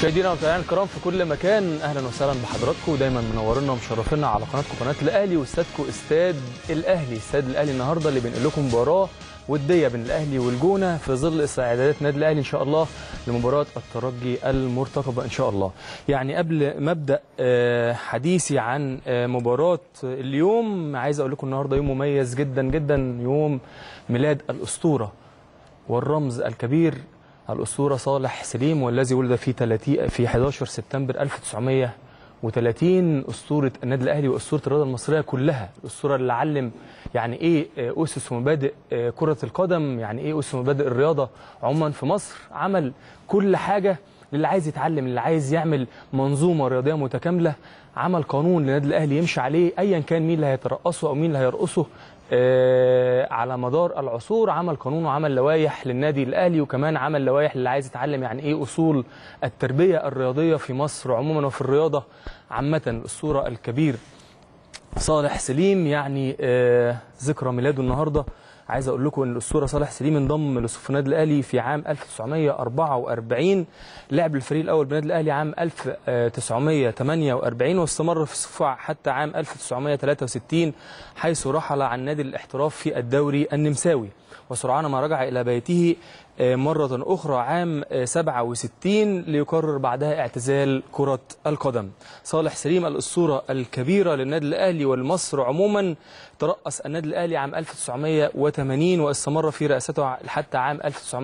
مشاهدينا ومتابعينا الكرام في كل مكان اهلا وسهلا بحضراتكم ودايما منورينا ومشرفينا على قناتكم قناه الاهلي واستادكم استاد الاهلي استاد الاهلي النهارده اللي بينقل لكم مباراه وديه بين الاهلي والجونه في ظل استعدادات النادي الاهلي ان شاء الله لمباراه الترجي المرتقبه ان شاء الله يعني قبل ما ابدا آه، حديثي عن آه، مباراه اليوم عايز اقول لكم النهارده يوم مميز جدا جدا يوم ميلاد الاسطوره والرمز الكبير الأسطورة صالح سليم والذي ولد في 30 في 11 سبتمبر 1930 أسطورة النادي الأهلي وأسطورة الرياضة المصرية كلها الأسطورة اللي علم يعني إيه أسس ومبادئ كرة القدم يعني إيه أسس ومبادئ الرياضة عموما في مصر عمل كل حاجة للي عايز يتعلم اللي عايز يعمل منظومة رياضية متكاملة عمل قانون للنادي الأهلي يمشي عليه أيا كان مين اللي هيترأسه أو مين اللي هيرقصه آه، على مدار العصور عمل قانون وعمل لوائح للنادي الاهلي وكمان عمل لوائح للي عايز يتعلم يعني ايه اصول التربيه الرياضيه في مصر عموما وفي الرياضه عامه الاسطوره الكبير صالح سليم يعني آه، ذكرى ميلاده النهارده عايز اقول لكم ان الاسطوره صالح سليم انضم لصف النادي الاهلي في عام 1944 لعب الفريق الاول بالنادي الاهلي عام 1948 واستمر في الصفوع حتى عام 1963 حيث رحل عن نادي الاحتراف في الدوري النمساوي وسرعان ما رجع الى بيته آه، مرة أخرى عام آه، 67 ليقرر بعدها اعتزال كرة القدم صالح سليم الأسطورة الكبيرة للنادي الأهلي والمصر عموما ترأس النادي الأهلي عام 1980 واستمر في رئاسته حتى عام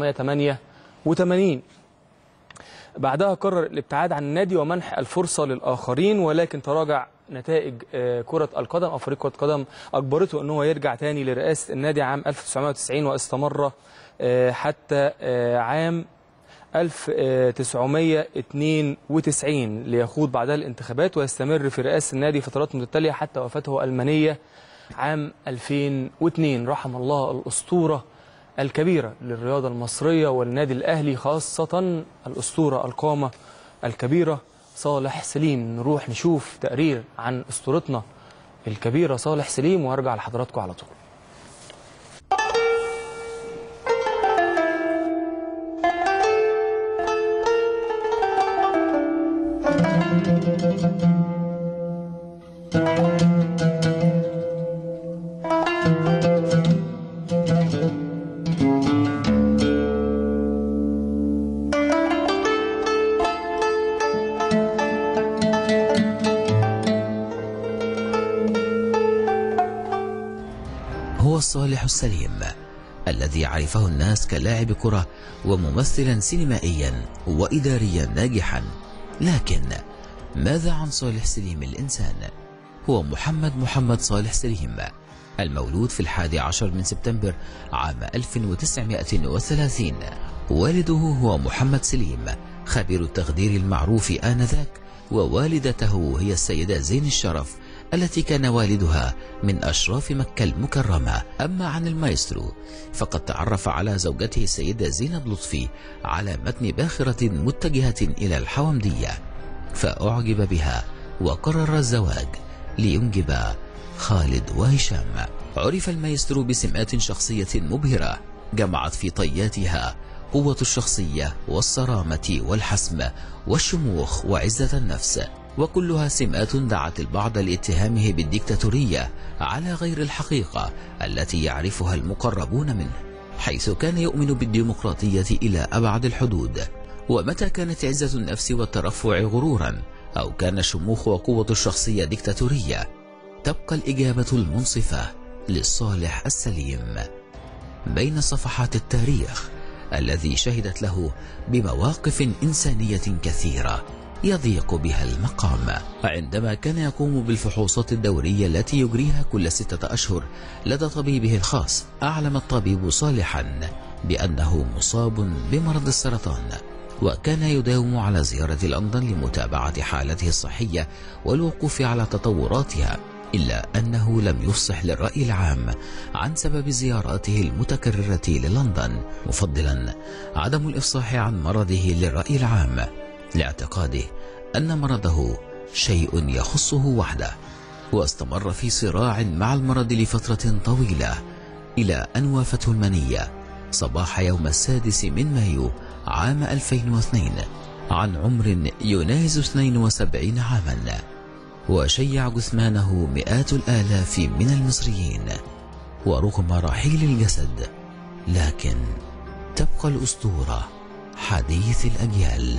1988 بعدها قرر الابتعاد عن النادي ومنح الفرصة للآخرين ولكن تراجع نتائج آه، كرة القدم أو فريق كرة القدم أجبرته أنه يرجع تاني لرئاسة النادي عام 1990 واستمر آه، حتى آه، عام 1992 ليخوض بعدها الانتخابات ويستمر في رئاسة النادي فترات متتالية حتى وفاته المنية عام 2002 رحم الله الأسطورة الكبيرة للرياضة المصرية والنادي الأهلي خاصة الأسطورة القامة الكبيرة صالح سليم نروح نشوف تقرير عن أسطورتنا الكبيرة صالح سليم وارجع لحضراتكم على طول هو الصالح السليم الذي عرفه الناس كلاعب كرة وممثلا سينمائيا وإداريا ناجحا لكن ماذا عن صالح سليم الإنسان؟ هو محمد محمد صالح سليم المولود في الحادي عشر من سبتمبر عام 1930 والده هو محمد سليم خبير التخدير المعروف آنذاك ووالدته هي السيدة زين الشرف التي كان والدها من أشراف مكة المكرمة أما عن المايسترو فقد تعرف على زوجته السيدة زينب لطفي على متن باخرة متجهة إلى الحومدية فأعجب بها وقرر الزواج لينجب خالد وهشام عرف المايسترو بسمات شخصية مبهرة جمعت في طياتها قوة الشخصية والصرامة والحسم والشموخ وعزة النفس وكلها سمات دعت البعض لاتهامه بالديكتاتورية على غير الحقيقة التي يعرفها المقربون منه حيث كان يؤمن بالديمقراطية إلى أبعد الحدود ومتى كانت عزة النفس والترفع غرورا أو كان الشموخ وقوة الشخصية ديكتاتورية تبقى الإجابة المنصفة للصالح السليم بين صفحات التاريخ الذي شهدت له بمواقف إنسانية كثيرة يضيق بها المقام عندما كان يقوم بالفحوصات الدورية التي يجريها كل ستة أشهر لدى طبيبه الخاص أعلم الطبيب صالحا بأنه مصاب بمرض السرطان وكان يداوم على زيارة لندن لمتابعة حالته الصحية والوقوف على تطوراتها إلا أنه لم يفصح للرأي العام عن سبب زياراته المتكررة للندن مفضلا عدم الإفصاح عن مرضه للرأي العام لاعتقاده أن مرضه شيء يخصه وحده واستمر في صراع مع المرض لفترة طويلة إلى أن وافته المنية صباح يوم السادس من مايو عام 2002 عن عمر يناهز 72 عاما وشيع جثمانه مئات الآلاف من المصريين ورغم رحيل الجسد لكن تبقى الأسطورة حديث الأجيال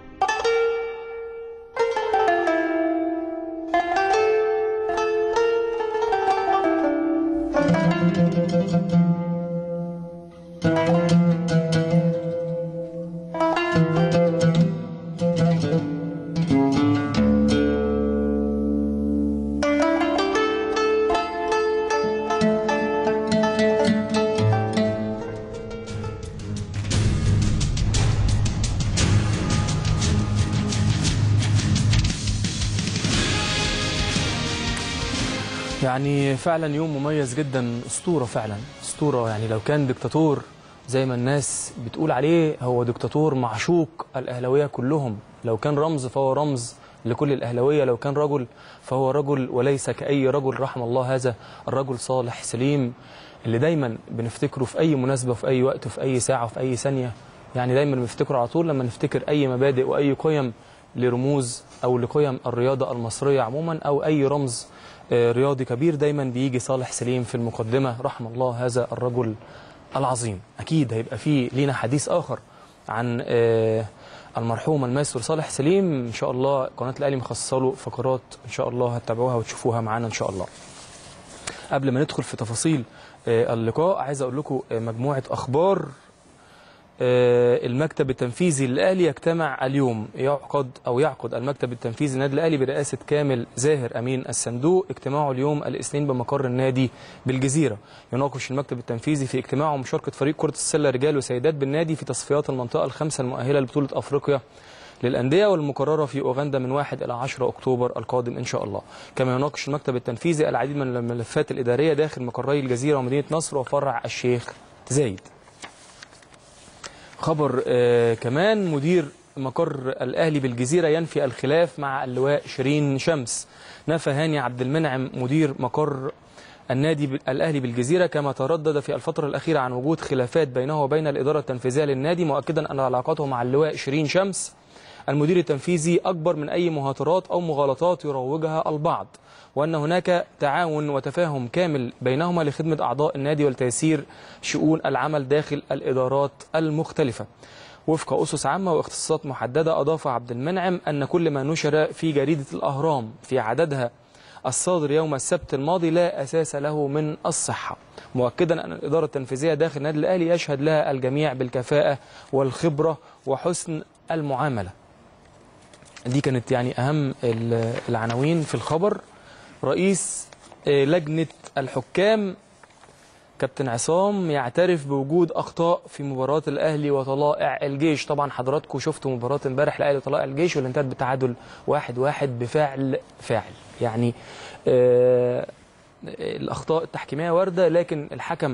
يعني فعلا يوم مميز جدا اسطوره فعلا اسطوره يعني لو كان دكتاتور زي ما الناس بتقول عليه هو دكتاتور معشوق الاهلاويه كلهم لو كان رمز فهو رمز لكل الاهلاويه لو كان رجل فهو رجل وليس كاي رجل رحم الله هذا الرجل صالح سليم اللي دايما بنفتكره في اي مناسبه في اي وقت في اي ساعه في اي ثانيه يعني دايما بنفتكره على طول لما نفتكر اي مبادئ واي قيم لرموز او لقيم الرياضه المصريه عموما او اي رمز آه، رياضي كبير دايما بيجي صالح سليم في المقدمه رحم الله هذا الرجل العظيم اكيد هيبقى فيه لينا حديث اخر عن آه، المرحوم الماستر صالح سليم ان شاء الله قناه الاهلي مخصصه له فقرات ان شاء الله هتتابعوها وتشوفوها معانا ان شاء الله قبل ما ندخل في تفاصيل آه، اللقاء عايز اقول لكم آه، مجموعه اخبار آه، المكتب التنفيذي للاهلي يجتمع اليوم يعقد او يعقد المكتب التنفيذي للنادي الاهلي برئاسه كامل زاهر امين الصندوق اجتماعه اليوم الاثنين بمقر النادي بالجزيره يناقش المكتب التنفيذي في اجتماعه مشاركه فريق كره السله رجال وسيدات بالنادي في تصفيات المنطقه الخمسه المؤهله لبطوله افريقيا للأندية والمقررة في أوغندا من 1 إلى 10 أكتوبر القادم إن شاء الله كما يناقش المكتب التنفيذي العديد من الملفات الإدارية داخل مقري الجزيرة ومدينة نصر وفرع الشيخ زايد خبر آه كمان مدير مقر الأهلي بالجزيرة ينفي الخلاف مع اللواء شيرين شمس نفى هاني عبد المنعم مدير مقر النادي ب- الأهلي بالجزيرة كما تردد في الفترة الأخيرة عن وجود خلافات بينه وبين الإدارة التنفيذية للنادي مؤكدا أن علاقته مع اللواء شيرين شمس المدير التنفيذي أكبر من أي مهاترات أو مغالطات يروجها البعض وأن هناك تعاون وتفاهم كامل بينهما لخدمة أعضاء النادي ولتيسير شؤون العمل داخل الإدارات المختلفة وفق أسس عامة واختصاصات محددة أضاف عبد المنعم أن كل ما نشر في جريدة الأهرام في عددها الصادر يوم السبت الماضي لا أساس له من الصحة مؤكدا أن الإدارة التنفيذية داخل النادي الأهلي يشهد لها الجميع بالكفاءة والخبرة وحسن المعاملة دي كانت يعني أهم ال- العناوين في الخبر رئيس آه، لجنة الحكام كابتن عصام يعترف بوجود اخطاء في مباراه الاهلي وطلائع الجيش طبعا حضراتكم شفتوا مباراه امبارح الاهلي وطلائع الجيش واللي انتهت بتعادل واحد واحد بفعل فاعل يعني آه الاخطاء التحكيميه وارده لكن الحكم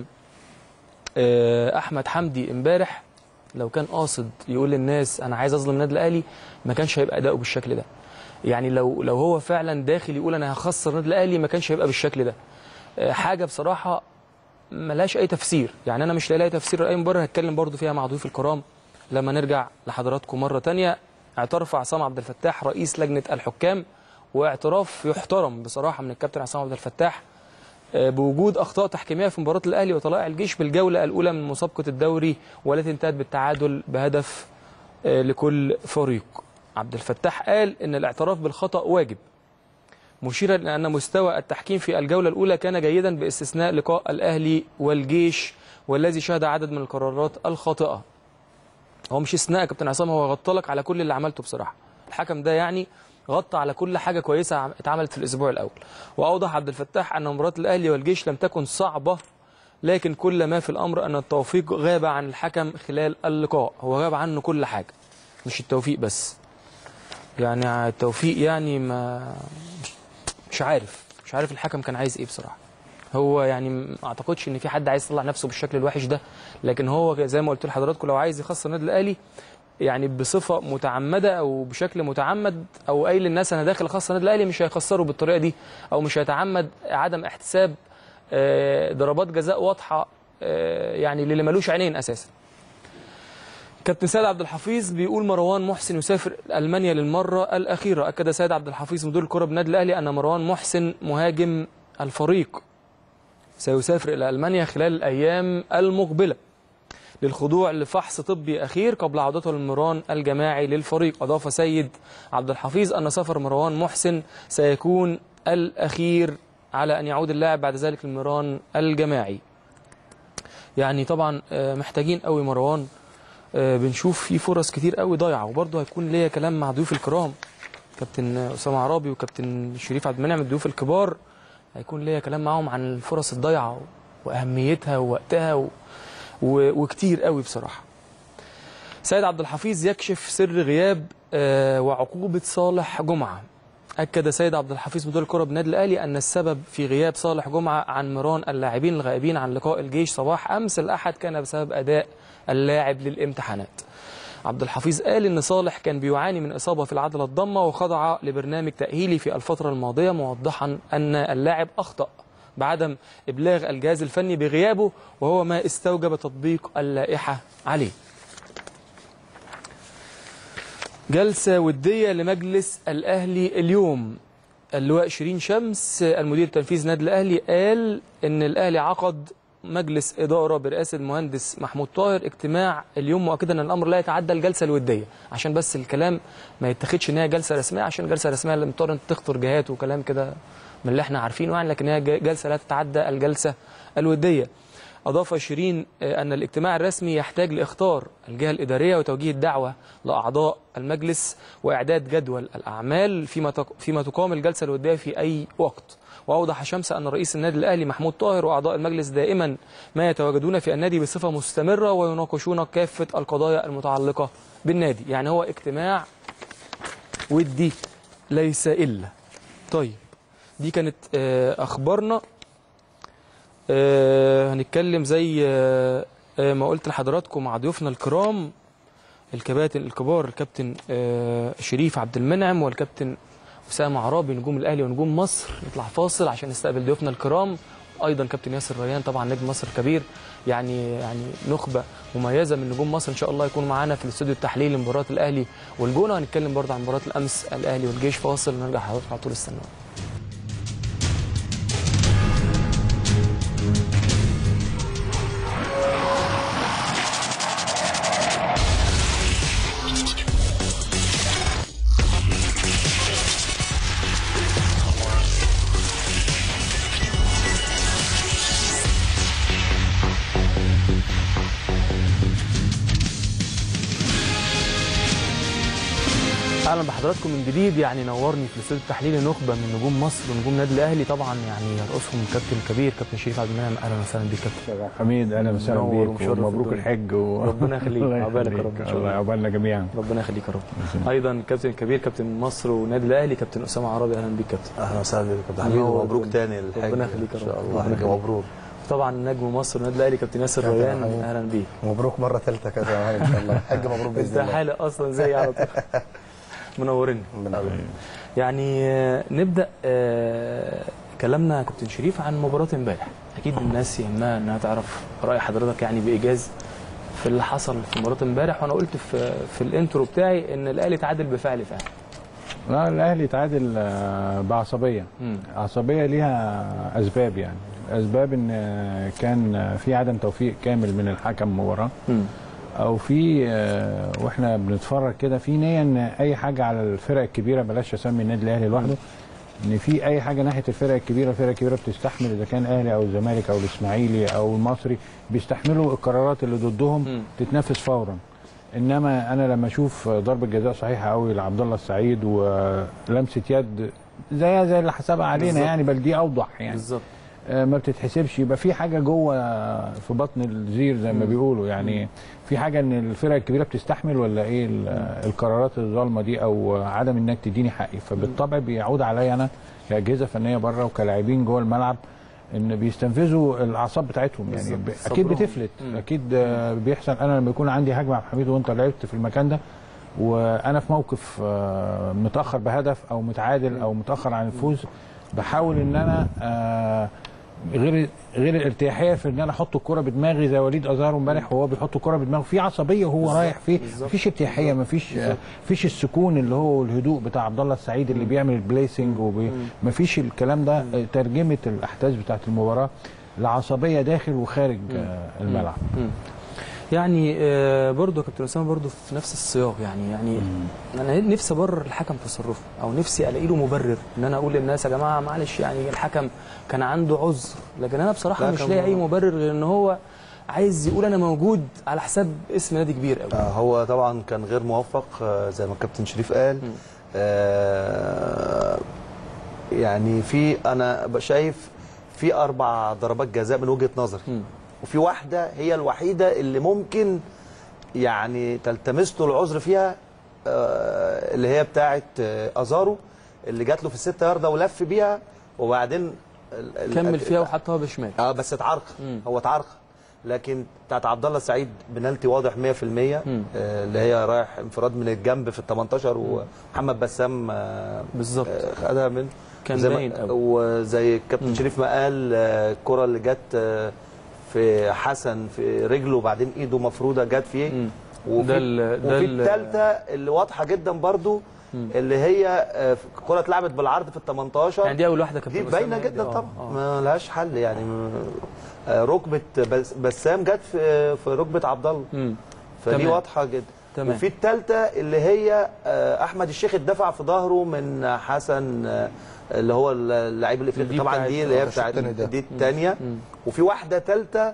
آه احمد حمدي امبارح لو كان قاصد يقول للناس انا عايز اظلم النادي الاهلي ما كانش هيبقى اداؤه بالشكل ده يعني لو لو هو فعلا داخل يقول انا هخسر النادي الاهلي ما كانش هيبقى بالشكل ده آه، حاجه بصراحه ملهاش اي تفسير يعني انا مش لاقي لها تفسير لاي مباراه هتكلم برضو فيها مع ضيوف الكرام لما نرجع لحضراتكم مره تانية اعترف عصام عبد الفتاح رئيس لجنه الحكام واعتراف يحترم بصراحه من الكابتن عصام عبد الفتاح آه، بوجود اخطاء تحكيميه في مباراه الاهلي وطلائع الجيش بالجوله الاولى من مسابقه الدوري والتي انتهت بالتعادل بهدف آه، لكل فريق عبد الفتاح قال ان الاعتراف بالخطا واجب مشيرا إلى أن مستوى التحكيم في الجولة الأولى كان جيدا باستثناء لقاء الأهلي والجيش والذي شهد عدد من القرارات الخاطئة هو مش استثناء يا كابتن عصام هو غطى لك على كل اللي عملته بصراحة الحكم ده يعني غطى على كل حاجة كويسة عم- اتعملت في الأسبوع الأول وأوضح عبد الفتاح أن مباراة الأهلي والجيش لم تكن صعبة لكن كل ما في الأمر أن التوفيق غاب عن الحكم خلال اللقاء هو غاب عنه كل حاجة مش التوفيق بس يعني التوفيق يعني ما مش عارف مش عارف الحكم كان عايز ايه بصراحه هو يعني ما اعتقدش ان في حد عايز يطلع نفسه بالشكل الوحش ده لكن هو زي ما قلت لحضراتكم لو عايز يخسر النادي الاهلي يعني بصفه متعمده او بشكل متعمد او قايل للناس انا داخل اخسر النادي الاهلي مش هيخسره بالطريقه دي او مش هيتعمد عدم احتساب آه، ضربات جزاء واضحه آه، يعني للي ملوش عينين اساسا كابتن سيد عبد الحفيظ بيقول مروان محسن يسافر المانيا للمره الاخيره اكد سيد عبد الحفيظ مدير الكره بالنادي الاهلي ان مروان محسن مهاجم الفريق سيسافر الى المانيا خلال الايام المقبله للخضوع لفحص طبي اخير قبل عودته للمران الجماعي للفريق اضاف سيد عبد الحفيظ ان سفر مروان محسن سيكون الاخير على ان يعود اللاعب بعد ذلك للمران الجماعي يعني طبعا آه، محتاجين قوي مروان آه، بنشوف في فرص كتير قوي ضايعه وبرضه هيكون ليا كلام مع ضيوف الكرام كابتن اسامه عرابي وكابتن شريف عبد المنعم الضيوف الكبار هيكون ليا كلام معاهم عن الفرص الضايعه واهميتها ووقتها و... و... وكتير قوي بصراحه سيد عبد الحفيظ يكشف سر غياب آه، وعقوبه صالح جمعه أكد سيد عبد الحفيظ مدير الكرة بالنادي الأهلي أن السبب في غياب صالح جمعة عن مران اللاعبين الغائبين عن لقاء الجيش صباح أمس الأحد كان بسبب أداء اللاعب للامتحانات. عبد الحفيظ قال إن صالح كان بيعاني من إصابة في العضلة الضمة وخضع لبرنامج تأهيلي في الفترة الماضية موضحا أن اللاعب أخطأ بعدم إبلاغ الجهاز الفني بغيابه وهو ما استوجب تطبيق اللائحة عليه. جلسة ودية لمجلس الأهلي اليوم اللواء شيرين شمس المدير التنفيذي نادي الأهلي قال إن الأهلي عقد مجلس إدارة برئاسة المهندس محمود طاهر اجتماع اليوم مؤكدا أن الأمر لا يتعدى الجلسة الودية عشان بس الكلام ما يتخدش إن هي جلسة رسمية عشان الجلسة الرسمية اللي مضطر أنت تخطر جهات وكلام كده من اللي احنا عارفينه يعني لكن هي جلسة لا تتعدى الجلسة الودية أضاف شيرين آه، أن الاجتماع الرسمي يحتاج لإختار الجهة الإدارية وتوجيه الدعوة لأعضاء المجلس وإعداد جدول الأعمال فيما تق- فيما تقام الجلسة الودية في أي وقت وأوضح شمس أن رئيس النادي الأهلي محمود طاهر وأعضاء المجلس دائما ما يتواجدون في النادي بصفة مستمرة ويناقشون كافة القضايا المتعلقة بالنادي يعني هو اجتماع ودي ليس إلا طيب دي كانت آه، أخبارنا آه، هنتكلم زي آه، آه، ما قلت لحضراتكم مع ضيوفنا الكرام الكباتن الكبار الكابتن آه، شريف عبد المنعم والكابتن أسامة عرابي نجوم الأهلي ونجوم مصر نطلع فاصل عشان نستقبل ضيوفنا الكرام أيضا كابتن ياسر ريان طبعا نجم مصر كبير يعني يعني نخبة مميزة من نجوم مصر إن شاء الله يكونوا معانا في الاستوديو التحليلي لمباراة الأهلي والجونة هنتكلم برضه عن مباراة الأمس الأهلي والجيش فاصل ونرجع حضراتكم على طول استنوا اهلا بحضراتكم من جديد يعني نورني في الاستوديو التحليلي نخبه من نجوم مصر ونجوم النادي الاهلي طبعا يعني يرقصهم الكابتن الكبير كابتن شريف عبد المنعم اهلا وسهلا بيك كابتن حميد اهلا وسهلا منور بيك ومشرف ومبروك الدنيا. الحج و... ربنا يخليك. الله عقبالك يا يخليك. رب إن شاء الله الله. عقبالنا جميعا ربنا يخليك يا رب ايضا الكابتن الكبير كابتن مصر والنادي الاهلي كابتن اسامه عرابي اهلا بيك كابتن اهلا وسهلا بك يا حبيبي منور ومبروك الدنيا. تاني للحاج ربنا يخليك يا ان شاء رب. الله ربنا حاج يخليك. مبروك طبعا نجم مصر والنادي الاهلي كابتن ياسر كابتن ريان حبيبي. اهلا بيك مبروك مره ثالثه كده يا معلم ان شاء الله حاج مبروك انت باذن الله حالق اصلا زي على طول منورين ربنا يخليك. يعني آه، نبدا آه، كلامنا يا كابتن شريف عن مباراه امبارح اكيد الناس يهمها انها تعرف راي حضرتك يعني بايجاز في اللي حصل في مباراه امبارح وانا قلت في في الانترو بتاعي ان الاهلي تعادل بفعل فعل لا الاهلي تعادل آه، بعصبيه مم. عصبيه ليها اسباب يعني اسباب ان آه، كان في عدم توفيق كامل من الحكم المباراه مم. او في آه، واحنا بنتفرج كده في نيه ان اي حاجه على الفرق الكبيره بلاش اسمي النادي الاهلي لوحده ان في اي حاجه ناحيه الفرق الكبيره الفرق الكبيره بتستحمل اذا كان اهلي او الزمالك او الاسماعيلي او المصري بيستحملوا القرارات اللي ضدهم مم. تتنفذ فورا انما انا لما اشوف ضربه جزاء صحيحه قوي لعبد الله السعيد ولمسه يد زيها زي اللي حسبها علينا بالظبط. يعني بل دي اوضح يعني بالظبط آه، ما بتتحسبش يبقى في حاجه جوه في بطن الزير زي ما مم. بيقولوا يعني في حاجه ان الفرق الكبيره بتستحمل ولا ايه ال- القرارات الظالمه دي او عدم انك تديني حقي فبالطبع بيعود عليا انا كاجهزه فنيه بره وكلاعبين جوه الملعب ان بيستنفذوا الاعصاب بتاعتهم يعني بالظبط. ب- اكيد صبرهم. بتفلت مم. اكيد آه، بيحصل انا لما يكون عندي هجمه يا عبد الحميد وانت لعبت في المكان ده وانا في موقف آه، متاخر بهدف او متعادل او متاخر عن الفوز بحاول ان انا آه، غير غير الارتياحيه في ان انا احط الكره بدماغي زي وليد ازارو امبارح وهو بيحط الكره بدماغه في عصبيه وهو رايح فيه مفيش ارتياحيه مفيش مفيش السكون اللي هو الهدوء بتاع عبد الله السعيد اللي بيعمل البليسنج وبي مفيش الكلام ده ترجمه الاحداث بتاعت المباراه لعصبيه داخل وخارج آه، الملعب يعني آه، برضه يا كابتن اسامه برضه في نفس السياق يعني يعني انا نفسي ابرر الحكم تصرفه او نفسي الاقي له مبرر ان انا اقول للناس يا جماعه معلش يعني الحكم كان عنده عذر لكن انا بصراحه لا، مش كان لاقي اي هو- مبرر غير ان هو عايز يقول انا موجود على حساب اسم نادي كبير قوي آه، هو طبعا كان غير موفق آه، زي ما الكابتن شريف قال آه، يعني في انا ب- شايف في اربع ضربات جزاء من وجهه نظري مم. وفي واحده هي الوحيده اللي ممكن يعني تلتمس له العذر فيها آه، اللي هي بتاعه آه، ازارو اللي جات له في الستة ياردة ولف بيها وبعدين ال- ال- كمل فيها وحطها بشمال اه بس اتعرق مم. هو اتعرق لكن بتاعت عبد الله السعيد بنالتي واضح 100% مم. آه اللي هي رايح انفراد من الجنب في ال 18 ومحمد بسام آه بالظبط آه، خدها من كان زي ما- باين قوي. وزي الكابتن شريف ما قال آه، الكره اللي جت آه، في حسن في رجله وبعدين ايده مفروده جت فيه مم. وفي, ده ال- ده وفي ال- الثالثه اللي واضحه جدا برضو اللي هي آه، كره اتلعبت بالعرض في ال 18 يعني دي اول واحده كابتن دي أسامة باينه دي. جدا آه، طبعا آه. ما لهاش حل يعني م- آه، ركبه بس بسام جت في في ركبه عبد الله مم. فدي تمام. واضحه جدا تمام. وفي الثالثه اللي هي آه، احمد الشيخ اتدفع في ظهره من حسن آه، اللي هو اللعيب الافريقي دي طبعا بتاعت- دي اللي هي آه، بتاعت التاني ده. دي الثانيه مم. وفي واحده ثالثه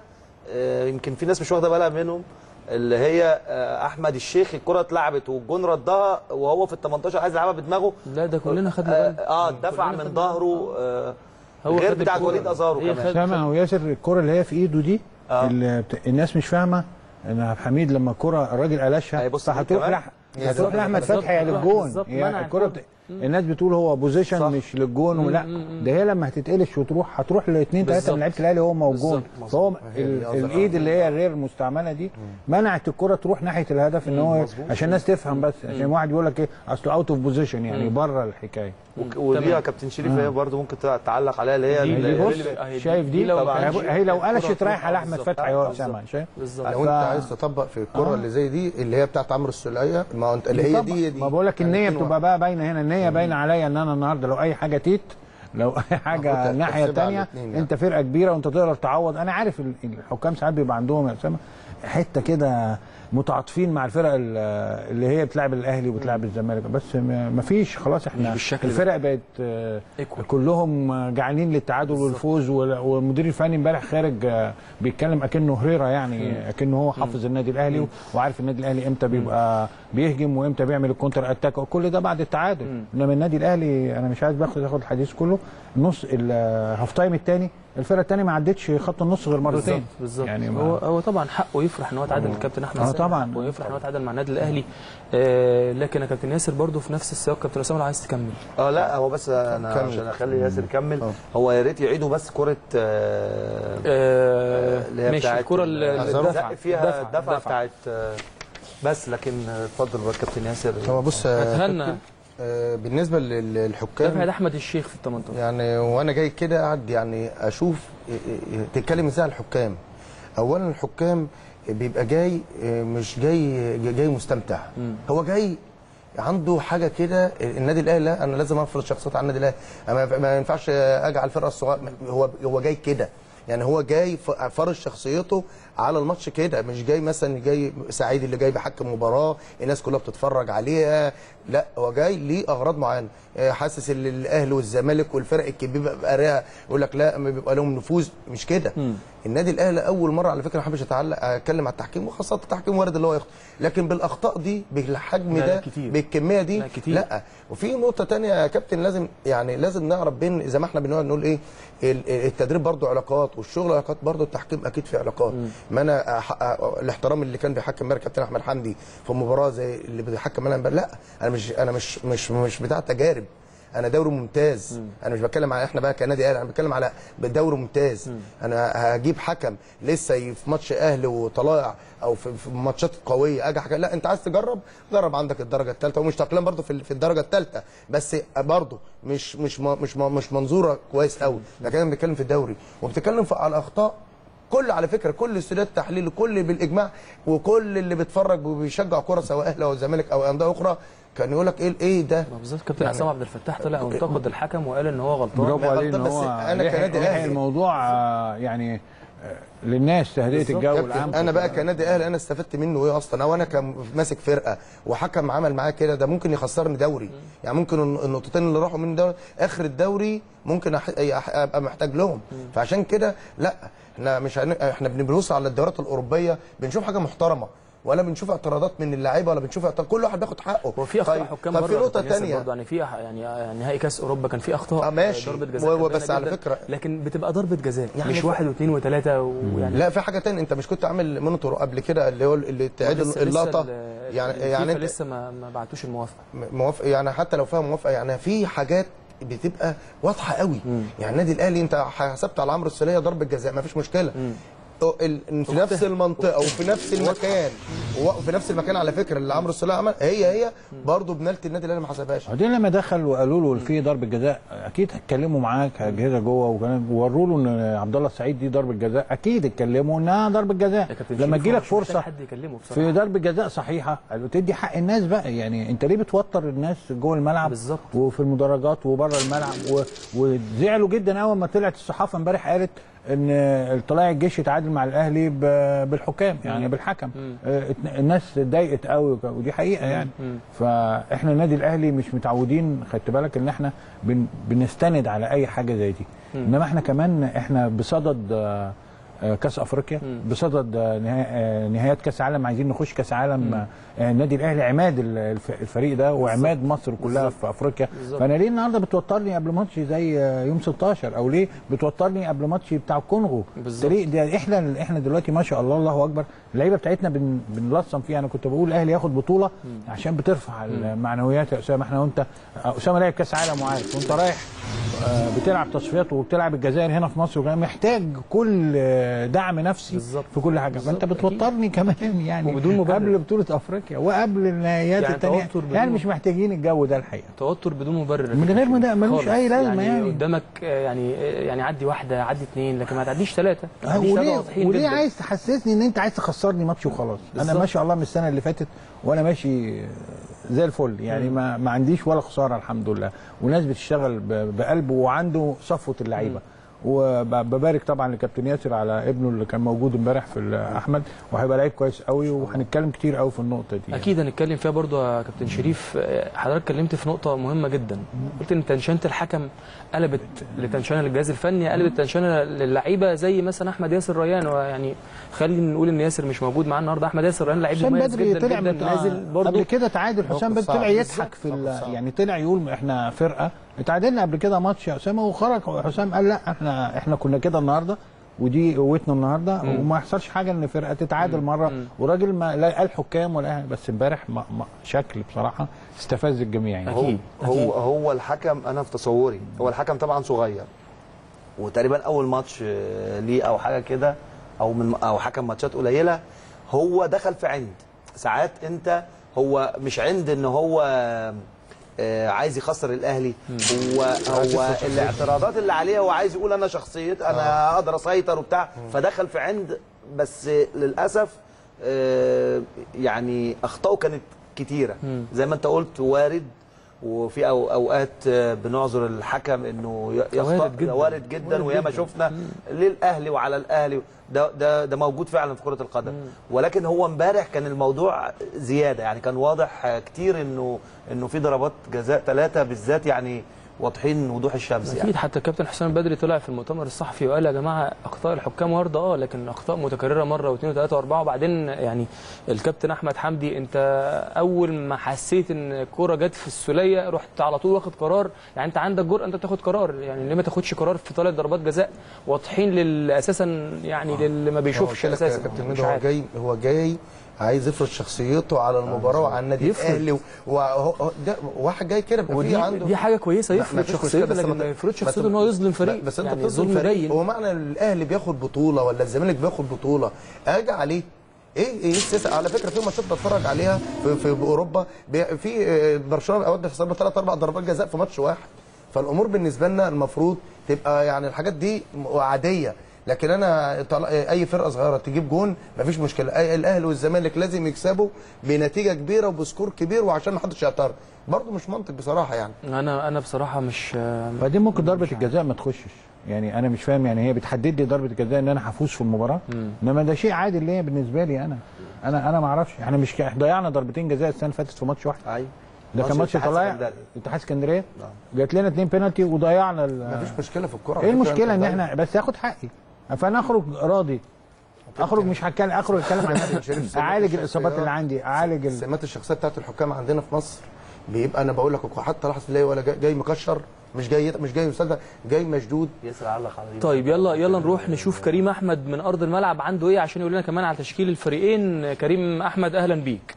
يمكن في ناس مش واخده بالها منهم اللي هي آه، احمد الشيخ الكره اتلعبت والجون ردها وهو في ال 18 عايز يلعبها بدماغه لا ده كلنا خدنا اه بالنا آه، كلنا دفع خدنا من بالنا. ظهره آه، هو غير خد بتاعت الكورة. وليد ازارو هي كمان خد- سامع وياسر الكره اللي هي في ايده دي آه. اللي بت... الناس مش فاهمه ان عبد الحميد لما الكره الراجل قلشها هيبص دي فهتروح كمان؟ لح... هي هتروح ده- لاحمد بالظبط، فتحي يا هتروح للجون بالظبط، هي منع الكره الكورة. بت... الناس بتقول هو بوزيشن صح. مش للجون ولا مم. ده هي لما هتتقلش وتروح هتروح لاثنين ثلاثه بالظبط. من لعيبه الاهلي هو موجود بالظبط. فهو هي دي ال... قصدك. الايد اللي هي غير مستعمله دي منعت الكره تروح ناحيه الهدف ان هو عشان الناس تفهم بس عشان واحد يقول لك ايه اصله اوت اوف بوزيشن يعني بره الحكايه وك- ودي تمام. يا كابتن شريف هي برضه ممكن تعلق عليها اللي هي دي- اللي- دي بص اللي- أهي دي- شايف دي لو طبعاً. هي- هي لو قلشت الكرة رايحه لاحمد بالظبط. فتحي هو بالظبط. سامع شايف بالظبط لو انت عايز تطبق في الكره آه. اللي زي دي اللي هي بتاعت عمرو السوليه ما هو انت اللي هي طبعا. دي دي ما بقول لك النيه يعني بتبقى بقى باينه هنا النيه باينه عليا ان انا النهارده لو اي حاجه تيت لو اي حاجه المفروض الناحيه تحسبها على الثانيه الاتنين يعني. انت فرقه كبيره وانت تقدر تعوض انا عارف ال- الحكام ساعات بيبقى عندهم يا اسامه حته كده متعاطفين مع الفرق ال- اللي هي بتلعب الاهلي وبتلعب الزمالك بس ما فيش خلاص احنا مش بالشكل ده. الفرق بقت آه، Equal. كلهم جعانين للتعادل والفوز وال- والمدير الفني امبارح خارج آه، بيتكلم اكنه هريره يعني اكنه هو حافظ النادي الاهلي وعارف النادي الاهلي امتى بيبقى بيهجم وامتى بيعمل الكونتر اتاك وكل ده بعد التعادل انما النادي الاهلي انا مش عايز باخد اخد الحديث كله نص الهاف تايم الثاني الفرقه الثانيه ما عدتش خط النص غير مرتين بالظبط بالظبط يعني يعني ما- هو هو طبعا حقه يفرح ان هو تعادل الكابتن احمد آه سامي، طبعاً. حقه يفرح ان هو تعادل مع النادي الاهلي آه لكن يا كابتن ياسر برضه في نفس السياق كابتن اسامه لو عايز تكمل اه لا هو بس انا كمل. عشان اخلي ياسر يكمل هو يا ريت يعيدوا بس كره آه، آه اللي هي ماشي بتاعت الكره اللي أزارو. الدفع زق فيها الدفع- الدفعه الدفع. بتاعت آه، بس لكن آه، اتفضل بقى كابتن ياسر هو بص آه، هتهنى كابتن، آه، بالنسبه لل- دفع للحكام احمد الشيخ في ال 18 يعني وانا جاي كده قاعد يعني اشوف إيه- إيه- تتكلم ازاي عن الحكام اولا الحكام بيبقى جاي آه، مش جاي جاي مستمتع هو جاي عنده حاجه كده النادي الاهلي لا انا لازم افرض شخصيتي على النادي الاهلي أنا ما- ما ينفعش اجعل الفرقه الصغيره هو هو جاي كده يعني هو جاي ف- فرض شخصيته على الماتش كده مش جاي مثلا جاي سعيد اللي جاي بيحكم مباراه الناس كلها بتتفرج عليها لا هو جاي ليه اغراض معينه آه، حاسس ان الاهلي والزمالك والفرق الكبيره بيبقى راها يقول لك لا ما بيبقى لهم نفوذ مش كده النادي الاهلي اول مره على فكره ما حبش اتعلق اتكلم على التحكيم وخاصه التحكيم وارد اللي هو يخطئ لكن بالاخطاء دي بالحجم لا، ده كتير. بالكميه دي لا، كتير. لا وفي نقطه تانية يا كابتن لازم يعني لازم نعرف بين زي ما احنا بنقعد نقول ايه ال- التدريب برضه علاقات والشغل علاقات برضه التحكيم اكيد في علاقات ما انا أح- أ- الاحترام اللي كان بيحكم امبارح كابتن احمد حمدي في مباراه زي اللي بيحكم انا امبارح لا انا مش انا مش مش مش بتاع تجارب انا دوري ممتاز انا مش بتكلم على احنا بقى كنادي اهلي انا بتكلم على دوري ممتاز انا هجيب حكم لسه ي- في ماتش اهلي وطلائع او في, في ماتشات قويه اجي حكم لا انت عايز تجرب جرب عندك الدرجه الثالثه ومش تقليلا برضه في, ال- في الدرجه الثالثه بس برضه مش مش م- مش م- مش منظوره كويس قوي لكن انا بنتكلم في الدوري وبتتكلم في على الاخطاء كل على فكره كل استوديوهات التحليل كل بالاجماع وكل اللي بيتفرج وبيشجع كوره سواء اهلي او الزمالك او انديه اخرى كان يقول لك ايه ايه ده ما بالظبط كابتن يعني- حسام عبد الفتاح طلع وانتقد الحكم وقال ان هو غلطان برافو عليه ان غلطان، بس هو أنا لحق- كنادي لحق أهلي. الموضوع آه، يعني آه، للناس تهدئه بالظبط. الجو كابتن، العام انا بقى كنادي اهلي انا استفدت منه ايه اصلا او انا كماسك فرقه وحكم عمل معايا كده ده ممكن يخسرني دوري يعني ممكن الن- النقطتين اللي راحوا من الدوري اخر الدوري ممكن أح... أح- ابقى محتاج لهم فعشان كده لا احنا مش هن... احنا بنبص على الدورات الاوروبيه بنشوف حاجه محترمه ولا بنشوف اعتراضات من اللعيبه ولا بنشوف اعتراض كل واحد بياخد حقه هو في اخطاء طيب- حكام طب بره في يا نقطه كابتن ياسر ثانيه برضه يعني في يعني نهائي كاس اوروبا كان في اخطاء آه، ماشي. ضربه جزاء و- كانت بس على جداً، فكرة- لكن بتبقى ضربه جزاء يعني مش ف- واحد واثنين وثلاثه ويعني لا في حاجه تانية انت مش كنت عامل مونيتور قبل كده اللي هو اللي تعيد لسه- لسه اللقطه ال- يعني الفيفا يعني انت لسه ما ما بعتوش الموافقه موافق يعني حتى لو فيها موافقه يعني في حاجات بتبقى واضحه قوي يعني النادي الاهلي انت حسبت على عمرو السوليه ضربه جزاء ما فيش مشكله ال- في نفس المنطقه وفي نفس المكان وفي نفس المكان على فكره اللي عمرو السوليه عمل هي هي برضه بنالتي النادي الاهلي ما حسبهاش بعدين لما دخل وقالوا له في ضربه جزاء اكيد هتكلموا معاك اجهزه جوه وكان- ووروا له ان عبد الله السعيد دي ضربه جزاء اكيد اتكلموا انها ضربه جزاء يا كابتن لما شريف تجي هو لك مش محتاج فرصه حد يكلمه بصراحه في ضربه جزاء صحيحه قالوا تدي حق الناس بقى يعني انت ليه بتوتر الناس جوه الملعب بالظبط. وفي المدرجات وبره الملعب و... وزعلوا جدا اول ما طلعت الصحافه امبارح قالت ان طلائع الجيش يتعادل مع الاهلي ب... بالحكام يعني بالحكم آه، اتن- الناس اتضايقت قوي وك- ودي حقيقه يعني فاحنا النادي الاهلي مش متعودين خدت بالك ان احنا بن... بنستند على اي حاجه زي دي انما احنا كمان احنا بصدد آه، آه، كاس افريقيا بصدد آه، نها- آه، نهايات كاس عالم عايزين نخش كاس عالم آه، النادي الاهلي عماد ال- الف- الفريق ده وعماد مصر كلها في افريقيا بالظبط. فانا ليه النهارده بتوترني قبل ماتش زي آه، يوم 16 او ليه بتوترني قبل ماتش بتاع الكونغو بالظبط. ده ليه ده احنا احنا دلوقتي ما شاء الله الله اكبر اللعيبه بتاعتنا بن بنلصم فيها انا كنت بقول الاهلي ياخد بطوله عشان بترفع المعنويات يا اسامه احنا وانت آه، اسامه لعب كاس عالم وعارف وانت رايح آه، بتلعب تصفيات وبتلعب الجزائر هنا في مصر وكمان محتاج كل آه، دعم نفسي بالظبط. في كل حاجه فانت بالظبط، بتوترني كمان يعني وبدون مبرر. قبل بطوله افريقيا وقبل النهائيات يعني الثانيه توتر بدون يعني مبرر. مش محتاجين الجو ده الحقيقه توتر بدون مبرر يا من كابتن غير ما شريف. ده ملوش خالص. أي لازمة يعني. قدامك آه، يعني آه، يعني عدي واحده عدي اثنين لكن ما تعديش ثلاثه وليه وليه عايز تحسسني ان انت عايز تخسرني ماتش وخلاص انا بالظبط. ما شاء الله من السنه اللي فاتت وانا ماشي زي الفل يعني ما, ما عنديش ولا خساره الحمد لله وناس بتشتغل ب- بقلب وعنده صفوه اللعيبه وببارك طبعا لكابتن ياسر على ابنه اللي كان موجود امبارح في ال- احمد وهيبقى لعيب كويس قوي وهنتكلم كتير قوي في النقطه دي اكيد هنتكلم فيها برضو يا كابتن شريف آه، حضرتك اتكلمت في نقطه مهمه جدا قلت ان تنشنه الحكم قلبت لتنشنه للجهاز الفني قلبت تنشنه للعيبه زي مثلا احمد ياسر ريان ويعني خلينا نقول ان ياسر مش موجود معانا النهارده احمد ياسر ريان لعيب حسام مميز بدري جدا طلع جدا مت... نازل برضو قبل كده تعادل حسام موقف بدري طلع صعب. يضحك في ال... موقف صعب. يعني طلع يقول احنا فرقه اتعادلنا قبل كده ماتش يا اسامه وخرج حسام قال لا احنا احنا كنا كده النهارده ودي قوتنا النهارده وما يحصلش حاجه ان فرقه تتعادل مره وراجل ما لا قال حكام ولا أهل بس امبارح ما... ما شكل بصراحه استفز الجميع يعني أكيد. هو هو الحكم انا في تصوري هو الحكم طبعا صغير وتقريبا اول ماتش آه، ليه او حاجه كده او من او حكم ماتشات قليله هو دخل في عند ساعات انت هو مش عند ان هو آه، عايز يخسر الاهلي هو هو الاعتراضات اللي عليه هو عايز يقول انا شخصيت انا اقدر اسيطر وبتاع فدخل في عند بس للاسف آه، يعني اخطائه كانت كتيره زي ما انت قلت وارد وفي أو اوقات آه، بنعذر الحكم انه ي- يخطا وارد جداً. وارد جدا وياما شفنا للاهلي وعلى الاهلي ده ده ده موجود فعلا في كره القدم ولكن هو امبارح كان الموضوع زياده يعني كان واضح آه، كتير انه انه في ضربات جزاء ثلاثه بالذات يعني واضحين وضوح الشمس يعني اكيد حتى الكابتن حسام البدري طلع في المؤتمر الصحفي وقال يا جماعه اخطاء الحكام وارده اه لكن اخطاء متكرره مره واثنين وثلاثه واربعه وبعدين يعني الكابتن احمد حمدي انت اول ما حسيت ان الكوره جت في السوليه رحت على طول واخد قرار يعني انت عندك جرأه انت تاخد قرار يعني ليه ما تاخدش قرار في ثلاث ضربات جزاء واضحين لل اساسا يعني للي ما بيشوفش هو قلت لك يا اساسا كابتن مش ميدو هو عارف جاي هو جاي عايز يفرض شخصيته على المباراه وعلى النادي يفرض. الاهلي وهو هو- ده واحد جاي كده بيبقى في ودي عنده دي حاجه كويسه لا، يفرض مفيش مشكلة، شخصيته بس لكن ما- ما يفرضش بس- شخصيته ان هو يظلم فريق بس انت يعني بتظلم ظلم فريق باين هو معنى الاهلي بياخد بطوله ولا الزمالك بياخد بطوله اجي عليه ايه ايه السياسه على فكره في ماتشات بتفرج عليها في, في اوروبا بي- في آه، برشلونه اوقات بيحصل ثلاث اربع ضربات جزاء في ماتش واحد فالامور بالنسبه لنا المفروض تبقى يعني الحاجات دي عاديه لكن انا طل... اي فرقه صغيره تجيب جون مفيش مشكله أي الاهلي والزمالك لازم يكسبوا بنتيجه كبيره وبسكور كبير وعشان ما حدش يعترض برضه مش منطق بصراحه يعني انا انا بصراحه مش فدي ممكن ضربه الجزاء ما تخشش يعني انا مش فاهم يعني هي بتحدد لي ضربه الجزاء ان انا هفوز في المباراه انما ده شيء عادي ليا بالنسبه لي انا انا انا ما اعرفش احنا مش ك- ضيعنا ضربتين جزاء السنه اللي فاتت في ماتش واحد ايوه ده كان ماتش اتحاد طلائع اسكندرية. اتحاد اسكندريه جات لنا اتنين بينالتي وضيعنا ال- مفيش مشكله في الكوره ايه المشكله ان احنا بس اخد حقي فانا اخرج راضي اخرج مش هتكلم اخرج اتكلم عن نفسي شريف اعالج الاصابات اللي عندي اعالج ال... السمات الشخصيه بتاعت الحكام عندنا في مصر بيبقى انا بقول لك حتى لاحظ تلاقي ولا جاي, جاي مكشر مش جاي مش جاي مصدق جاي مشدود ياسر علق على دي. طيب يلا يلا نروح نشوف كريم احمد من ارض الملعب عنده ايه عشان يقول لنا كمان على تشكيل الفريقين كريم احمد اهلا بيك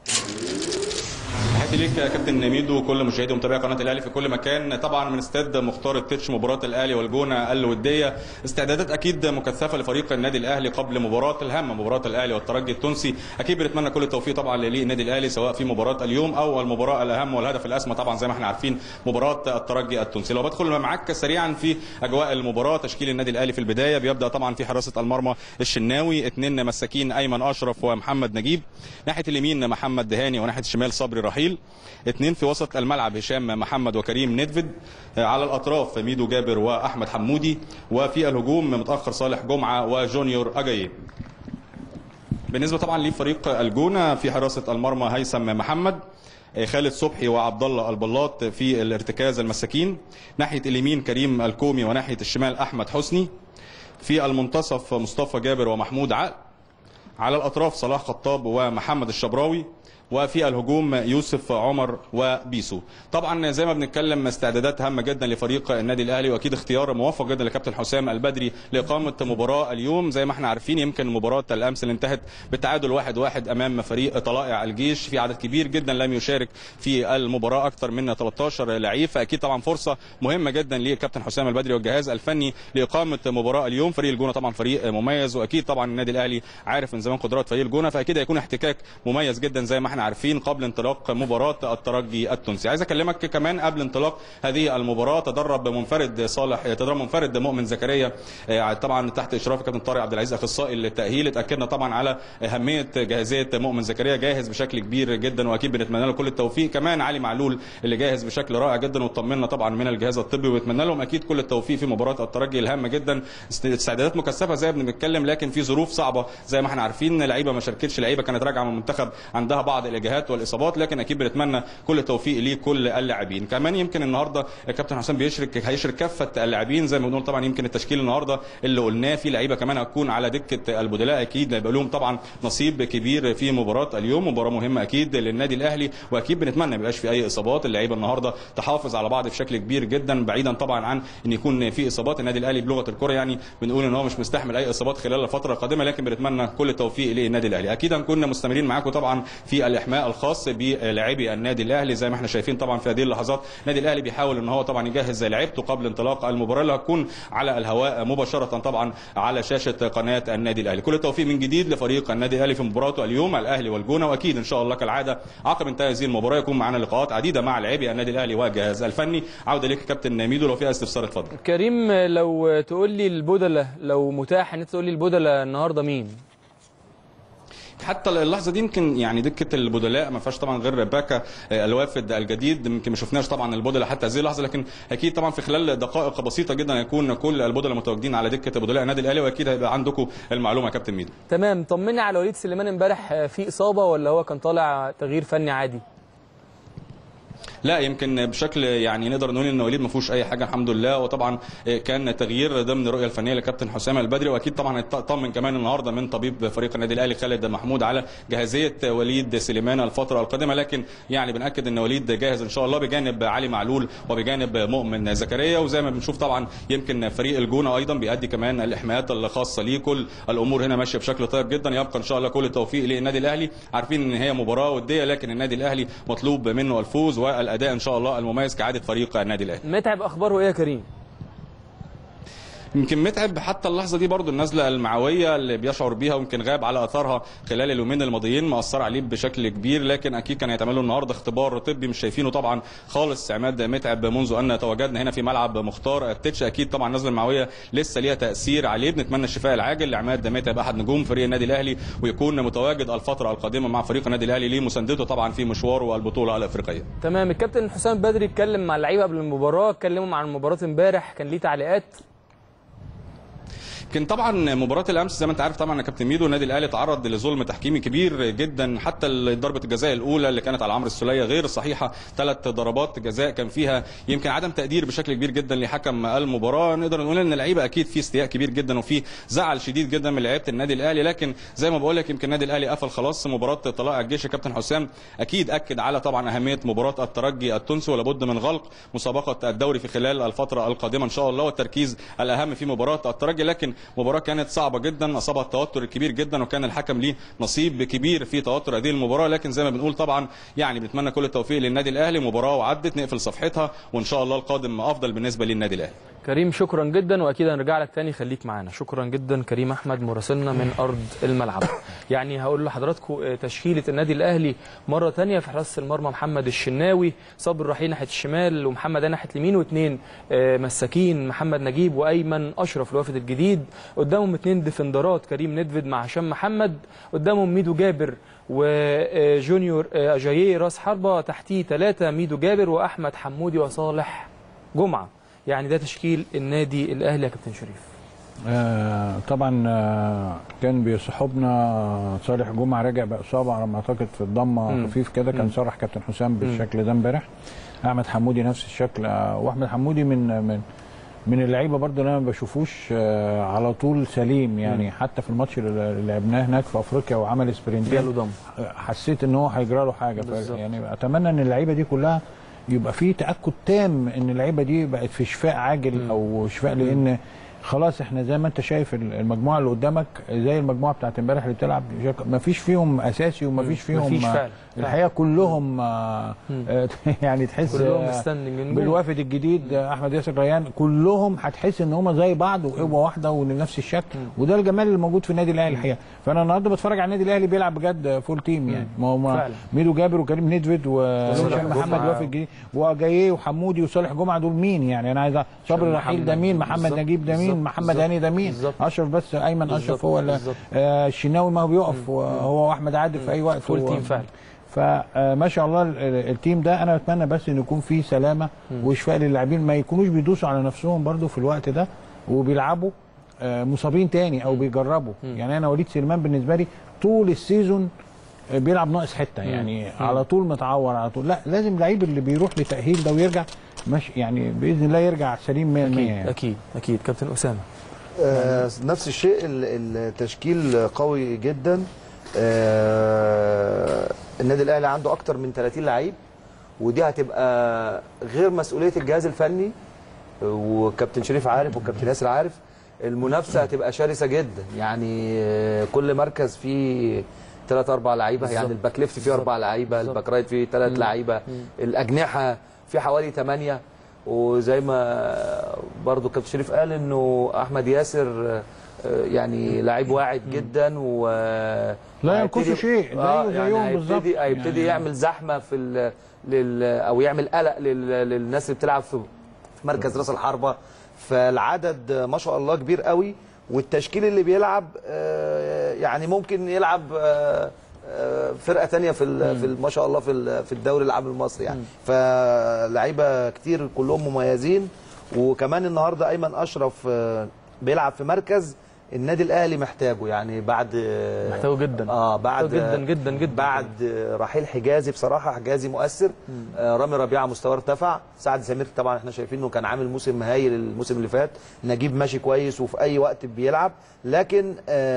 تحياتي ليك يا كابتن ميدو وكل مشاهدي ومتابعي قناه الاهلي في كل مكان طبعا من استاد مختار التتش مباراه الاهلي والجونه الوديه استعدادات اكيد مكثفه لفريق النادي الاهلي قبل مباراه الهامه مباراه الاهلي والترجي التونسي اكيد بنتمنى كل التوفيق طبعا للنادي الاهلي سواء في مباراه اليوم او المباراه الاهم والهدف الاسمى طبعا زي ما احنا عارفين مباراه الترجي التونسي لو بدخل معاك سريعا في اجواء المباراه تشكيل النادي الاهلي في البدايه بيبدا طبعا في حراسه المرمى الشناوي اثنين مساكين ايمن اشرف ومحمد نجيب ناحيه اليمين محمد دهاني وناحيه الشمال صبري رحيل اثنين في وسط الملعب هشام محمد وكريم ندفد على الاطراف ميدو جابر واحمد حمودي وفي الهجوم متاخر صالح جمعه وجونيور اجاي بالنسبه طبعا لفريق الجونه في حراسه المرمى هيثم محمد خالد صبحي وعبد الله البلاط في الارتكاز المساكين ناحيه اليمين كريم الكومي وناحيه الشمال احمد حسني في المنتصف مصطفى جابر ومحمود عقل على الاطراف صلاح خطاب ومحمد الشبراوي وفي الهجوم يوسف عمر وبيسو طبعا زي ما بنتكلم استعدادات هامه جدا لفريق النادي الاهلي واكيد اختيار موفق جدا لكابتن حسام البدري لاقامه مباراه اليوم زي ما احنا عارفين يمكن مباراه الامس اللي انتهت بالتعادل واحد واحد امام فريق طلائع الجيش في عدد كبير جدا لم يشارك في المباراه اكثر من 13 لعيب فاكيد طبعا فرصه مهمه جدا لكابتن حسام البدري والجهاز الفني لاقامه مباراه اليوم فريق الجونه طبعا فريق مميز واكيد طبعا النادي الاهلي عارف من زمان قدرات فريق الجونه فاكيد هيكون احتكاك مميز جدا زي ما احنا عارفين قبل انطلاق مباراه الترجي التونسي عايز اكلمك كمان قبل انطلاق هذه المباراه تدرب منفرد صالح تدرب منفرد مؤمن زكريا آه، طبعا تحت اشراف كابتن طارق عبد العزيز اخصائي التاهيل اتاكدنا طبعا على اهميه جاهزيه مؤمن زكريا جاهز بشكل كبير جدا واكيد بنتمنى له كل التوفيق كمان علي معلول اللي جاهز بشكل رائع جدا وطمنا طبعا من الجهاز الطبي وبنتمنى لهم اكيد كل التوفيق في مباراه الترجي الهامه جدا است- استعدادات مكثفه زي ما بنتكلم لكن في ظروف صعبه زي ما احنا عارفين لعيبه ما شاركتش لعيبه كانت راجعه من المنتخب عندها بعض الاجهاد والاصابات لكن اكيد بنتمنى كل التوفيق لكل اللاعبين كمان يمكن النهارده الكابتن حسام بيشرك هيشرك كافه اللاعبين زي ما بنقول طبعا يمكن التشكيل النهارده اللي قلناه في لعيبه كمان هتكون على دكه البدلاء اكيد هيبقى لهم طبعا نصيب كبير في مباراه اليوم مباراه مهمه اكيد للنادي الاهلي واكيد بنتمنى ما يبقاش في اي اصابات اللعيبه النهارده تحافظ على بعض بشكل كبير جدا بعيدا طبعا عن ان يكون في اصابات النادي الاهلي بلغه الكره يعني بنقول ان هو مش مستحمل اي اصابات خلال الفتره القادمه لكن بنتمنى كل التوفيق للنادي الاهلي اكيد هنكون مستمرين معاكم طبعا في الاحماء الخاص بلاعبي النادي الاهلي زي ما احنا شايفين طبعا في هذه اللحظات النادي الاهلي بيحاول ان هو طبعا يجهز لعيبته قبل انطلاق المباراه اللي هتكون على الهواء مباشره طبعا على شاشه قناه النادي الاهلي كل التوفيق من جديد لفريق النادي الاهلي في مباراته اليوم الاهلي والجونه واكيد ان شاء الله كالعاده عقب انتهاء هذه المباراه يكون معنا لقاءات عديده مع لاعبي النادي الاهلي والجهاز الفني عوده ليك كابتن ميدو لو في استفسار اتفضل كريم لو تقول لي البدله لو متاح ان انت تقول لي البدله النهارده مين حتى اللحظه دي يمكن يعني دكه البدلاء ما فيهاش طبعا غير باكا آه، الوافد الجديد يمكن ما شفناش طبعا البدلاء حتى هذه اللحظه لكن اكيد طبعا في خلال دقائق بسيطه جدا هيكون كل البدلاء متواجدين على دكه بدلاء النادي الاهلي واكيد هيبقى عندكم المعلومه يا كابتن ميدو تمام طمني على وليد سليمان امبارح في اصابه ولا هو كان طالع تغيير فني عادي لا يمكن بشكل يعني نقدر نقول ان وليد ما فيهوش اي حاجه الحمد لله وطبعا كان تغيير ضمن الرؤيه الفنيه لكابتن حسام البدري واكيد طبعا اطمن كمان النهارده من طبيب فريق النادي الاهلي خالد محمود على جاهزيه وليد سليمان الفتره القادمه لكن يعني بناكد ان وليد جاهز ان شاء الله بجانب علي معلول وبجانب مؤمن زكريا وزي ما بنشوف طبعا يمكن فريق الجونه ايضا بيأدي كمان الاحماءات الخاصه ليه كل الامور هنا ماشيه بشكل طيب جدا يبقى ان شاء الله كل التوفيق للنادي الاهلي عارفين ان هي مباراه وديه لكن النادي الاهلي مطلوب منه الفوز والاداء ان شاء الله المميز كعاده فريق النادي الاهلي متعب اخباره ايه يا كريم يمكن متعب حتى اللحظه دي برضو النزله المعويه اللي بيشعر بيها ويمكن غاب على اثارها خلال اليومين الماضيين مأثر عليه بشكل كبير لكن اكيد كان هيتعمل له النهارده اختبار طبي مش شايفينه طبعا خالص عماد متعب منذ ان تواجدنا هنا في ملعب مختار التتش اكيد طبعا النزله المعويه لسه ليها تاثير عليه بنتمنى الشفاء العاجل لعماد متعب احد نجوم فريق النادي الاهلي ويكون متواجد الفتره القادمه مع فريق النادي الاهلي لمساندته طبعا في مشواره البطوله الافريقيه تمام الكابتن حسام بدري اتكلم مع اللعيبه قبل المباراه اتكلموا عن مباراه امبارح كان ليه تعليقات لكن طبعا مباراه الامس زي ما انت عارف طبعا يا كابتن ميدو النادي الاهلي تعرض لظلم تحكيمي كبير جدا حتى ضربه الجزاء الاولى اللي كانت على عمرو السوليه غير صحيحه ثلاث ضربات جزاء كان فيها يمكن عدم تقدير بشكل كبير جدا لحكم المباراه نقدر نقول ان اللعيبه اكيد في استياء كبير جدا وفي زعل شديد جدا من لعيبه النادي الاهلي لكن زي ما بقول لك يمكن النادي الاهلي قفل خلاص مباراه طلائع الجيش كابتن حسام اكيد اكد على طبعا اهميه مباراه الترجي التونسي ولابد من غلق مسابقه الدوري في خلال الفتره القادمه ان شاء الله والتركيز الاهم في مباراه الترجي لكن مباراه كانت صعبه جدا اصابها التوتر الكبير جدا وكان الحكم ليه نصيب كبير في توتر هذه المباراه لكن زي ما بنقول طبعا يعني بنتمنى كل التوفيق للنادي الاهلي مباراه وعدت نقفل صفحتها وان شاء الله القادم افضل بالنسبه للنادي الاهلي كريم شكرا جدا واكيد هنرجع لك تاني خليك معانا شكرا جدا كريم احمد مراسلنا من ارض الملعب يعني هقول لحضراتكم تشكيله النادي الاهلي مره تانية في حراسه المرمى محمد الشناوي صابر رحيل ناحيه الشمال ومحمد ناحيه اليمين واثنين مساكين محمد نجيب وايمن اشرف الوافد الجديد قدامهم اثنين ديفندرات كريم ندفد مع هشام محمد قدامهم ميدو جابر وجونيور اجاييه راس حربه تحتيه ثلاثه ميدو جابر واحمد حمودي وصالح جمعه يعني ده تشكيل النادي الاهلي يا كابتن شريف آه طبعا آه كان بيصحبنا صالح جمعه راجع باصابه على ما اعتقد في الضمه خفيف كده كان صرح كابتن حسام بالشكل ده امبارح احمد حمودي نفس الشكل آه واحمد حمودي من من من اللعيبه برضه اللي انا ما بشوفوش آه على طول سليم يعني مم. حتى في الماتش اللي لعبناه هناك في افريقيا وعمل سبرنتين جاله ضم حسيت ان هو هيجرى له حاجه يعني اتمنى ان اللعيبه دي كلها يبقى في تاكد تام ان اللعيبه دي بقت في شفاء عاجل م. او شفاء لان خلاص احنا زي ما انت شايف المجموعه اللي قدامك زي المجموعه بتاعت امبارح اللي بتلعب ما فيش فيهم اساسي وما فيش فيهم مفيش فعلا الحقيقه كلهم يعني تحس كلهم بالوافد الجديد احمد ياسر ريان كلهم هتحس ان هم زي بعض وقوه واحده ونفس الشكل وده الجمال اللي موجود في النادي الاهلي الحقيقه فانا النهارده بتفرج على النادي الاهلي بيلعب بجد فول تيم يعني ما هم ميدو جابر وكريم ندفد ومحمد وافد الجديد وجاييه وحمودي وصالح جمعه دول مين يعني انا عايز صبري رحيل ده مين محمد نجيب ده مين محمد هاني ده مين اشرف بس ايمن اشرف هو اللي آه الشناوي ما هو بيقف هو واحمد عادل في اي وقت فول تيم فعلا فما شاء الله التيم ده انا اتمنى بس ان يكون فيه سلامه وشفاء للاعبين ما يكونوش بيدوسوا على نفسهم برده في الوقت ده وبيلعبوا مصابين تاني او بيجربوا يعني انا وليد سليمان بالنسبه لي طول السيزون بيلعب ناقص حته يعني على طول متعور على طول لا لازم اللعيب اللي بيروح لتاهيل ده ويرجع مش يعني باذن الله يرجع سليم 100% اكيد يعني. اكيد اكيد كابتن اسامه آه نفس الشيء التشكيل قوي جدا آه النادي الاهلي عنده اكتر من 30 لعيب ودي هتبقى غير مسؤوليه الجهاز الفني وكابتن شريف عارف وكابتن ياسر عارف المنافسه هتبقى شرسه جدا يعني كل مركز فيه ثلاث اربع لعيبه يعني الباك ليفت فيه اربع لعيبه الباك رايت فيه ثلاث لعيبه الاجنحه في حوالي ثمانيه وزي ما برضو كابتن شريف قال انه احمد ياسر يعني لعيب واعد جدا و لا ينقصه شيء زيه آه زيهم يعني بالظبط هيبتدي هيبتدي يعني يعمل زحمه في ال... لل... او يعمل قلق لل... للناس اللي بتلعب في مركز راس الحربه فالعدد ما شاء الله كبير قوي والتشكيل اللي بيلعب يعني ممكن يلعب فرقه ثانيه في في ما شاء الله في في الدوري العام المصري يعني فلعيبه كتير كلهم مميزين وكمان النهارده ايمن اشرف بيلعب في مركز النادي الاهلي محتاجه يعني بعد محتاجه جدا اه بعد محتاجه جدا جدا جدا بعد رحيل حجازي بصراحه حجازي مؤثر آه رامي ربيعه مستواه ارتفع سعد سمير طبعا احنا شايفين انه كان عامل موسم هايل الموسم اللي فات نجيب ماشي كويس وفي اي وقت بيلعب لكن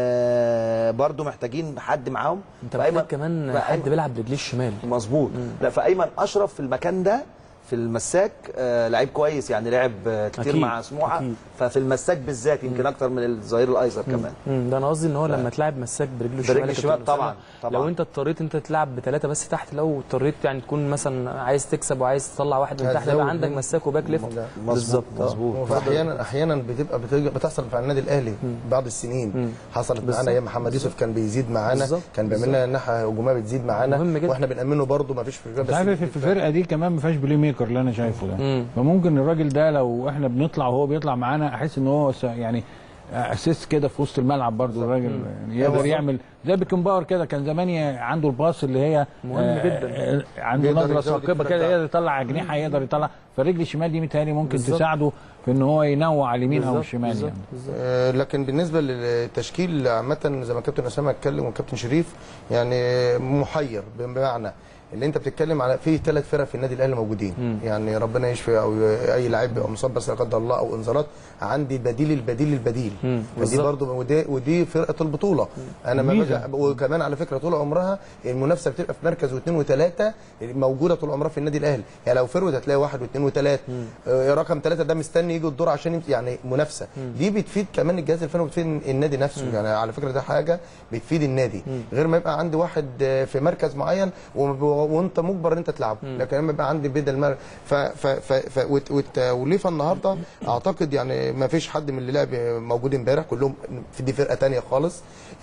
آه برضو محتاجين حد معاهم انت فأيمن- محتاج كمان فأيمن- حد بيلعب برجليه الشمال مظبوط لا فايمن اشرف في المكان ده في المساك آه لعيب كويس يعني لعب آه كتير أكيد، مع سموحه أكيد. ففي المساك بالذات يمكن اكتر من الظهير الايسر كمان مم، ده انا قصدي ان هو لما تلعب مساك برجله الشمال برجل يا الشمال كابتن طبعاً، أسامة، طبعاً. لو انت اضطريت انت تلعب بثلاثه بس تحت لو اضطريت يعني تكون مثلا عايز تكسب وعايز تطلع واحد من تحت هتزود يبقى عندك من- مساك وباك ليفت بالظبط آه. مظبوط احيانا احيانا بتبقى بتج- بتحصل في النادي الاهلي بعض السنين حصلت معانا ايام محمد يوسف كان بيزيد معانا بالظبط، كان بيعمل لنا ناحيه هجوميه بتزيد معانا مهم جدا. واحنا بنامنه برده ما فيش في انت عارف في الفرقه دي كمان ما فيهاش بلاي ميكر اللي انا شايفه ده مم. فممكن الراجل ده لو احنا بنطلع وهو بيطلع معانا احس ان هو س- يعني اسيست كده في وسط الملعب برضو الراجل يعني يقدر يعمل زي بيكنباور كده كان زمان ي- عنده الباص اللي هي مهم آه، جدا. آه، عنده بيقدر نظره يزود ثاقبه الفرق كده بتاعته. يقدر يطلع اجنحه يقدر يطلع فالرجل الشمال دي متهيألي ممكن بالظبط. تساعده في ان هو ينوع على اليمين او بالظبط، الشمال بالظبط، يعني بالظبط. آه، لكن بالنسبه للتشكيل عامه زي ما كابتن اسامه اتكلم وكابتن شريف يعني محير بمعنى اللي انت بتتكلم على في ثلاث فرق في النادي الاهلي موجودين مم. يعني ربنا يشفي او اي لاعب بيبقى مصاب بس لا قدر الله او انذارات عندي بديل البديل البديل مم. ودي بالظبط. برضو ودي, ودي فرقه البطوله انا ما ميزة. باجي وكمان على فكره طول عمرها المنافسه بتبقى في مركز واثنين وثلاثه موجوده طول عمرها في النادي الاهلي يعني لو فرود هتلاقي واحد واثنين وثلاثه آه، رقم ثلاثه ده مستني يجي الدور عشان يمس- يعني منافسه دي بتفيد كمان الجهاز الفني وبتفيد النادي نفسه يعني على فكره ده حاجه بتفيد النادي غير ما يبقى عندي واحد آه، في مركز معين وم- وانت مجبر ان انت تلعبه لكن لما يبقى عندي بدل مر... ف... ف... ف... ف... وت... وت... وليفا النهارده اعتقد يعني ما فيش حد من اللي لعب موجود امبارح كلهم في دي فرقه تانية خالص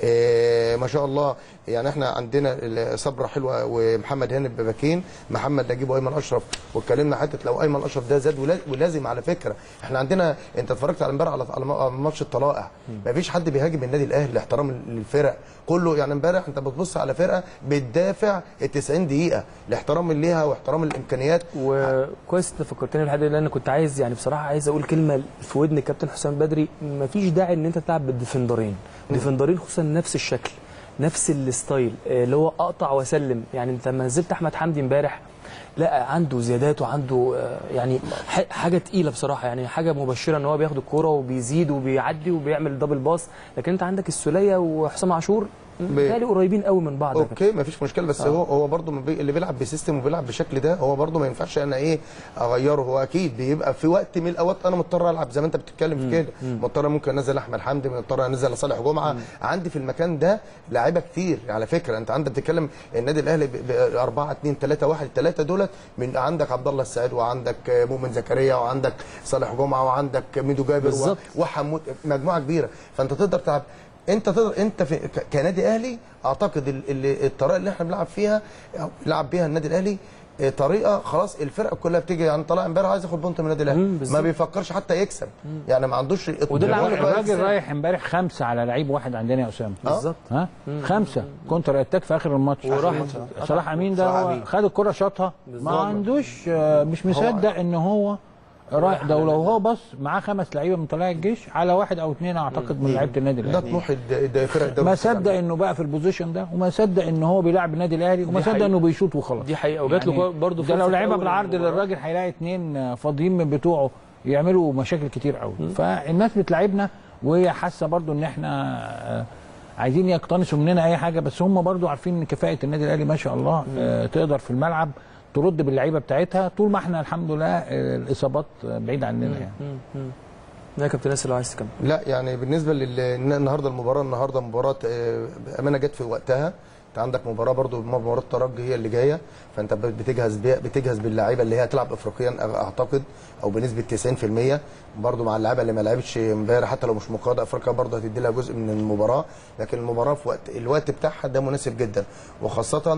آه، ما شاء الله يعني احنا عندنا صبره حلوه ومحمد هاني بباكين محمد نجيب وايمن اشرف واتكلمنا حته لو ايمن اشرف ده زاد ولا- ولازم على فكره احنا عندنا انت اتفرجت على امبارح على على ماتش الطلائع ما فيش حد بيهاجم النادي الاهلي احترام للفرق كله يعني امبارح انت بتبص على فرقه بتدافع ال 90 دقيقه الاحترام ليها واحترام الامكانيات وكويس انت فكرتني بالحاجه دي لان كنت عايز يعني بصراحه عايز اقول كلمه في ودن الكابتن حسام بدري مفيش داعي ان انت تلعب بالديفندرين ديفندرين خصوصا نفس الشكل نفس الستايل آه، اللي هو اقطع واسلم يعني انت لما نزلت احمد حمدي امبارح لا عنده زيادات وعنده آه، يعني ح- حاجه تقيله بصراحه يعني حاجه مبشره ان هو بياخد الكوره وبيزيد وبيعدي وبيعمل دبل باص لكن انت عندك السوليه وحسام عاشور بالتالي قريبين قوي من بعض يا كابتن. اوكي مفيش مشكله بس هو هو برضه ما بي- اللي بيلعب بسيستم وبيلعب بالشكل ده هو برضه ما ينفعش انا ايه اغيره هو اكيد بيبقى في وقت من الاوقات انا مضطر العب زي ما انت بتتكلم في كده مضطر ممكن انزل احمد حمدي مضطر انزل صالح جمعه عندي في المكان ده لعيبه كتير على فكره انت عندك بتتكلم النادي الاهلي ب 4 2 3 1 3 دولت من عندك عبد الله السعيد وعندك مؤمن زكريا وعندك صالح جمعه وعندك ميدو جابر بالظبط. و- وحمود مجموعه كبيره فانت تقدر تلعب انت تقدر انت في ك- كنادي اهلي اعتقد ال- ال- الطريقه اللي احنا بنلعب فيها أو بيلعب بيها النادي الاهلي اه، طريقه خلاص الفرقه كلها بتيجي يعني طلع امبارح عايز ياخد بونت من النادي مم، الاهلي بالظبط. ما بيفكرش حتى يكسب يعني ما عندوش وده اللي عمله الطموح كويس. الراجل رايح امبارح خمسه على لعيب واحد عندنا يا اسامه بالظبط ها خمسه كونتر اتاك في اخر الماتش وراح صلاح امين ده صلاح هو أمين. خد الكره شاطها ما عندوش آه، مش مصدق ان هو رايح ده ولو هو بص معاه خمس لعيبه من طلائع الجيش على واحد او اثنين اعتقد من لعيبه النادي ده الاهلي طموح الد- الد- فرق الدوري ما صدق انه بقى في البوزيشن ده وما صدق ان هو بيلعب النادي الاهلي وما دي صدق حقيقة. انه بيشوط وخلاص دي حقيقه وجات له يعني برضه ده لو فرصة لعبها أول بالعرض المباراة. للراجل هيلاقي اثنين فاضيين من بتوعه يعملوا مشاكل كتير قوي فالناس بتلعبنا وهي حاسه برضو ان احنا آه، عايزين يقتنصوا مننا اي حاجه بس هم برضو عارفين ان كفاءه النادي الاهلي ما شاء الله آه، تقدر في الملعب ترد باللعيبه بتاعتها طول ما احنا الحمد لله آه، الاصابات آه، بعيده عننا يعني مم، مم. لا يا كابتن ياسر لو عايز تكمل لا يعني بالنسبه لل النهارده المباراه النهارده مباراه آه، بامانه جت في وقتها انت عندك مباراه برضو مباراه الترجي هي اللي جايه فانت بتجهز بيها بتجهز باللعيبه اللي هي هتلعب افريقيا اعتقد او بنسبه 90% برضو مع اللعيبه اللي ما لعبتش امبارح حتى لو مش مقاده افريقيا برضو هتدي لها جزء من المباراه لكن المباراه في وقت الوقت بتاعها ده مناسب جدا وخاصه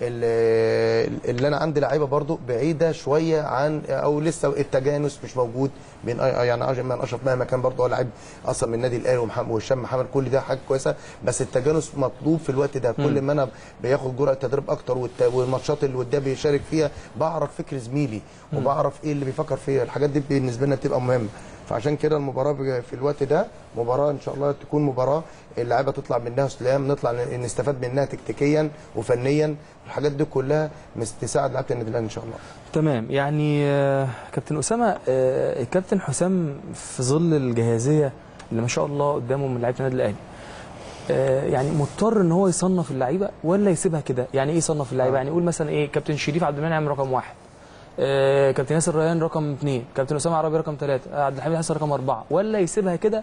ال- اللي انا عندي لعيبه برضو بعيده شويه عن او لسه التجانس مش موجود بين أي- يعني اجمل اشرف مهما كان برضو هو لعيب اصلا من النادي الاهلي ومحمد وهشام محمد كل ده حاجه كويسه بس التجانس مطلوب في الوقت ده كل ما انا بياخد جرعه تدريب اكتر والت- والماتشات اللي قدام بيشارك فيها بعرف فكر زميلي وبعرف ايه اللي بيفكر فيه الحاجات دي بالنسبه لنا بتبقى مهمه فعشان كده المباراه بج- في الوقت ده مباراه ان شاء الله تكون مباراه اللعيبه تطلع منها سلام نطلع ن- نستفاد منها تكتيكيا وفنيا الحاجات دي كلها مس- تساعد لعيبه النادي الاهلي ان شاء الله تمام يعني آه، كابتن اسامه آه، الكابتن حسام في ظل الجاهزيه اللي ما شاء الله قدامه من لعيبه النادي الاهلي آه، يعني مضطر ان هو يصنف اللعيبه ولا يسيبها كده يعني ايه يصنف اللعيبه يعني يقول مثلا ايه كابتن شريف عبد المنعم رقم واحد آه، كابتن ياسر ريان رقم اثنين كابتن اسامه عربي رقم ثلاثه عبد الحميد حسن رقم اربعه ولا يسيبها كده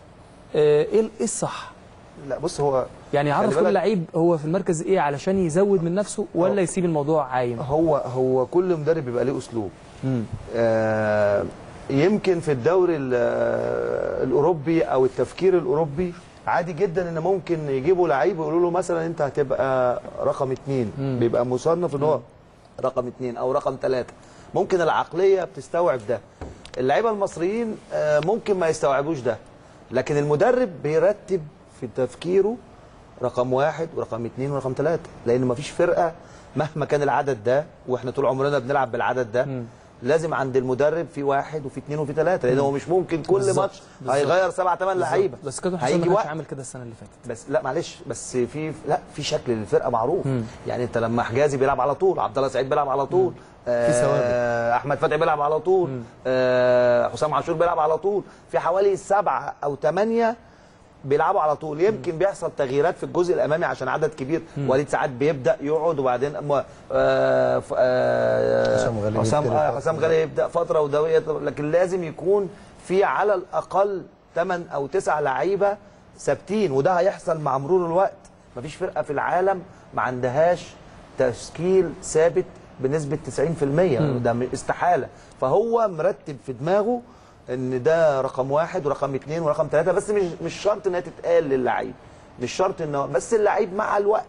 آه، ايه ال- ايه الصح لا بص هو يعني يعرف خلي كل بالك- لعيب هو في المركز ايه علشان يزود من نفسه ولا يسيب الموضوع عايم هو هو كل مدرب بيبقى ليه اسلوب مم. آه، يمكن في الدوري ال- آه، الاوروبي او التفكير الاوروبي عادي جدا ان ممكن يجيبوا لعيب ويقولوا له مثلا انت هتبقى رقم اثنين مم. بيبقى مصنف ان هو رقم اثنين او رقم ثلاثه ممكن العقليه بتستوعب ده اللعيبه المصريين آه، ممكن ما يستوعبوش ده لكن المدرب بيرتب في تفكيره رقم واحد ورقم اثنين ورقم ثلاثه لان مفيش فرقه مهما كان العدد ده واحنا طول عمرنا بنلعب بالعدد ده مم. لازم عند المدرب في واحد وفي اثنين وفي ثلاثه لان هو مش ممكن كل بالظبط، ماتش بالظبط. هيغير سبع ثمان لعيبه بس كابتن حسام هيجي ما كانش وقت عامل كده السنه اللي فاتت بس لا معلش بس في لا في شكل للفرقه معروف مم. يعني انت لما حجازي بيلعب على طول عبد الله سعيد بيلعب على طول آه في ثوابت. احمد فتحي بيلعب على طول آه حسام عاشور بيلعب على طول في حوالي سبعه او ثمانيه بيلعبوا على طول يمكن بيحصل تغييرات في الجزء الامامي عشان عدد كبير وليد ساعات بيبدا يقعد وبعدين م- آه ف- آه حسام غالي حسام يبتدي آه فترة. حسام غالي يبدا فتره ودويه لكن لازم يكون في على الاقل 8 او 9 لعيبه ثابتين وده هيحصل مع مرور الوقت مفيش فرقه في العالم ما عندهاش تشكيل ثابت بنسبه 90% ده م- استحاله فهو مرتب في دماغه ان ده رقم واحد ورقم اثنين ورقم ثلاثه بس مش مش شرط انها تتقال للعيب مش شرط انه بس اللعيب مع الوقت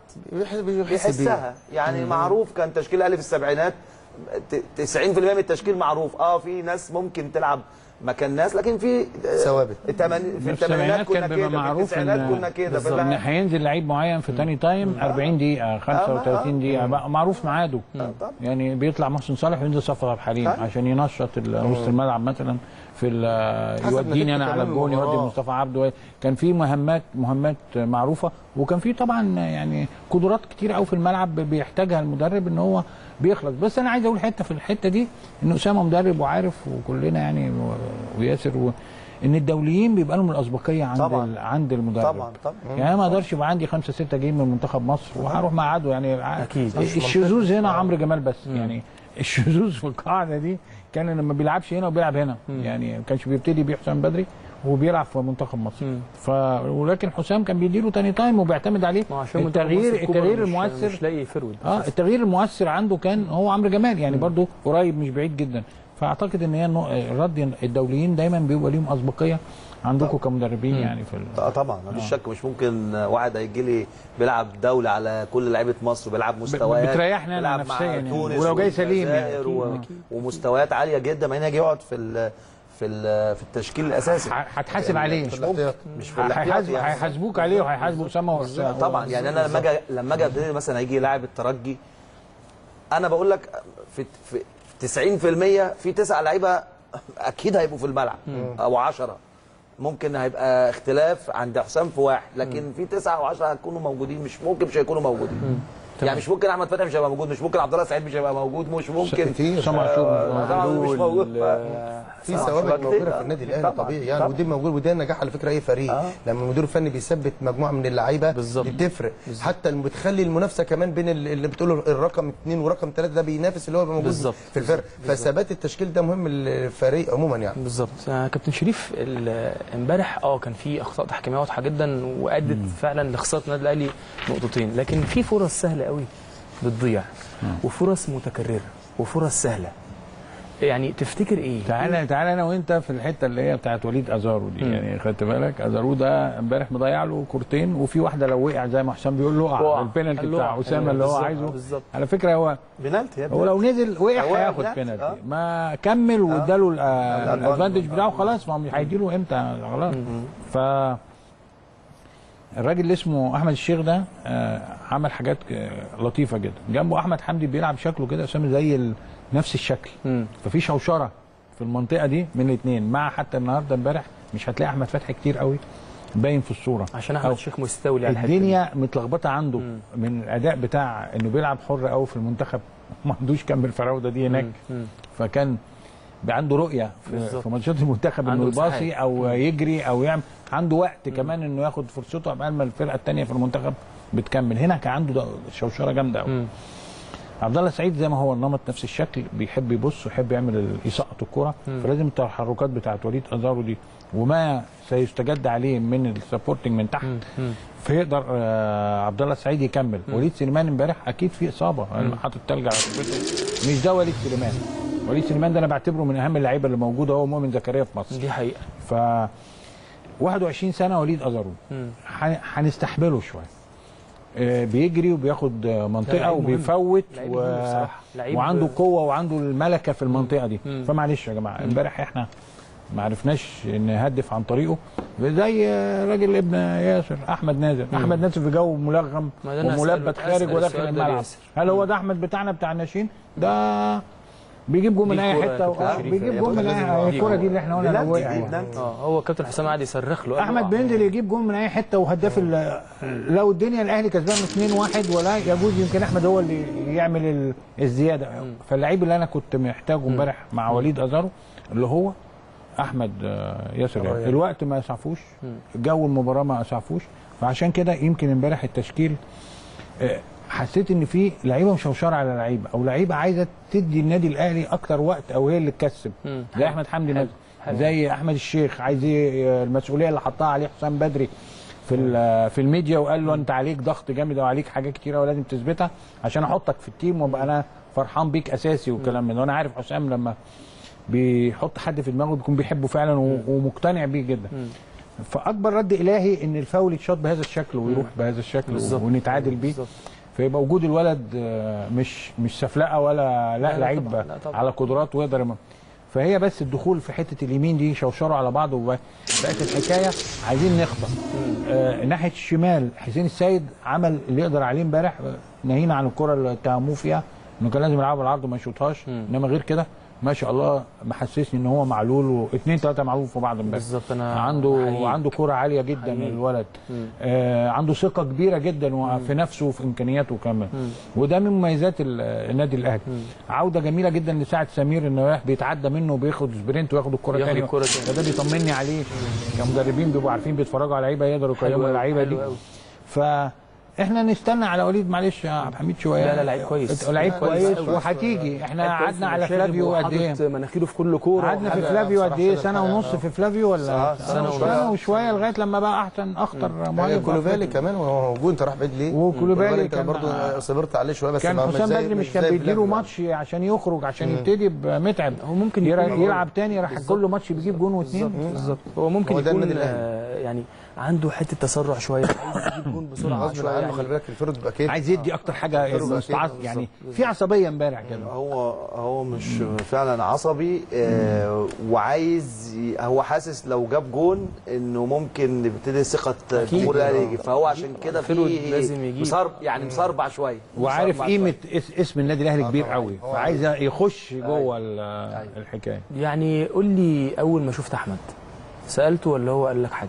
بيحسها يعني معروف كان تشكيل الاهلي في السبعينات ت- 90% من التشكيل معروف اه في ناس ممكن تلعب مكان ناس لكن في آه، ثوابت. التمانين- في في الثمانينات كنا كان كده بيبقى في معروف التسعينات كنا كده بالظبط، فبقى- ان هينزل لعيب معين في تاني تايم 40 دقيقه 35 دقيقه بقى معروف ميعاده طبعا. يعني بيطلع محسن صالح وينزل صفقه عبد الحليم طيب. عشان ينشط ال- وسط الملعب مثلا في ال- حسب يوديني انا نتيجة على كمان الجون يودي المباراة. مصطفى عبده كان في مهمات مهمات معروفه وكان في طبعا يعني قدرات كتير قوي في الملعب بيحتاجها المدرب ان هو بيخلص بس انا عايز اقول حته في الحته دي ان اسامه مدرب وعارف وكلنا يعني و- وياسر و ان الدوليين بيبقى لهم الاسبقيه عند طبعاً. ال- عند المدرب طبعا طبعا يعني انا ما اقدرش يبقى عندي خمسه سته جايين من منتخب مصر وهروح مع عدو يعني ع- أكيد. الشذوذ هنا عمرو جمال بس يعني الشذوذ في القاعده دي كان لما بيلعبش هنا وبيلعب هنا يعني ما كانش بيبتدي بيه حسام بدري وبيلعب في منتخب مصر مم. ف ولكن حسام كان بيديله تاني تايم وبيعتمد عليه ما عشان منتخب مصر التغيير الكبرى التغيير مش- المؤثر مش لاقي فرود اه التغيير المؤثر عنده كان هو عمرو جمال يعني برضو قريب مش بعيد جدا فاعتقد ان هي النوع- الرد الدوليين دايما بيبقى ليهم اسبقيه عندكم كمدربين يعني في ال- آه طبعا مفيش شك مش ممكن واحد هيجي لي بيلعب دولة على كل لعيبه مصر بيلعب مستويات بتريحنا أنا بيلعب نفسيا مع يعني. تونس ولو جاي سليم يعني. والجزائر و... ومستويات عاليه جدا ما هنا يجي يقعد في ال... في ال... في التشكيل الاساسي ح- هتحاسب عليه مش ممكن مش في الاحتياطي هيحاسب- يعني. هيحاسبوك عليه وهيحاسبوا اسامه و- طبعا يعني انا لما اجي لما اجي ابتدي مثلا هيجي لاعب الترجي انا بقول لك في في 90% في تسع لعيبه اكيد هيبقوا في الملعب او 10 ممكن هيبقى اختلاف عند حسام في واحد لكن في تسعه او 10 هيكونوا موجودين مش ممكن مش هيكونوا موجودين يعني مش ممكن احمد فتحي مش هيبقى موجود مش ممكن عبد الله سعيد مش هيبقى موجود مش ممكن كتير. اسامه عاشور آه، طبعا مش موجود في آه، ثوابت كتير. موجوده في النادي الاهلي طبعاً، طبيعي يعني طبعاً. ودي موجود وده نجاح على فكره اي فريق آه. لما المدير الفني بيثبت مجموعه من اللعيبه بالظبط. دي بتفرق حتى اللي بتخلي المنافسه كمان بين ال- اللي بتقول الرقم اثنين ورقم ثلاثه ده بينافس اللي هو بيبقى موجود بالظبط. في الفرق فثبات التشكيل ده مهم للفريق عموما يعني بالظبط آه، كابتن شريف ال- امبارح اه كان في اخطاء تحكيميه واضحه جدا وادت فعلا لخساره النادي الاهلي نقطتين لكن في فرص سهله قوي بتضيع وفرص متكرره وفرص سهله يعني تفتكر ايه؟ تعالى تعالى انا وانت في الحته اللي هي بتاعت وليد ازارو دي مم. يعني خدت بالك ازارو ده امبارح مضيع له كورتين وفي واحده لو وقع زي ما حسام بيقول له وقع. وقع البنالتي قال له بتاع وقع. اسامه اللي هو بالظبط، عايزه بالظبط. على فكره هو بنالتي يا ابني هو لو نزل وقع هو هياخد بنالتي، بنالتي آه. ما كمل واداله ال- آه، الأدفانتج. الادفانتج بتاعه خلاص ما هو مش هيديله امتى خلاص ف الراجل اللي اسمه احمد الشيخ ده آه، عمل حاجات آه، لطيفه جدا جنبه احمد حمدي بيلعب شكله كده اسامه زي ال- نفس الشكل مم. ففي شوشره في المنطقه دي من الاثنين مع حتى النهارده امبارح مش هتلاقي احمد فتحي كتير قوي باين في الصوره عشان أو احمد الشيخ مستولي على الحته دي. الدنيا متلخبطه عنده من الاداء بتاع انه بيلعب حر قوي في المنتخب ما عندوش كم الفراوده دي هناك مم. فكان بقى عنده رؤيه في, بالظبط. في ماتشات المنتخب عنده انه يباصي مساحات. او يجري او يعمل عنده وقت كمان انه ياخد فرصته قبل ما الفرقه الثانيه في المنتخب بتكمل هنا كان عنده ده- شوشره جامده قوي مم. عبد الله سعيد زي ما هو النمط نفس الشكل بيحب يبص ويحب يعمل ال- يسقط الكره فلازم التحركات بتاعت وليد ازارو دي وما سيستجد عليه من السبورتنج من تحت مم. فيقدر آه، عبد الله السعيد يكمل وليد سليمان امبارح اكيد في اصابه انا حاطط تلج على ركبته مش ده وليد سليمان وليد سليمان ده انا بعتبره من اهم اللعيبه اللي موجوده هو مؤمن زكريا في مصر دي حقيقه ف 21 سنه وليد ازارو مم. ح- هنستحمله شويه آه، بيجري وبياخد آه، لا، منطقه لعيب مهم. وبيفوت لعيب و... مهم بصراحة. لعيب- وعنده قوه وعنده الملكه في المنطقه دي مم. فمعلش يا جماعه امبارح احنا ما عرفناش نهدف عن طريقه زي آه، راجل ابن ياسر احمد نازل احمد نازل في جو ملغم ما ده أنا وملبت أسأل- خارج أسأل وداخل السؤال ده الملعب لياسر. هل هو ده احمد بتاعنا بتاع الناشئين ده بيجيب جول من دي اي الكرة يا حته كابتن آه، شريف. بيجيب هي جول من برضه اي لازم هي يجيب الكره جول. دي اللي احنا قلنا بلال لو جديد وقع ده. اه هو كابتن حسام قعد يصرخ له قال له احمد آه. بينزل يجيب جول من اي حته وهداف ال- لو الدنيا الاهلي كسبان 2-1 ولا يجوز يمكن احمد هو اللي يعمل ال- الزياده فاللعيب اللي انا كنت محتاجه امبارح مع وليد ازارو اللي هو احمد آه، ياسر يعني. الوقت ما اسعفوش جو المباراه ما اسعفوش فعشان كده يمكن امبارح التشكيل آه، حسيت ان في لعيبه مشوشره على لعيبه او لعيبه عايزه تدي النادي الاهلي اكتر وقت او هي اللي تكسب مم. زي احمد حمدي حلو. مثلا حلو. زي احمد الشيخ عايز ي- المسؤوليه اللي حطها عليه حسام بدري في ال- في الميديا وقال له انت عليك ضغط جامد وعليك حاجات كتيره ولازم تثبتها عشان احطك في التيم وابقى انا فرحان بيك اساسي والكلام من ده وانا عارف حسام لما بيحط حد في دماغه بيكون بيحبه فعلا و- ومقتنع بيه جدا فاكبر رد الهي ان الفاول يتشاط بهذا الشكل ويروح بهذا الشكل بالظبط. ونتعادل بيه بالظبط. فيبقى وجود الولد آه، مش مش سفلقه ولا لا, لا لعيب طبعاً، لا طبعاً. على قدرات ويقدر يم- فهي بس الدخول في حته اليمين دي شوشروا على بعض وبقت الحكايه عايزين نخطف آه ناحيه الشمال حسين السيد عمل اللي يقدر عليه امبارح آه، ناهينا عن الكره اللي اتهموه فيها انه كان لازم يلعب العرض وما يشوطهاش انما غير كده ما شاء الله محسسني ان هو معلول واثنين ثلاثه معلول في بعض امبارح بالظبط انا عنده حقيقي. عنده كرة عالية جدا حقيقي. الولد آه عنده ثقة كبيرة جدا في نفسه وفي إمكانياته كمان وده من مميزات ال- النادي الأهلي عودة جميلة جدا لساعة سمير إنه رايح بيتعدى منه وبياخد سبرنت وياخد الكرة ياخد تاني الكرة تاني. فده بيطمني عليه كمدربين بيبقوا عارفين بيتفرجوا على لعيبة يقدروا حلو يقيموا أوي، اللعيبة حلو دي أوي. فاحنا نستنى على وليد معلش يا عبد الحميد شويه لا، لا، لعيب كويس. لعيب لا، كويس كويس أوي. وهتيجي احنا لعيب كويس قعدنا على ومشاغب فلافيو قد ايه وحاطط مناخيره في كل كوره قعدنا في وحاجة فلافيو قد ايه بصراحة سنه شغل ونص حاجة. في فلافيو ولا سنة سنه وشوية. وشويه لغايه لما بقى احسن اخطر مهاجم في كولوفالي أفريقيا. كمان وهو موجود انت راح بعيد ليه؟ وكولوفالي انت كان- برضه صبرت عليه شويه بس كان ما- مش حسام زي- بدري مش زي كان بيديله فلافيو. ماتش عشان يخرج عشان يبتدي بمتعب هو ممكن يرا- يكون- يلعب تاني راح كل ماتش بيجيب جون واثنين بالظبط هو ممكن هو ده يكون النادي الأهلي. آه، يعني عنده حته تسرع شويه عايز يجيب جون بسرعه غصب شويه عنه يعني خلي بالك الفرد بقى كده عايز يدي اكتر حاجه بالظبط. مستعص يعني في عصبيه امبارح كده هو هو مش فعلا عصبي آه وعايز ي- هو حاسس لو جاب جون انه ممكن يبتدي ثقه الجمهور الاهلي يجي فهو عشان كده فيرود في لازم يجيب. مصرب يعني مسربع شويه وعارف مسربع قيمه اس اسم النادي الاهلي كبير طبعاً. قوي هو فعايز يخش جوه ال- الحكايه يعني قول لي اول ما شفت احمد سالته ولا هو قال لك حاجه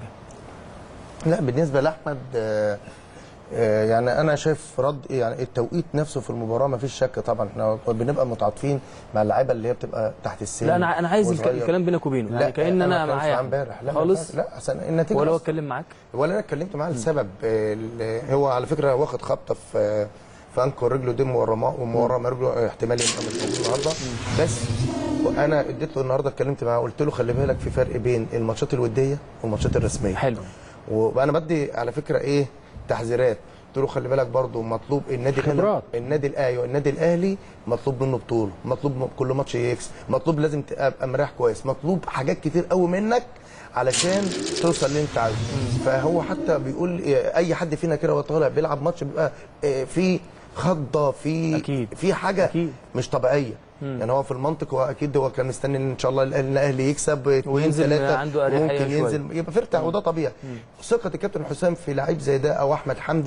لا بالنسبه لاحمد آه، آه، يعني انا شايف رد يعني التوقيت نفسه في المباراه ما فيش شك طبعا احنا بنبقى متعاطفين مع اللعيبه اللي هي بتبقى تحت السن لا انا انا عايز الك- وصغير. الكلام بينك وبينه لا يعني كان انا ما كانش معايا معاه امبارح لا خالص لا عشان النتيجه ولا هو أصلاً. اتكلم معاك ولا انا اتكلمت معاه لسبب آه، ال- هو على فكره واخد خبطه في في انكر رجله دي مورمه ومورمه رجله احتمال يبقى مش موجود النهارده بس انا اديت له النهارده اتكلمت معاه قلت له خلي بالك في فرق بين الماتشات الوديه والماتشات الرسميه حلو وانا بدي على فكره ايه تحذيرات قلت له خلي بالك برضو مطلوب النادي الأهلي- خبرات. النادي الأهلي- ايوه النادي الاهلي مطلوب منه بطوله مطلوب م- كل ماتش يكسب مطلوب لازم تبقى مريح كويس مطلوب حاجات كتير قوي منك علشان توصل اللي انت عايزه فهو حتى بيقول إيه، اي حد فينا كده وهو طالع بيلعب ماتش بيبقى إيه، في خضه في أكيد. في حاجه أكيد. مش طبيعيه يعني هو في المنطق هو اكيد هو كان مستني ان شاء الله الاهلي يكسب اتنين وينزل تلاته عنده أريحية ممكن شوية. ينزل يبقى فرتع وده طبيعي ثقه الكابتن حسام في لعيب زي ده او احمد حمدي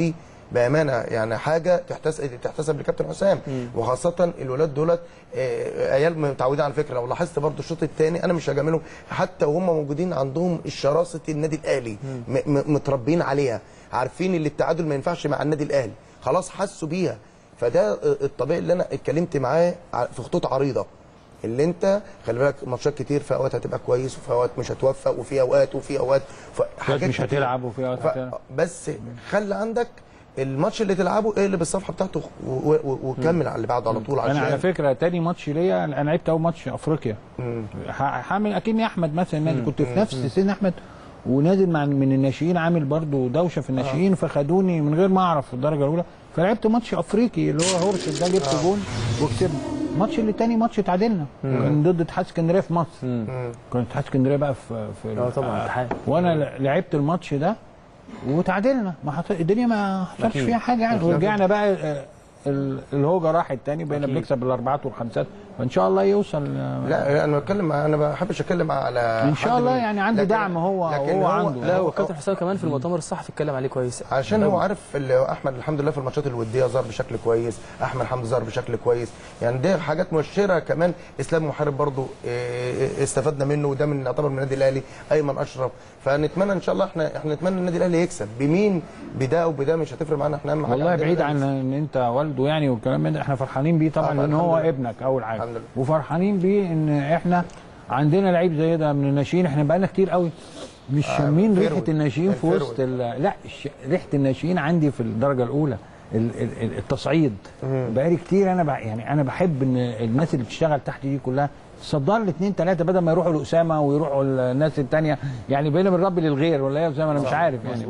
بامانه يعني حاجه تحتسب تحتسب لكابتن حسام وخاصه الولاد دولت آه، عيال متعودين على فكره لو لاحظت برضو الشوط الثاني انا مش هجاملهم حتى وهم موجودين عندهم الشراسه النادي الاهلي م- م- متربيين عليها عارفين ان التعادل ما ينفعش مع النادي الاهلي خلاص حسوا بيها فده آه، الطبيعي اللي انا اتكلمت معاه ع- في خطوط عريضه اللي انت خلي بالك ماتشات كتير في اوقات هتبقى كويس وفي اوقات مش هتوفق وفي اوقات وفي اوقات حاجات مش كتير. هتلعب وفي أوقات ف... هتلعب. بس خلي عندك الماتش اللي تلعبه اقلب الصفحه بتاعته و- و- وكمل على اللي بعده على طول عشان انا على فكره تاني ماتش ليا انا لعبت اول ماتش افريقيا ح- حامل اكني احمد مثلا نازل كنت في نفس سن احمد ونازل مع من الناشئين عامل برضو دوشه في الناشئين فخدوني من غير ما اعرف في الدرجه الاولى فلعبت ماتش افريقي اللي هو هورس ده جبت جون وكسبنا الماتش اللي تاني ماتش اتعادلنا كان ضد اتحاد اسكندريه في مصر كان اتحاد اسكندريه بقى في في اه طبعا امتحان وانا ل- لعبت الماتش ده وتعادلنا ما حصل الدنيا ما حصلش أكيد. فيها حاجه يعني ورجعنا بقى آه، ال- الهوجه راحت تاني بقينا أكيد. بنكسب الاربعات والخمسات فان شاء الله يوصل آه، لا انا بتكلم انا ما بحبش اتكلم على ان شاء حد الله من- يعني عنده لكن- دعم هو لكن هو عنده لا هو- وكابتن حسام كمان في المؤتمر الصحفي اتكلم عليه كويس عشان هو عارف اللي احمد الحمد لله في الماتشات الوديه ظهر بشكل كويس احمد حمدي ظهر بشكل كويس يعني دي حاجات مؤشره كمان اسلام محارب برضو إيه، استفدنا منه وده من يعتبر من النادي الاهلي ايمن اشرف فنتمنى ان شاء الله احنا احنا نتمنى النادي الاهلي يكسب بمين بده وبده مش هتفرق معانا احنا اهم حاجه والله عندنا بعيد الأهلي عن ان انت والده يعني والكلام من ده احنا فرحانين بيه طبعا آه، لان الحمد هو لله. ابنك اول حاجه الحمد لله. وفرحانين بيه ان احنا عندنا لعيب زي ده من الناشئين احنا بقالنا كتير قوي مش شامين ريحه فيرود. الناشئين في الفيرود. وسط ال- لا الش- ريحه الناشئين عندي في الدرجه الاولى ال- ال- ال- التصعيد بقالي كتير انا بع- يعني انا بحب ان الناس اللي بتشتغل تحت دي كلها تصدر لي اثنين ثلاثه بدل ما يروحوا لاسامه ويروحوا الناس الثانيه يعني بقينا بنربي للغير ولا ايه يا اسامه انا مش عارف يعني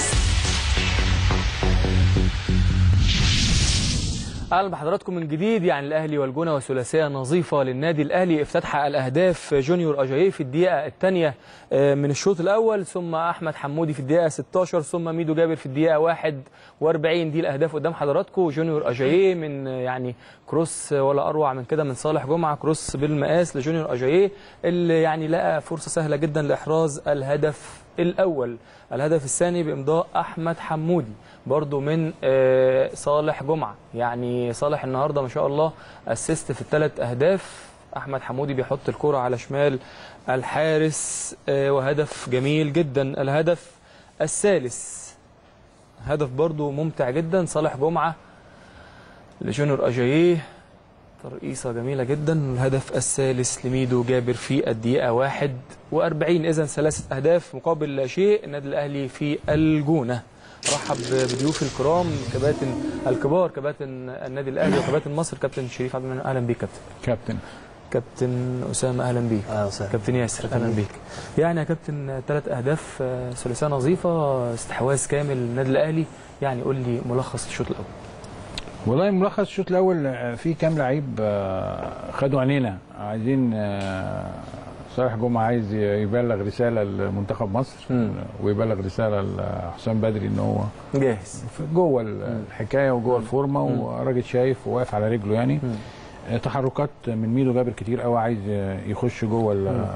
اهلا بحضراتكم من جديد يعني الاهلي والجونه وثلاثيه نظيفه للنادي الاهلي افتتح الاهداف جونيور اجاييه في الدقيقه الثانيه من الشوط الاول ثم احمد حمودي في الدقيقه 16 ثم ميدو جابر في الدقيقه 41 دي الاهداف قدام حضراتكم جونيور اجاييه من آه، يعني كروس ولا اروع من كده من صالح جمعه كروس بالمقاس لجونيور اجاييه اللي يعني لقى فرصه سهله جدا لاحراز الهدف الاول الهدف الثاني بامضاء احمد حمودي برضو من آه، صالح جمعه يعني صالح النهارده ما شاء الله اسيست في الثلاث اهداف احمد حمودي بيحط الكره على شمال الحارس آه، وهدف جميل جدا الهدف الثالث هدف برضو ممتع جدا صالح جمعه لجونيور اجاييه ترقيصة جميلة جدا الهدف الثالث لميدو جابر في الدقيقة 41 إذا ثلاثة أهداف مقابل لا شيء النادي الأهلي في الجونة رحب بضيوف الكرام كباتن الكبار كباتن النادي الأهلي وكباتن مصر كابتن شريف عبد المنعم أهلا بيك كابتن كابتن كابتن أسامة أهلا بيك اهلا وسهلا كابتن ياسر اهلا بيك يعني يا كابتن ثلاث اهداف آه، ثلاثيه نظيفه استحواذ كامل للنادي الاهلي يعني قول لي ملخص الشوط الاول والله ملخص الشوط الاول آه، في كام لعيب آه، خدوا عينينا عايزين آه، صالح جمعه عايز يبلغ رساله لمنتخب مصر مم. ويبلغ رساله لحسام بدري ان هو جاهز في جوه الحكايه وجوه الفورمه وراجل شايف وواقف على رجله يعني آه، تحركات من ميدو جابر كتير قوي عايز آه، يخش جوه ال-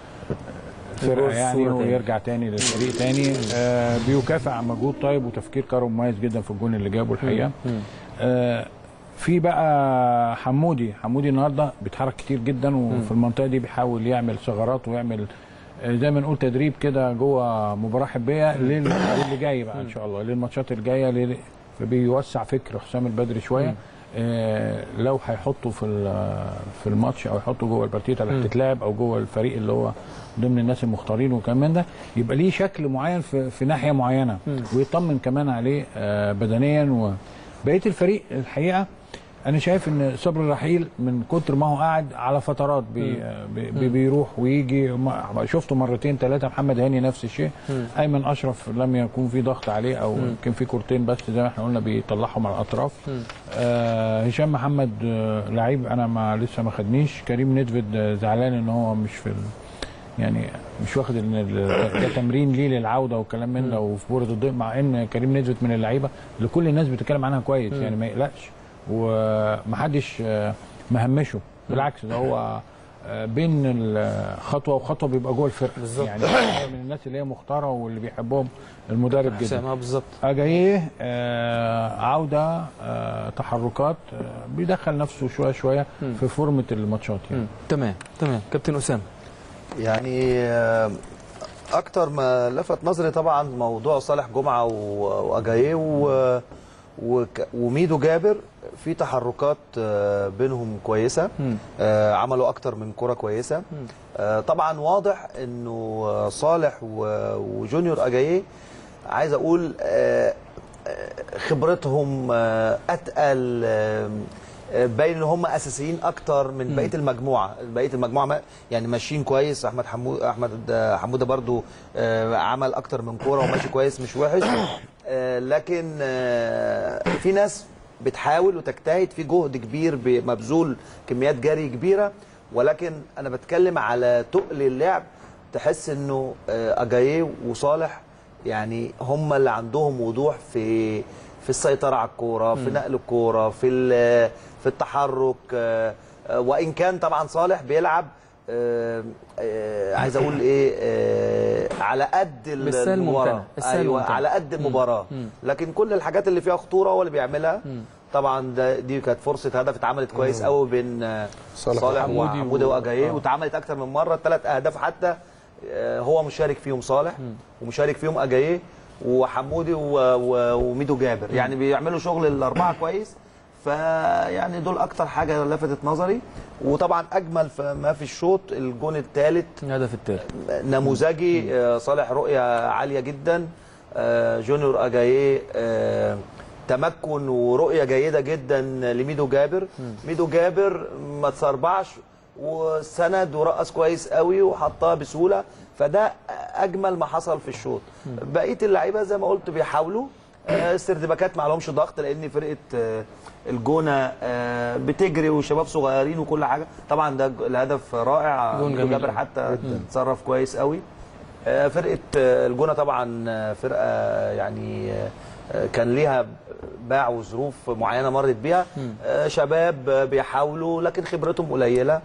جوه الفرقه يعني الصورة تاني. ويرجع تاني للفريق تاني آه، بيكافئ على مجهود طيب وتفكير كارو مميز جدا في الجون اللي جابه الحقيقه آه، في بقى حمودي حمودي النهارده بيتحرك كتير جدا وفي المنطقه دي بيحاول يعمل ثغرات ويعمل آه، زي ما نقول تدريب كده جوه مباراه حبيه لل- للي جاي بقى ان شاء الله للماتشات الجايه لل- فبيوسع فكر حسام البدري شويه آه، لو هيحطوا في ال- في الماتش او يحطوا جوه البارتيتا اللي هتتلعب او جوه الفريق اللي هو ضمن الناس المختارين وكمان ده يبقى ليه شكل معين في, في ناحيه معينه ويطمن كمان عليه آه، بدنيا وبقيه الفريق الحقيقه انا شايف ان صبر الرحيل من كتر ما هو قاعد على فترات بي بي بي بيروح ويجي ما- شفته مرتين ثلاثه محمد هاني نفس الشيء ايمن اشرف لم يكون في ضغط عليه او يمكن في كورتين بس زي ما احنا قلنا بيطلعهم على الاطراف آه هشام محمد آه لعيب انا ما لسه ما خدنيش كريم ندفد آه زعلان ان هو مش في ال... يعني مش واخد ان ال- ده تمرين ليه للعوده والكلام من ده وفي بورة الضيق مع ان كريم نزلت من اللعيبه اللي كل الناس بتتكلم عنها كويس يعني ما يقلقش ومحدش آه، مهمشه بالعكس ده هو آه، بين ال- خطوه وخطوه بيبقى جوه الفرقه بالظبط. يعني هو من الناس اللي هي مختاره واللي بيحبهم المدرب جدا حسام اه بالظبط اجاييه آه عوده آه تحركات آه بيدخل نفسه شويه شويه مم. في فورمه الماتشات يعني مم. تمام تمام كابتن اسامه يعني آه، اكتر ما لفت نظري طبعا موضوع صالح جمعه و- واجاييه و- وك- وميدو جابر في تحركات آه، بينهم كويسه مم. آه، عملوا اكتر من كره كويسه آه، طبعا واضح انه آه، صالح و- وجونيور اجاييه عايز اقول آه، آه، خبرتهم آه، اتقل آه، آه، باين ان هم اساسيين اكتر من بقيه المجموعه بقيه المجموعه ما- يعني ماشيين كويس احمد حمود احمد آه، حموده برضو آه، عمل اكتر من كوره وماشي كويس مش وحش آه، لكن آه، في ناس بتحاول وتجتهد في جهد كبير ب- مبذول كميات جري كبيره ولكن انا بتكلم على تقل اللعب تحس انه آه، اجاييه وصالح يعني هم اللي عندهم وضوح في في السيطره على الكوره في نقل الكوره في ال- في التحرك آه، آه، وان كان طبعا صالح بيلعب آه، آه، عايز اقول ايه آه، على قد ال- بالسهل المباراه الممتنع، السهل ايوه الممتنع. على قد المباراه مم. لكن كل الحاجات اللي فيها خطوره هو اللي بيعملها طبعا ده دي كانت فرصه هدف اتعملت كويس قوي بين آه، صالح صالح وحمودي وحموده و- واجاييه آه. واتعملت اكتر من مره ثلاث اهداف حتى آه، هو مشارك فيهم صالح ومشارك فيهم اجاييه وحمودي و- و- وميدو جابر يعني بيعملوا شغل الاربعه كويس فيعني دول اكتر حاجه لفتت نظري وطبعا اجمل ما في الشوط الجون الثالث الهدف الثالث نموذجي آه، صالح رؤيه عاليه جدا آه، جونيور اجاييه آه، تمكن ورؤيه جيده جدا لميدو جابر ميدو جابر ما تسربعش وسند ورقص كويس قوي وحطها بسهوله فده اجمل ما حصل في الشوط بقيه اللعيبه زي ما قلت بيحاولوا آه، السردباكات ما عليهمش ضغط لان فرقه آه، الجونه آه، بتجري وشباب صغيرين وكل حاجه طبعا ده الهدف رائع جون ميدو جميل جابر أوي. حتى اتصرف كويس قوي آه، فرقه آه، الجونه طبعا آه، فرقه يعني آه، آه، كان ليها باع وظروف معينه مرت بيها آه، شباب آه، بيحاولوا لكن خبرتهم قليله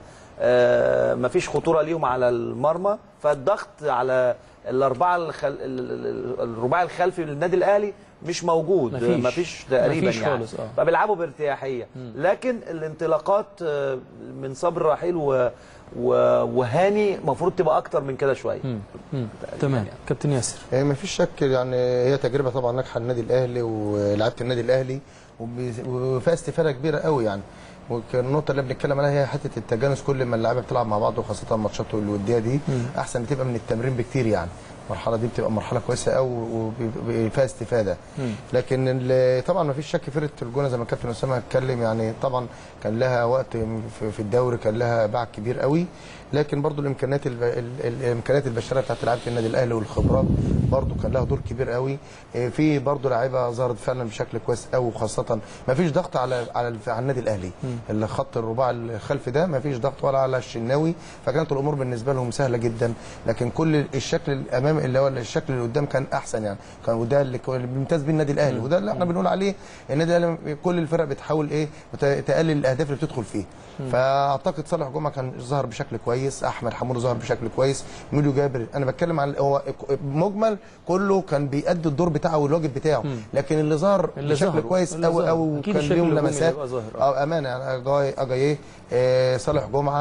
آه، مفيش خطوره ليهم على المرمى فالضغط على الاربعه الخل... ال- ال- الرباعي الخلفي للنادي الاهلي مش موجود مفيش. مفيش تقريبا مفيش يعني خالص، آه. فبيلعبوا بارتياحيه لكن الانطلاقات آه، من صبر رحيل و... و... وهاني المفروض تبقى اكتر من كده شويه مم. مم. تمام كابتن ياسر يعني ما فيش شك يعني هي تجربه طبعا ناجحه للنادي الاهلي ولعيبه النادي الاهلي وبي- وفيها استفاده كبيره قوي يعني وكان النقطه اللي بنتكلم عليها هي حته التجانس كل ما اللعيبه بتلعب مع بعض وخاصه الماتشات الوديه دي احسن بتبقى من التمرين بكتير يعني المرحله دي بتبقى مرحله كويسه قوي وفيها استفاده لكن ال- طبعا ما فيش شك فرقه الجونه زي ما الكابتن اسامه اتكلم يعني طبعا كان لها وقت في في الدوري كان لها باع كبير قوي لكن برضو الامكانيات الب... ال- ال- الامكانيات البشريه بتاعت لعيبه النادي الاهلي والخبرات برضو كان لها دور كبير قوي إيه، في برضو لعيبه ظهرت فعلا بشكل كويس قوي وخاصه ما فيش ضغط على على الف- على النادي الاهلي الخط الرباعي الخلفي ده ما فيش ضغط ولا على الشناوي فكانت الامور بالنسبه لهم سهله جدا لكن كل الشكل الامامي اللي هو الشكل اللي قدام كان احسن يعني كان وده اللي كان- اللي بيمتاز بيه النادي الاهلي وده اللي احنا بنقول عليه النادي الاهلي كل الفرق بتحاول ايه وت- تقلل الاهداف اللي بتدخل فيه فاعتقد صالح جمعه كان ظهر بشكل كويس احمد حمود ظهر بشكل كويس ميدو جابر انا بتكلم عن هو مجمل كله كان بيأدي الدور بتاعه والواجب بتاعه لكن اللي ظهر اللي بشكل ظهروا. كويس اللي قوي ظهروا. قوي أكيد كان الشكل ليهم الهجومي لمسات هيبقى ظاهر. اه امانه يعني اجاي اجاي آه صالح جمعه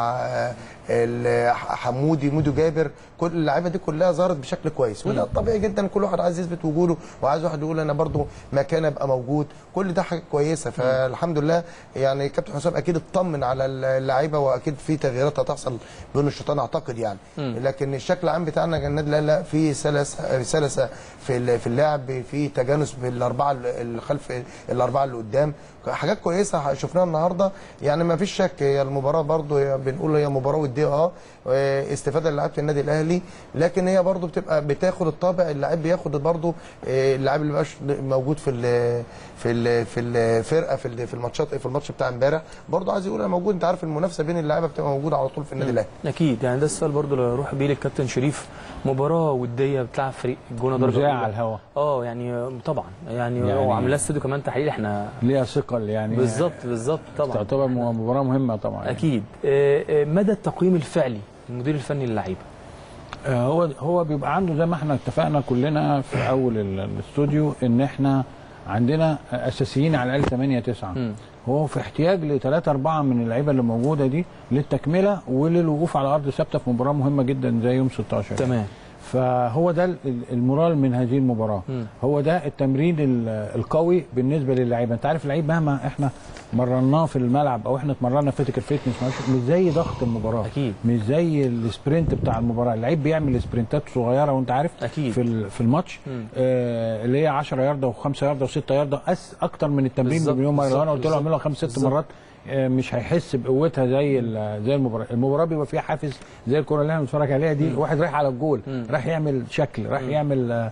آه ال- حمودي مودو جابر كل اللعيبه دي كلها ظهرت بشكل كويس وده طبيعي جدا كل واحد عايز يثبت وجوده وعايز واحد يقول انا برضو مكان ابقى موجود كل ده حاجه كويسه فالحمد لله يعني كابتن حسام اكيد اطمن على اللعيبه واكيد في تغييرات هتحصل بين الشيطان اعتقد يعني لكن الشكل العام بتاعنا كان النادي الاهلي لا في سلسه سلسه في ال- في اللعب في تجانس بالاربعه اللي خلف الاربعه اللي قدام حاجات كويسه شفناها النهارده يعني ما فيش شك هي المباراه برضو هي بنقول هي مباراه وديه اه استفاده للاعيبه النادي الاهلي لكن هي برضو بتبقى بتاخد الطابع اللاعب بياخد برضو آه، اللاعب اللي مبقاش موجود في ال في ال في الفرقه في ال- في الماتشات في الماتش بتاع امبارح برضو عايز يقول انا موجود انت عارف المنافسه بين اللعيبه بتبقى موجوده على طول في النادي الاهلي اكيد يعني ده السؤال برضو اللي هروح بيه للكابتن شريف مباراه وديه بتلعب فريق الجونه درجه مذاع أولى. على الهوا اه يعني طبعا يعني, يعني- هو عامل لها استوديو كمان تحليل احنا ليها ثقل يعني بالظبط بالظبط طبعا تعتبر مباراه مهمه طبعا اكيد آه، آه، مدى التقييم الفعلي المدير الفني للعيبه آه، هو هو بيبقى عنده زي ما احنا اتفقنا كلنا في اول ال- الاستوديو ان احنا عندنا اساسيين على الاقل 8 9 مم. هو في احتياج لثلاثة أربعة من اللعيبة اللي موجودة دي للتكملة وللوقوف على أرض ثابتة في مباراة مهمة جدا زي يوم 16 تمام فهو ده ال- المورال من هذه المباراة مم. هو ده التمرين ال- القوي بالنسبة للعيبة أنت عارف اللعيب مهما احنا مرناه في الملعب أو احنا اتمرنا فيزيكال فيتنس مش زي ضغط المباراة أكيد. مش زي السبرنت بتاع المباراة اللعيب بيعمل سبرنتات صغيرة وأنت عارف أكيد. في ال- في الماتش مم. آه اللي هي 10 ياردة و5 ياردة و6 ياردة أس أكتر من التمرين بالظبط، بمليون مرة لو أنا بالظبط، قلت له اعملها خمس ست بالظبط. مرات آه، مش هيحس بقوتها زي ال- زي المباراه المباراه بيبقى فيها حافز زي الكره اللي احنا بنتفرج عليها دي واحد رايح على الجول راح يعمل شكل راح يعمل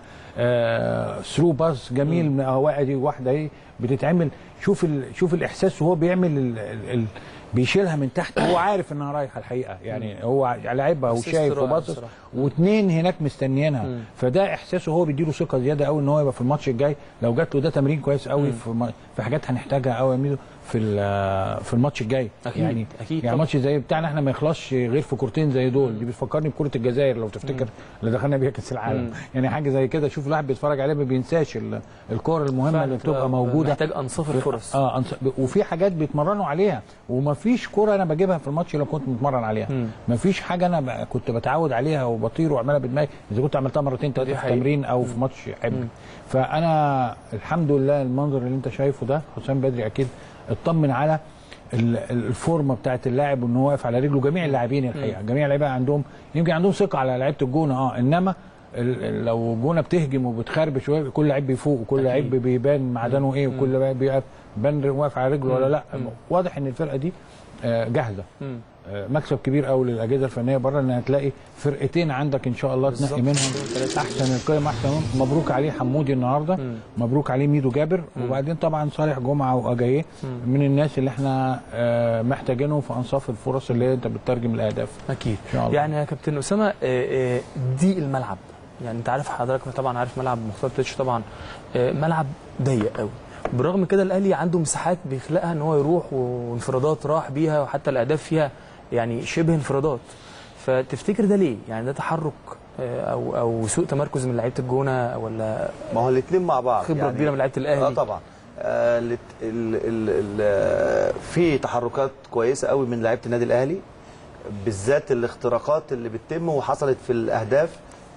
ثرو باس جميل من اهواء دي واحده اهي بتتعمل شوف ال... شوف الاحساس وهو بيعمل ال... ال... ال... بيشيلها من تحت هو عارف انها رايحه الحقيقه يعني هو لاعبها إحساس وشايف رائع وباصص بصراحة. واثنين هناك مستنيينها مم. فده احساسه هو بيديله ثقه زياده قوي ان هو يبقى في الماتش الجاي لو جات له ده تمرين كويس قوي في, م... في حاجات هنحتاجها قوي يا ميدو في ال- في الماتش الجاي أكيد، يعني أكيد يعني طبعا. ماتش زي بتاعنا احنا ما يخلصش غير في كورتين زي دول دي بتفكرني بكره الجزائر لو تفتكر اللي دخلنا بيها كاس العالم مم. يعني حاجه زي كده شوف الواحد بيتفرج عليها ما بينساش ال- الكور المهمه اللي بتبقى موجوده محتاج انصاف الفرص اه أنص- وفي حاجات بيتمرنوا عليها ومفيش كوره انا بجيبها في الماتش لو كنت متمرن عليها مم. مفيش حاجه انا ب- كنت بتعود عليها وبطير واعملها بدماغي اذا كنت عملتها مرتين دي ثلاثه في حقيقة. تمرين او في ماتش حبل فانا الحمد لله المنظر اللي انت شايفه ده حسام بدري اكيد اطمن على ال- ال- الفورمه بتاعت اللاعب وان هو واقف على رجله جميع اللاعبين الحقيقه جميع اللعيبه عندهم يمكن عندهم ثقه على لعيبه الجونه اه انما ال- ال- لو الجونه بتهجم وبتخربش شويه كل لعيب بيفوق وكل لعيب بيبان معدنه ايه وكل لعيب بيبقى بان واقف على رجله ولا لا واضح ان الفرقه دي آه، جاهزه مم. آه، مكسب كبير قوي للاجهزه الفنيه بره ان هتلاقي فرقتين عندك ان شاء الله تنقي بالظبط. منهم احسن القيم احسن منهم. مبروك عليه حمودي النهارده مبروك عليه ميدو جابر وبعدين طبعا صالح جمعه واجاييه من الناس اللي احنا آه، محتاجينهم في انصاف الفرص اللي انت بتترجم الاهداف اكيد إن شاء الله. يعني يا كابتن اسامه آه، آه، ضيق الملعب يعني انت عارف حضرتك طبعا عارف ملعب مختار تتش طبعا آه، ملعب ضيق قوي بالرغم من كده الاهلي عنده مساحات بيخلقها ان هو يروح وانفرادات راح بيها وحتى الاهداف فيها يعني شبه انفرادات فتفتكر ده ليه يعني ده تحرك آه، او او سوء تمركز من لعيبه الجونه ولا ما هو الاثنين مع بعض خبرة كبيرة من لعيبة الأهلي. اه طبعا آه ال ال ال ال في تحركات كويسه قوي من لعيبه النادي الاهلي بالذات الاختراقات اللي بتتم وحصلت في الاهداف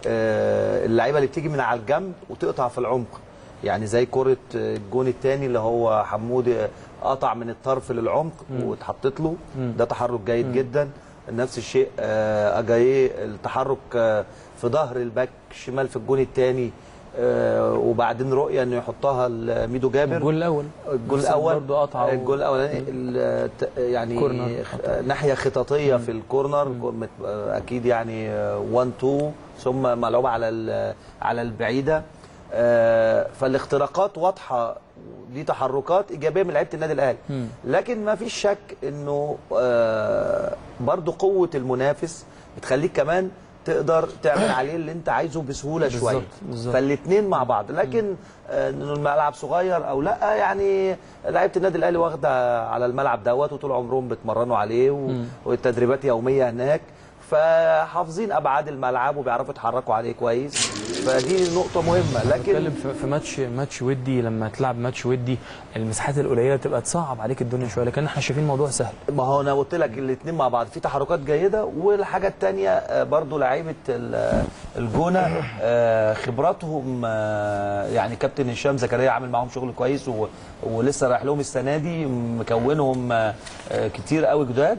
آه اللعيبه اللي بتيجي من على الجنب وتقطع في العمق يعني زي كره الجون الثاني اللي هو حمودي قطع من الطرف للعمق واتحطت له ده تحرك جيد جدا نفس الشيء آه اجاييه التحرك آه في ظهر الباك شمال في الجون الثاني آه وبعدين رؤيه انه يحطها لميدو جابر الجول الاول الجول بس الاول برضه قطع و- الجول الاولاني ال- ت- يعني كورنر. خ- ناحيه خططيه في الكورنر مت- اكيد يعني 1 2 ثم ملعوبه على ال- على البعيده آه، فالاختراقات واضحه دي تحركات ايجابيه من لعيبه النادي الاهلي لكن ما فيش شك انه آه، برضو قوه المنافس بتخليك كمان تقدر تعمل عليه اللي انت عايزه بسهوله بالظبط، شويه بالظبط. فالاثنين مع بعض لكن آه، انه الملعب صغير او لا يعني لعيبه النادي الاهلي واخده على الملعب دوت وطول عمرهم بيتمرنوا عليه و- والتدريبات يوميه هناك فحافظين ابعاد الملعب وبيعرفوا يتحركوا عليه كويس فدي نقطه مهمه لكن بتكلم في في ماتش ماتش ودي لما تلعب ماتش ودي المساحات القليله تبقى تصعب عليك الدنيا شويه لكن احنا شايفين الموضوع سهل ما هو انا قلت لك الاثنين مع بعض في تحركات جيده والحاجه الثانيه برضو لعيبه ال- الجونه آه، خبراتهم آه، يعني كابتن هشام زكريا عامل معاهم شغل كويس و- ولسه رايح لهم السنه دي مكونهم آه، آه، كتير قوي جداد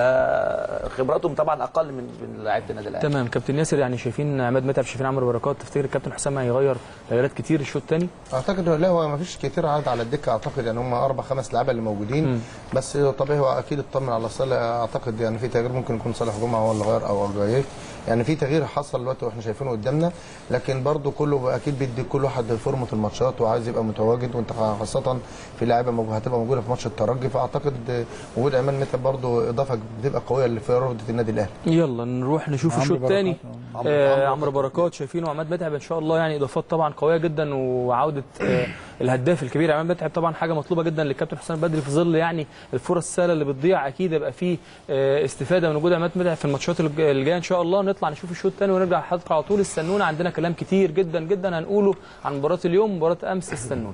فخبراتهم طبعا اقل من من لعيبه النادي الاهلي تمام كابتن ياسر يعني شايفين عماد متعب شايفين عمرو بركات تفتكر الكابتن حسام هيغير تغييرات كتير الشوط الثاني اعتقد لا هو ما فيش كتير عدد على الدكه اعتقد يعني هم اربع خمس لعيبه اللي موجودين بس طبيعي هو اكيد اطمن على صالح اعتقد يعني في تغيير ممكن يكون صالح جمعه هو اللي غير او اجاييه يعني في تغيير حصل دلوقتي واحنا شايفينه قدامنا لكن برضو كله اكيد بيدي كل واحد فورمه الماتشات وعايز يبقى متواجد وانت خاصه في لعيبه موجو- هتبقى موجوده في ماتش الترجي فاعتقد وجود عماد متعب برضو اضافه بتبقى قويه لفرده النادي الاهلي يلا نروح نشوف عمرو الشوط الثاني بركات. عمرو- آه عمرو عمرو بركات شايفينه عماد متعب ان شاء الله يعني اضافات طبعا قويه جدا وعوده آه الهداف الكبير عماد متعب طبعا حاجه مطلوبه جدا للكابتن حسام بدري في ظل يعني الفرص السهله اللي بتضيع اكيد يبقى في آه استفاده من وجود عماد متعب في الماتشات الج- الجايه ان شاء الله نطلع نشوف الشوط الثاني ونرجع الحلقه على طول استنونا عندنا كلام كتير جدا جدا هنقوله عن مباراه اليوم ومباراه امس استنونا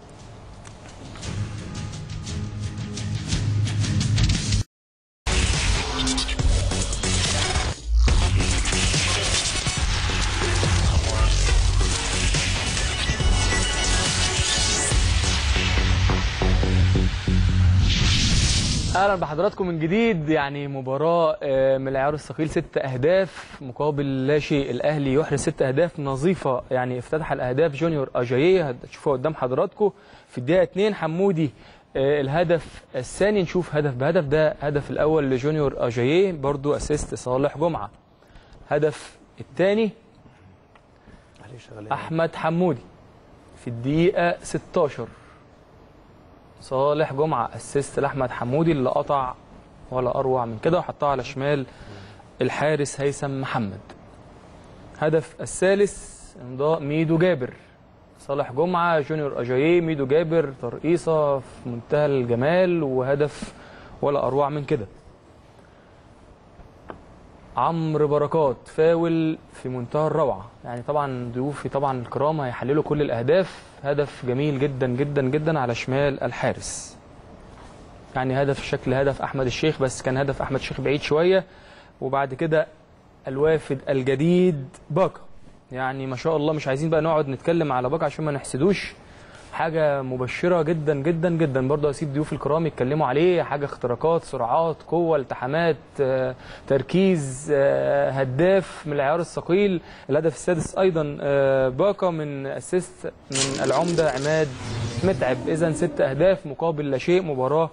اهلا بحضراتكم من جديد يعني مباراه آه، من العيار الثقيل ست اهداف مقابل لا شيء الاهلي يحرز ست اهداف نظيفه يعني افتتح الاهداف جونيور اجاييه هتشوفوها قدام حضراتكم في الدقيقه 2 حمودي آه، الهدف الثاني نشوف هدف بهدف ده هدف الاول لجونيور اجاييه برضو اسيست صالح جمعه هدف الثاني احمد حمودي في الدقيقه 16 صالح جمعه اسيست لاحمد حمودي اللي قطع ولا اروع من كده وحطها على شمال الحارس هيثم محمد هدف الثالث امضاء ميدو جابر صالح جمعه جونيور اجاييه ميدو جابر ترقيصه في منتهى الجمال وهدف ولا اروع من كده عمرو بركات فاول في منتهى الروعه يعني طبعا ضيوفي طبعا الكرام هيحللوا كل الاهداف هدف جميل جدا جدا جدا على شمال الحارس يعني هدف شكل هدف احمد الشيخ بس كان هدف احمد الشيخ بعيد شويه وبعد كده الوافد الجديد باكا يعني ما شاء الله مش عايزين بقى نقعد نتكلم على باكا عشان ما نحسدوش حاجه مبشره جدا جدا جدا برضه اسيب ضيوف الكرام يتكلموا عليه حاجه اختراقات سرعات قوه التحامات آه، تركيز آه، هداف من العيار الثقيل الهدف السادس ايضا آه، باكا من اسيست من العمده عماد متعب اذا ست اهداف مقابل لا شيء مباراه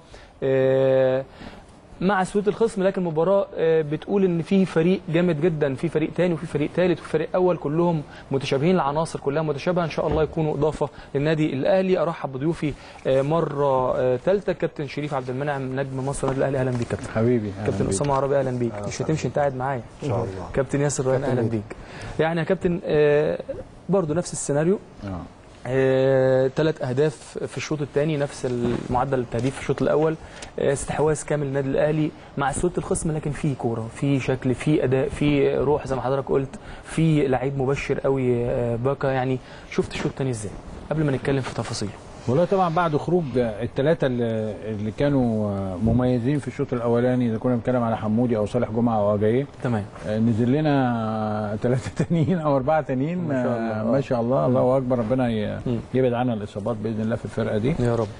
آه، مع سهوله الخصم لكن مباراه آه، بتقول ان في فريق جامد جدا في فريق تاني وفي فريق تالت وفي فريق اول كلهم متشابهين العناصر كلها متشابهه ان شاء الله يكونوا اضافه للنادي الاهلي ارحب بضيوفي آه، مره ثالثه كابتن شريف عبد المنعم نجم مصر النادي الاهلي اهلا بيك كابتن حبيبي أهلاً كابتن بيك. اسامه عربي اهلا بيك مش هتمشي انت قاعد معايا ان شاء الله كابتن ياسر ريان كابتن اهلا ميدو. بيك يعني يا كابتن آه، برضو نفس السيناريو آه. ثلاث اهداف في الشوط الثاني نفس المعدل التهديف في الشوط الاول آه، استحواذ كامل للنادي الاهلي مع سهوله الخصم لكن في كوره في شكل في اداء في روح زي ما حضرتك قلت في لعيب مبشر قوي آه، باكا يعني شفت الشوط الثاني ازاي قبل ما نتكلم في تفاصيله والله طبعا بعد خروج الثلاثه اللي اللي كانوا مميزين في الشوط الاولاني اذا كنا بنتكلم على حمودي او صالح جمعه او اجاييه تمام نزل لنا ثلاثه تانيين او اربعه تانيين ما شاء الله. آه، ما شاء الله الله اكبر ربنا ي- مم. يبعد عنا الاصابات باذن الله في الفرقه دي يا رب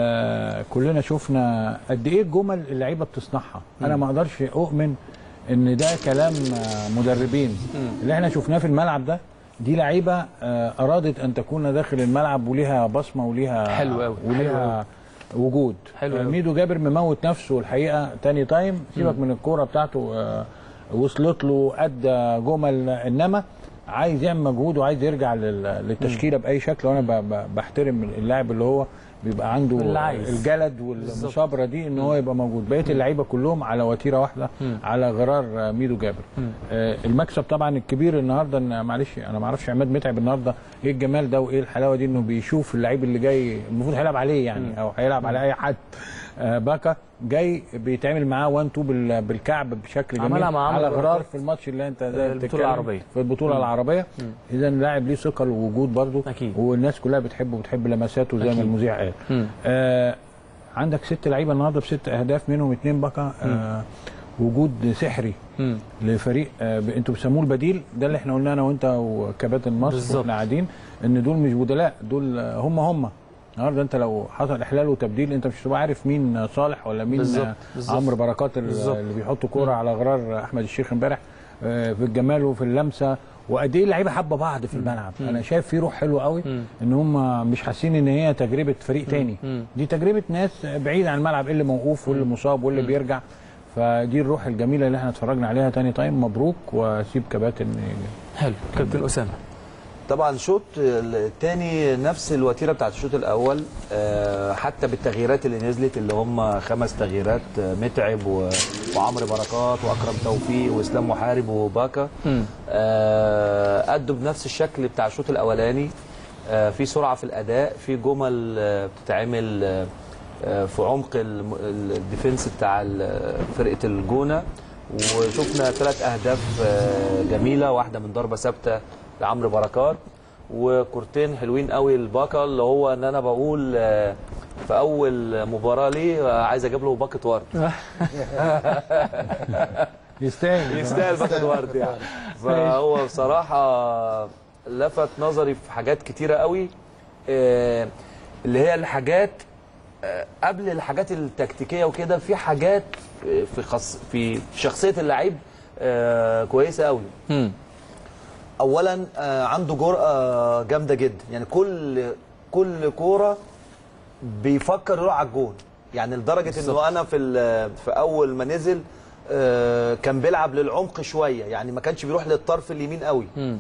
آه كلنا شفنا قد ايه الجمل اللعيبه بتصنعها انا ما اقدرش اؤمن ان ده كلام آه، مدربين اللي احنا شفناه في الملعب ده دي لعيبه آه ارادت ان تكون داخل الملعب وليها بصمه وليها حلو أوي، حلو وليها وجود حلو آه، أوي. ميدو جابر مموت نفسه الحقيقه تاني تايم سيبك من الكوره بتاعته آه وصلت له ادى جمل انما عايز يعمل مجهود وعايز يرجع لل- للتشكيله باي شكل وانا ب- ب- بحترم اللاعب اللي هو بيبقى عنده اللي عايز. الجلد والمثابره دي ان هو يبقى موجود بقيه اللعيبه كلهم على وتيره واحده مم. على غرار آه، ميدو جابر مم. آه، المكسب طبعا الكبير النهارده ان معلش انا ما اعرفش عماد متعب النهارده ايه الجمال ده وايه الحلاوه دي انه بيشوف اللعيب اللي جاي المفروض هيلعب عليه يعني او هيلعب على اي حد آه، باكا جاي بيتعمل معاه 1 2 بالكعب بشكل جميل عملها مع عمرو على غرار بركات. في الماتش اللي انت البطولة بتتكلم العربية. في البطوله العربيه اذا اللاعب ليه ثقه ووجود برضه أكيد. والناس كلها بتحبه وبتحب لمساته زي ما أكيد. المذيع قال مم. آه عندك ست لعيبه النهارده بست اهداف منهم اتنين باكا آه وجود سحري مم. لفريق آه ب- انتوا بيسموه البديل ده اللي احنا قلنا انا وانت وكباتن مصر بالظبط. واحنا قاعدين ان دول مش بدلاء دول آه، هم هم النهارده انت لو حصل احلال وتبديل انت مش هتبقى عارف مين صالح ولا مين بالظبط، آه، بالظبط. عمرو بركات ال- بالظبط. اللي بيحط كوره على غرار احمد الشيخ امبارح آه، في الجمال وفي اللمسه وقد ايه اللعيبه حابه بعض في الملعب انا شايف في روح حلوه قوي مم. ان هم مش حاسين ان هي تجربه فريق تاني مم. دي تجربه ناس بعيد عن الملعب ايه اللي موقوف واللي مصاب واللي بيرجع فدي الروح الجميله اللي احنا اتفرجنا عليها تاني تايم مبروك واسيب كباتن حلو كابتن اسامه طبعا الشوط الثاني نفس الوتيره بتاعت الشوط الاول آه، حتى بالتغييرات اللي نزلت اللي هم خمس تغييرات آه، متعب و- وعمرو بركات واكرم توفيق واسلام محارب وباكا مم. آه، ادوا بنفس الشكل بتاع الشوط الاولاني آه، في سرعه في الاداء في جمل آه، بتتعمل آه، آه، في عمق الم- ال- الديفنس بتاع ال- فرقه الجونه وشفنا ثلاث اهداف آه، جميله واحده من ضربه ثابته لعمرو بركات وكورتين حلوين قوي لباكا اللي هو ان انا بقول آه، في اول مباراه ليه آه، عايز اجيب له باكت ورد يستاهل يستاهل باكت ورد يعني فهو بصراحه لفت نظري في حاجات كتيره قوي آه، اللي هي الحاجات آه، قبل الحاجات التكتيكيه وكده في حاجات آه، في خص في شخصيه اللعيب آه، كويسه قوي مم. اولا آه، عنده جرأه جامده جدا يعني كل كل كوره بيفكر يروح على الجون يعني لدرجه انه انا في ال- في اول ما نزل آه، كان بيلعب للعمق شويه يعني ما كانش بيروح للطرف اليمين قوي مم.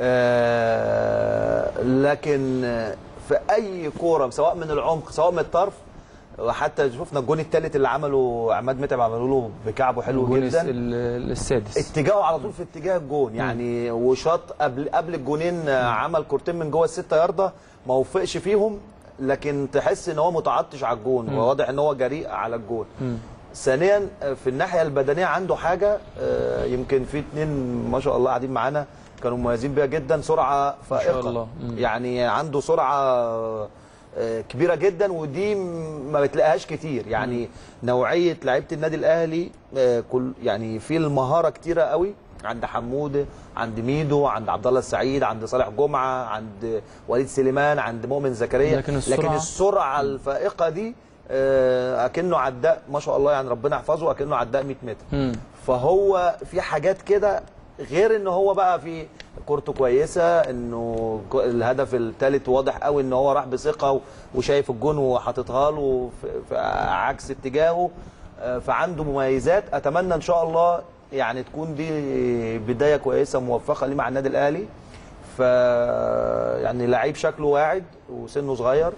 آه، لكن آه، في اي كوره سواء من العمق سواء من الطرف وحتى شفنا الجون الثالث اللي عمله عماد متعب عملوا له بكعبه حلو الجون جدا ال- السادس اتجاهه على طول في اتجاه الجون يعني وشاط قبل قبل الجونين آه، عمل كورتين من جوه الستة ياردة ما وفقش فيهم لكن تحس ان هو متعطش على الجون وواضح ان هو جريء على الجون ثانيا آه، في الناحيه البدنيه عنده حاجه آه، يمكن في اتنين ما شاء الله قاعدين معانا كانوا مميزين بيها جدا سرعه فائقه الله. مم. يعني عنده سرعه آه، كبيره جدا ودي م- ما بتلاقيهاش كتير يعني نوعيه لعيبه النادي الاهلي آه، كل يعني في المهاره كتيره قوي عند حمود عند ميدو عند عبد الله السعيد عند صالح جمعه عند وليد سليمان عند مؤمن زكريا لكن السرعة- لكن السرعه الفائقه دي آه، اكنه عداء ما شاء الله يعني ربنا يحفظه اكنه عداء 100 متر مم. فهو في حاجات كده غير ان هو بقى في كورته كويسه انه ك- الهدف الثالث واضح قوي ان هو راح بثقه و- وشايف الجون وحاططها له في في عكس اتجاهه آه، فعنده مميزات اتمنى ان شاء الله يعني تكون دي بدايه كويسه موفقه ليه مع النادي الاهلي ف يعني لعيب شكله واعد وسنه صغير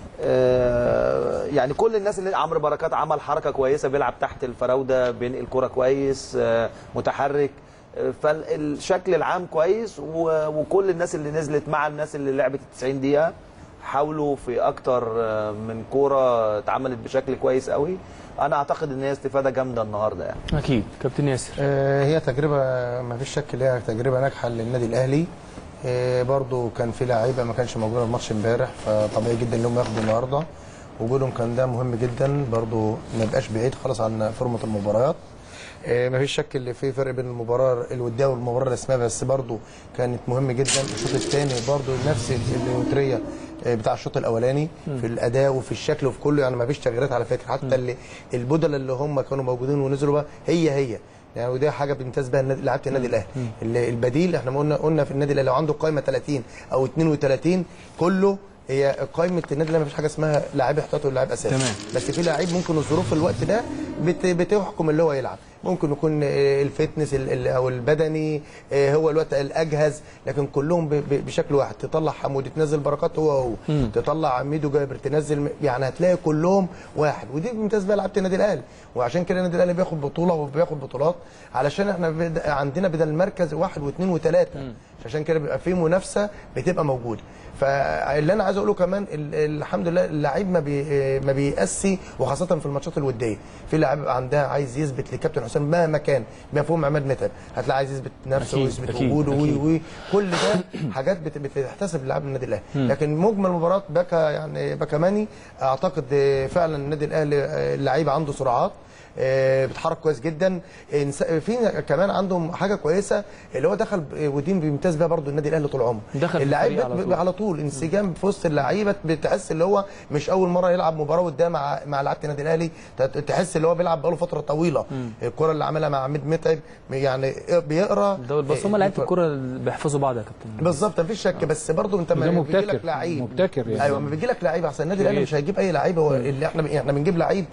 آه، يعني كل الناس اللي عمرو بركات عمل حركه كويسه بيلعب تحت الفراوده بينقل كرة كويس آه، متحرك آه، فالشكل العام كويس و- وكل الناس اللي نزلت مع الناس اللي لعبت 90 دقيقه حاولوا في اكتر آه، من كوره اتعملت بشكل كويس قوي انا اعتقد ان هي استفاده جامده النهارده يعني اكيد كابتن ياسر آه، هي تجربة ما فيش شك ليها تجربة ناجحة للنادي الأهلي آه، برضو كان في لعيبة ما كانش موجودة في الماتش امبارح فطبيعي جدا انهم ياخدوا النهارده وجودهم كان ده مهم جدا برضو ما يبقاش بعيد خالص عن فورمة المباريات آه، ما فيش شك اللي في فرق بين المباراة الودية والمباراة الرسمية بس برضو كانت مهم جدا الشوط الثاني برضو نفس الوترية آه، بتاع الشوط الاولاني في الاداء وفي الشكل وفي كله يعني ما فيش تغييرات على فكره حتى اللي البدل اللي هم كانوا موجودين ونزلوا بقى هي هي يعني ودي حاجه بيمتاز بها النادي- لعيبه النادي الاهلي اللي- البديل احنا ما قلنا قلنا في النادي الاهلي لو عنده قائمه 30 او 32 كله هي قائمه النادي الاهلي ما فيش حاجه اسمها لاعب احتياطي ولاعب اساسي تمام. بس في لعيب ممكن الظروف في الوقت ده بت- بتحكم اللي هو يلعب ممكن يكون آه، الفتنس ال- ال- او البدني آه، هو الوقت الاجهز لكن كلهم ب- ب- بشكل واحد تطلع حمودي تنزل بركات هو هو تطلع ميدو جابر تنزل م- يعني هتلاقي كلهم واحد ودي بمتاز بقى لعيبه النادي الاهلي وعشان كده النادي الاهلي بياخد بطوله وبياخد بطولات علشان احنا بد- عندنا بدل المركز واحد واثنين وثلاثه عشان كده بيبقى في منافسه بتبقى موجوده فاللي انا عايز اقوله كمان ال- الحمد لله اللعيب ما بي ما بيأسي وخاصه في الماتشات الوديه في لعيب عندها عايز يثبت لكابتن حسام مهما كان مفهوم عماد متعب هتلاقي عايز يثبت نفسه أكيد، ويثبت أكيد، وجوده وي أكيد. وي كل ده حاجات بت- بتحتسب للاعب النادي الاهلي لكن مجمل المباراه بكا يعني بكماني اعتقد فعلا النادي الاهلي اللعيب عنده سرعات آه، بيتحرك كويس جدا إنس- في كمان عندهم حاجه كويسه اللي هو دخل ب- ودين بيمتاز بيها برضو النادي الاهلي طول عمره دخل في اللعيب الفريق على بت- طول. على طول انسجام في وسط اللعيبه بتحس اللي هو مش اول مره يلعب مباراه قدام مع مع لعيبه النادي الاهلي ت- تحس اللي هو بيلعب بقاله فتره طويله الكره اللي عملها مع عماد متعب يعني بيقرا ده بس هم لعيبه الكوره اللي بيحفظوا بعض يا كابتن بالظبط مفيش شك بس برضه انت وده ما بيجي مبتكر لك لعيب مبتكر يعني ايوه ما بيجي لك لعيب احسن النادي الاهلي مش هيجيب اي لعيب هو اللي احنا احنا بنجيب لعيب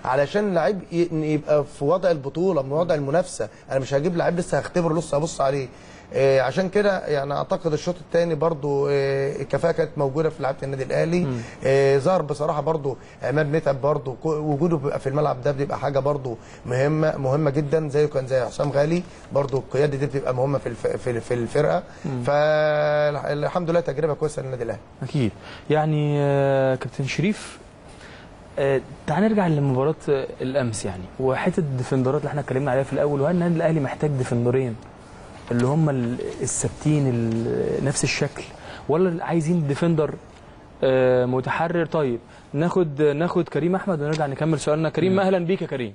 علشان لعيب ي- يبقى في وضع البطوله من وضع المنافسه انا مش هجيب لعيب لسه هختبره لسه هبص عليه آه، عشان كده يعني اعتقد الشوط الثاني برضو آه، الكفاءه كانت موجوده في لعيبه النادي الاهلي آه، ظهر بصراحه برضو عماد متعب برضو كو- وجوده بيبقى في الملعب ده بيبقى حاجه برضو مهمه مهمه جدا زيه كان زي حسام غالي برضو القياده دي بتبقى مهمه في الف- في في الفرقه فالحمد لله تجربه كويسه للنادي الاهلي اكيد يعني آه، كابتن شريف آه، تعال نرجع لمباراه آه، الامس يعني وحته الديفندرات اللي احنا اتكلمنا عليها في الاول وهل النادي الاهلي محتاج ديفندرين اللي هم ال- الثابتين ال- نفس الشكل ولا عايزين ديفندر آه، متحرر طيب ناخد ناخد كريم احمد ونرجع نكمل سؤالنا كريم اهلا بيك يا كريم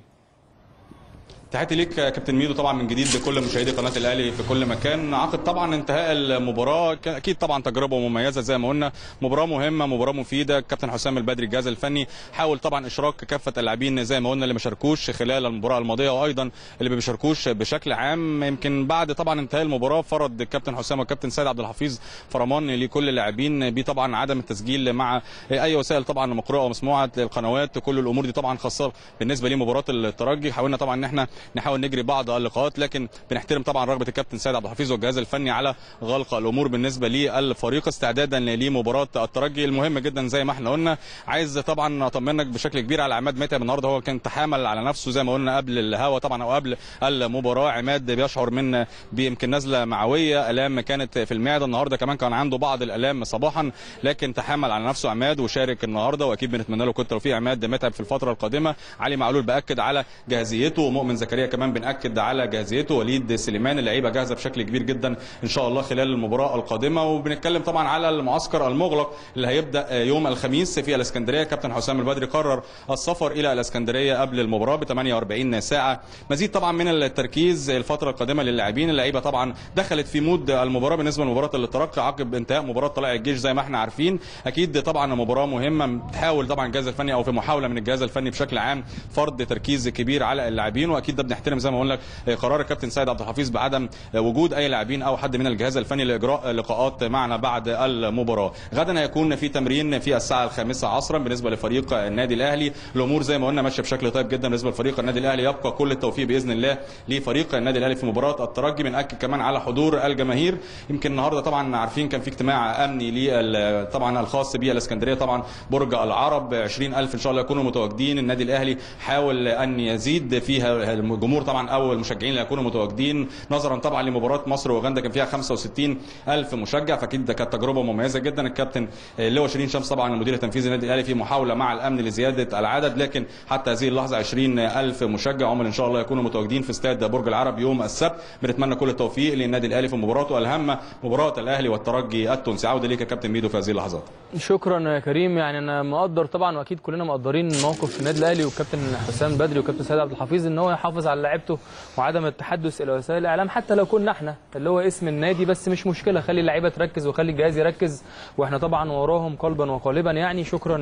تحياتي ليك يا كابتن ميدو طبعا من جديد لكل مشاهدي قناه الاهلي في كل مكان عقد طبعا انتهاء المباراه ك- اكيد طبعا تجربه مميزه زي ما قلنا مباراه مهمه مباراه مفيده كابتن حسام البدري الجهاز الفني حاول طبعا اشراك كافه اللاعبين زي ما قلنا اللي ما شاركوش خلال المباراه الماضيه وايضا اللي ما بيشاركوش بشكل عام يمكن بعد طبعا انتهاء المباراه فرض الكابتن حسام والكابتن سيد عبد الحفيظ فرمان لكل اللاعبين بطبعا عدم التسجيل مع اي وسائل طبعا مقروءه ومسموعه القنوات كل الامور دي طبعا خاصه بالنسبه لمباراه الترجي حاولنا طبعا ان احنا نحاول نجري بعض اللقاءات لكن بنحترم طبعا رغبه الكابتن سيد عبد الحفيظ والجهاز الفني على غلق الامور بالنسبه للفريق استعدادا لمباراه الترجي المهم جدا زي ما احنا قلنا عايز طبعا اطمنك بشكل كبير على عماد متعب النهارده هو كان تحامل على نفسه زي ما قلنا قبل الهوا طبعا او قبل المباراه عماد بيشعر من بيمكن نزله معويه الام كانت في المعده النهارده كمان كان عنده بعض الالام صباحا لكن تحمل على نفسه عماد وشارك النهارده واكيد بنتمنى له كل التوفيق عماد متعب في الفتره القادمه علي معلول باكد على جاهزيته ومؤمن زكريا كمان بناكد على جاهزيته وليد سليمان اللعيبه جاهزه بشكل كبير جدا ان شاء الله خلال المباراه القادمه وبنتكلم طبعا على المعسكر المغلق اللي هيبدا يوم الخميس في الاسكندريه كابتن حسام البدري قرر السفر الى الاسكندريه قبل المباراه ب 48 ساعه مزيد طبعا من التركيز الفتره القادمه للاعبين اللعيبه طبعا دخلت في مود المباراه بالنسبه لمباراه الترقي عقب انتهاء مباراه طلائع الجيش زي ما احنا عارفين اكيد طبعا مباراه مهمه بتحاول طبعا الجهاز الفني او في محاوله من الجهاز الفني بشكل عام فرض تركيز كبير على اللاعبين واكيد ده بنحترم زي ما قلنا لك قرار الكابتن سيد عبد الحفيظ بعدم وجود اي لاعبين او حد من الجهاز الفني لاجراء لقاءات معنا بعد المباراه غدا هيكون في تمرين في الساعه الخامسة عصرا بالنسبه لفريق النادي الاهلي الامور زي ما قلنا ماشيه بشكل طيب جدا بالنسبه لفريق النادي الاهلي يبقى كل التوفيق باذن الله لفريق النادي الاهلي في مباراه الترجي بناكد كمان على حضور الجماهير يمكن النهارده طبعا عارفين كان في اجتماع امني لل- طبعا الخاص بالاسكندريه طبعا برج العرب 20000 ان شاء الله يكونوا متواجدين النادي الاهلي حاول ان يزيد فيها الجمهور طبعا او المشجعين اللي يكونوا متواجدين نظرا طبعا لمباراه مصر واوغندا كان فيها 65 الف مشجع فاكيد ده كانت تجربه مميزه جدا الكابتن اللي هو شيرين شمس طبعا المدير التنفيذي للنادي الاهلي في محاوله مع الامن لزياده العدد لكن حتى هذه اللحظه 20 الف مشجع هم اللي ان شاء الله يكونوا متواجدين في استاد برج العرب يوم السبت بنتمنى كل التوفيق للنادي الاهلي في مباراته الهامه مباراه الاهلي والترجي التونسي عوده ليك يا كابتن ميدو في هذه اللحظات شكرا يا كريم يعني انا مقدر طبعا واكيد كلنا مقدرين موقف النادي الاهلي والكابتن حسام بدري والكابتن سيد عبد الحفيظ ان هو يحافظ على لعيبته وعدم التحدث الى وسائل الاعلام حتى لو كنا احنا اللي هو اسم النادي بس مش مشكله خلي اللعيبه تركز وخلي الجهاز يركز واحنا طبعا وراهم قلبا وقالبا يعني شكرا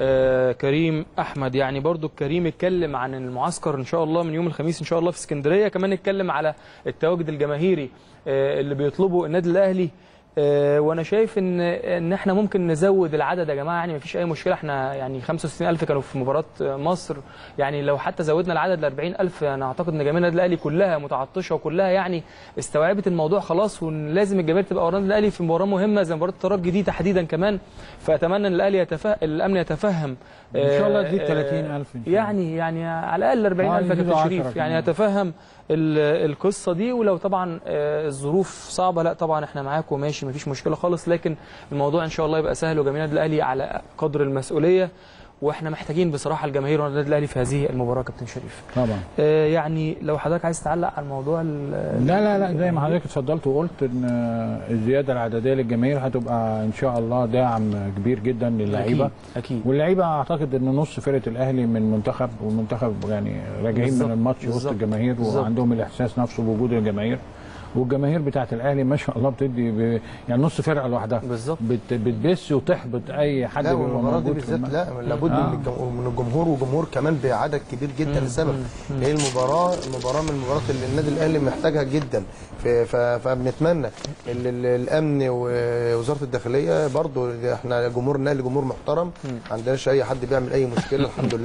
آه كريم احمد يعني برضو كريم اتكلم عن المعسكر ان شاء الله من يوم الخميس ان شاء الله في اسكندريه كمان اتكلم على التواجد الجماهيري آه اللي بيطلبه النادي الاهلي آه، وانا شايف ان ان احنا ممكن نزود العدد يا جماعه يعني مفيش اي مشكله احنا يعني 65000 كانوا في مباراه مصر يعني لو حتى زودنا العدد ل 40000 انا اعتقد ان جماهير النادي الاهلي كلها متعطشه وكلها يعني استوعبت الموضوع خلاص ولازم الجماهير تبقى ورا النادي الاهلي في مباراه مهمه زي مباراه الترجي دي تحديدا كمان فاتمنى ان الاهلي يتفهم الامن يتفهم ان شاء الله آه، تزيد آه، 30000 إن شاء الله. يعني يعني على الاقل 40000 يا يزيدوا كابتن 10 شريف يعني كمان. يتفهم ال- القصه دي ولو طبعا آه، الظروف صعبه لا طبعا احنا معاكم ماشي مفيش مشكله خالص لكن الموضوع ان شاء الله يبقى سهل وجماهير النادي الاهلي على قدر المسؤوليه واحنا محتاجين بصراحه الجماهير والنادي الاهلي في هذه المباراه كابتن شريف طبعا آه، يعني لو حضرتك عايز تعلق على الموضوع ال- لا لا لا زي ما حضرتك اتفضلت وقلت ان الزياده العدديه للجماهير هتبقى ان شاء الله داعم كبير جدا للعيبه اكيد اكيد واللعيبه اعتقد ان نص فرقه الاهلي من منتخب والمنتخب يعني راجعين بالظبط، من الماتش وسط بالظبط، الجماهير بالظبط. وعندهم الاحساس نفسه بوجود الجماهير والجماهير بتاعت الاهلي ما شاء الله بتدي ب... يعني نص فرقه لوحدها بالظبط. بت... بتبث وتحبط اي حد لا بيبقى والمباراه دي موجود في بالذات الم- لا لابد آه. من الجم- من الجمهور وجمهور كمان بعدد كبير جدا لسبب هي المباراه المباراه من المباريات اللي النادي الاهلي محتاجها جدا ف- ف- فبنتمنى ال- ال- الامن ووزاره الداخليه برضو احنا جمهور النادي جمهور محترم ما عندناش اي حد بيعمل اي مشكله الحمد لله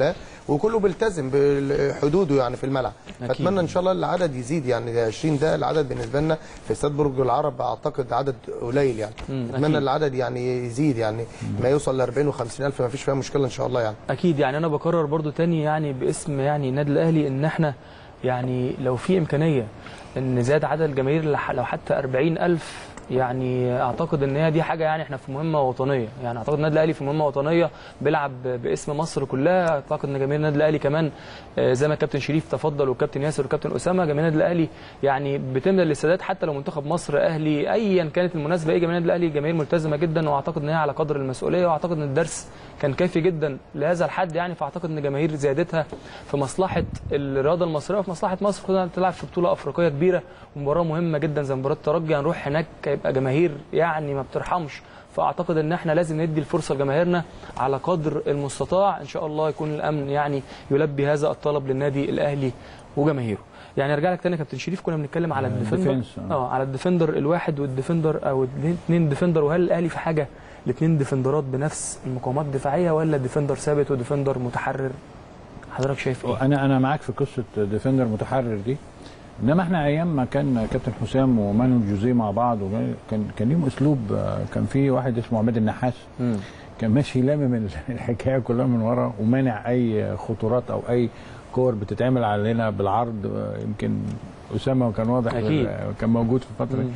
وكله بيلتزم بحدوده يعني في الملعب أكيد. فاتمنى ان شاء الله العدد يزيد يعني 20 ده العدد بالنسبه لنا في استاد برج العرب اعتقد عدد قليل يعني مم، اتمنى أكيد. العدد يعني يزيد يعني ما يوصل ل 40 و50 الف ما فيش فيها مشكله ان شاء الله يعني اكيد يعني انا بكرر برضو تاني يعني باسم يعني النادي الاهلي ان احنا يعني لو في امكانيه ان زاد عدد الجماهير لح- لو حتى 40 الف يعني اعتقد ان هي دي حاجه يعني احنا في مهمه وطنيه يعني اعتقد النادي الاهلي في مهمه وطنيه بيلعب باسم مصر كلها اعتقد ان جماهير النادي الاهلي كمان آه، زي ما الكابتن شريف تفضل والكابتن ياسر والكابتن اسامه جماهير النادي الاهلي يعني بتملى الاستادات حتى لو منتخب مصر اهلي ايا كانت المناسبه ايه جماهير النادي الاهلي جماهير ملتزمه جدا واعتقد ان هي على قدر المسؤوليه واعتقد ان الدرس كان كافي جدا لهذا الحد يعني فاعتقد ان جماهير زيادتها في مصلحه الرياضه المصريه وفي مصلحه مصر خصوصا بتلعب في بطوله افريقيه كبيره ومباراه مهمه جدا زي مباراه الترجي هنروح هناك يبقى جماهير يعني ما بترحمش فاعتقد ان احنا لازم ندي الفرصه لجماهيرنا على قدر المستطاع ان شاء الله يكون الامن يعني يلبي هذا الطلب للنادي الاهلي وجماهيره يعني ارجع لك تاني يا كابتن شريف كنا بنتكلم على الديفندر الديفنس، آه. اه على الديفندر الواحد والديفندر او الاثنين ديفندر وهل الاهلي في حاجه الاثنين ديفندرات بنفس المقاومات الدفاعيه ولا ديفندر ثابت وديفندر متحرر حضرتك شايف ايه؟ انا انا معاك في قصه ديفندر متحرر دي انما احنا ايام ما كان كابتن حسام ومانويل جوزيه مع بعض وكان- كان كان ليهم اسلوب آه، كان في واحد اسمه عماد النحاس مم. كان ماشي لامم الحكايه كلها من ورا ومانع اي خطورات او اي كور بتتعمل علينا بالعرض آه، يمكن اسامه كان واضح أكيد. آه، كان موجود في الفتره دي مم.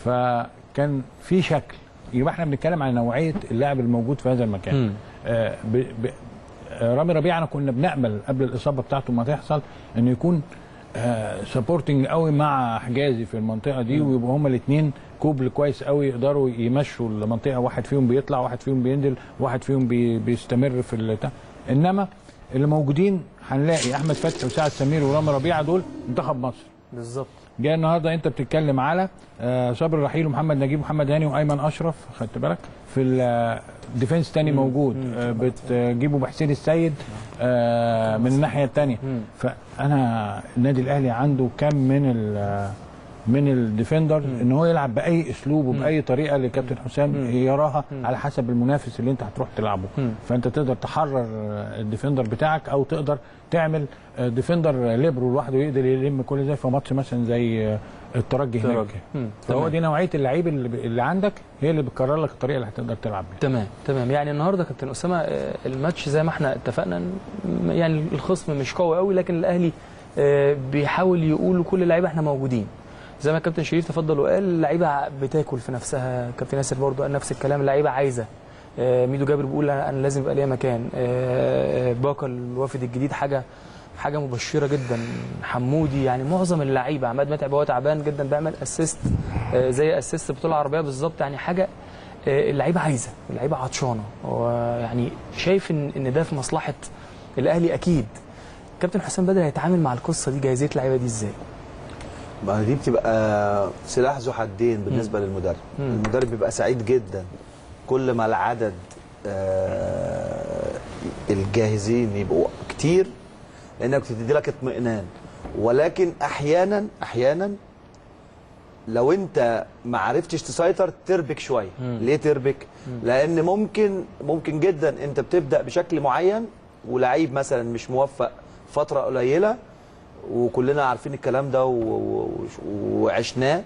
فكان في شكل يبقى احنا بنتكلم عن نوعيه اللاعب الموجود في هذا المكان مم. آه، ب... ب... آه، رامي ربيعه كنا بنامل قبل الاصابه بتاعته ما تحصل انه يكون سبورتنج قوي مع حجازي في المنطقه دي ويبقوا هما الاثنين كوبل كويس قوي يقدروا يمشوا المنطقه واحد فيهم بيطلع واحد فيهم بينزل واحد فيهم بي... بيستمر في البتاع انما اللي موجودين هنلاقي احمد فتحي وسعد سمير ورامي ربيعه دول منتخب مصر بالظبط جاي النهارده انت بتتكلم على آه، صبري رحيل ومحمد نجيب ومحمد هاني وايمن اشرف خدت بالك في الديفنس تاني موجود آه، بتجيبوا بحسين السيد آه، من الناحيه الثانيه مم. فانا النادي الاهلي عنده كم من ال من الديفندر ان هو يلعب باي اسلوب وباي طريقه اللي كابتن حسام يراها على حسب المنافس اللي انت هتروح تلعبه مم. فانت تقدر تحرر آه، الديفندر بتاعك او تقدر تعمل آه، ديفندر ليبرو لوحده يقدر يلم كل ده في ماتش مثلا زي آه، الترجي هناك الترجي. مم. فهو تمام. دي نوعيه اللعيب اللي, اللي عندك هي اللي بتكرر لك الطريقه اللي هتقدر تلعب بيها تمام تمام يعني النهارده كابتن اسامه آه، الماتش زي ما احنا اتفقنا م- يعني الخصم مش قوي قوي لكن الاهلي آه، بيحاول يقول لكل اللعيبه احنا موجودين زي ما الكابتن شريف تفضل وقال اللعيبه بتاكل في نفسها كابتن ياسر برضو قال نفس الكلام اللعيبه عايزه آه، ميدو جابر بيقول انا أنا لازم يبقى ليا مكان آه، آه، باكا الوافد الجديد حاجه حاجه مبشره جدا حمودي يعني معظم اللعيبه عماد متعب هو تعبان جدا بيعمل اسيست زي اسيست بطوله عربيه بالظبط يعني حاجه آه، اللعيبه عايزه اللعيبه عطشانه ويعني شايف ان ان ده في مصلحه الاهلي اكيد كابتن حسام بدر هيتعامل مع القصه دي جايزيه اللعيبه دي ازاي ما دي بتبقى سلاح ذو حدين بالنسبه للمدرب مم. المدرب بيبقى سعيد جدا كل ما العدد آه، الجاهزين يبقوا كتير لانك بتدي لك اطمئنان ولكن احيانا احيانا لو انت ما عرفتش تسيطر تربك شويه مم. ليه تربك لان ممكن ممكن جدا انت بتبدا بشكل معين ولعيب مثلا مش موفق فتره قليله وكلنا عارفين الكلام ده و- و- وعشناه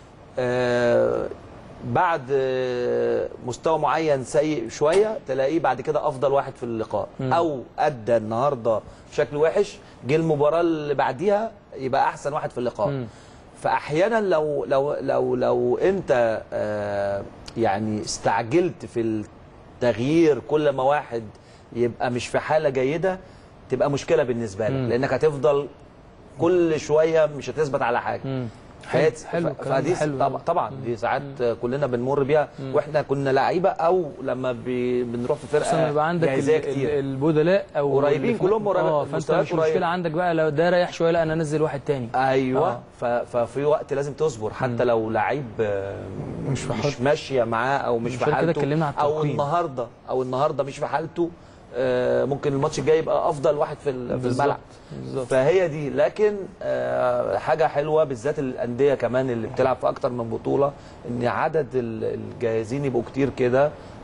آه، بعد آه، مستوى معين سيء شويه تلاقيه بعد كده افضل واحد في اللقاء مم. او ادى النهارده بشكل وحش جه المباراه اللي بعديها يبقى احسن واحد في اللقاء مم. فاحيانا لو لو لو لو انت آه، يعني استعجلت في التغيير كل ما واحد يبقى مش في حاله جيده تبقى مشكله بالنسبه مم. لك لانك هتفضل كل شويه مش هتثبت على حاجه مم. حلو فهي- حلو ف- الكلام ده فدي حلو طبعا طبعا دي ساعات كلنا بنمر بيها واحنا كنا لعيبه او لما بي بنروح في خصوصا فرقه يبقى عندك جاهزيه ال- ال- كتير البدلاء او قريبين، اللي في- كلهم قريبين، اه فانت المستويات مش قريبة. مشكله عندك بقى لو ده رايح شويه لا انا انزل واحد تاني ايوه آه. ف- ففي وقت لازم تصبر حتى لو لعيب آه، مش في مش حالته. ماشيه معاه او مش مش في كده حالته اتكلمنا على او التوقيت. النهارده او النهارده مش في حالته آه، ممكن الماتش الجاي يبقى افضل واحد في ال- في بالظبط. الملعب بالظبط. فهي دي لكن آه، حاجه حلوه بالذات الانديه كمان اللي بتلعب في اكتر من بطوله ان عدد ال- الجاهزين يبقوا كتير كده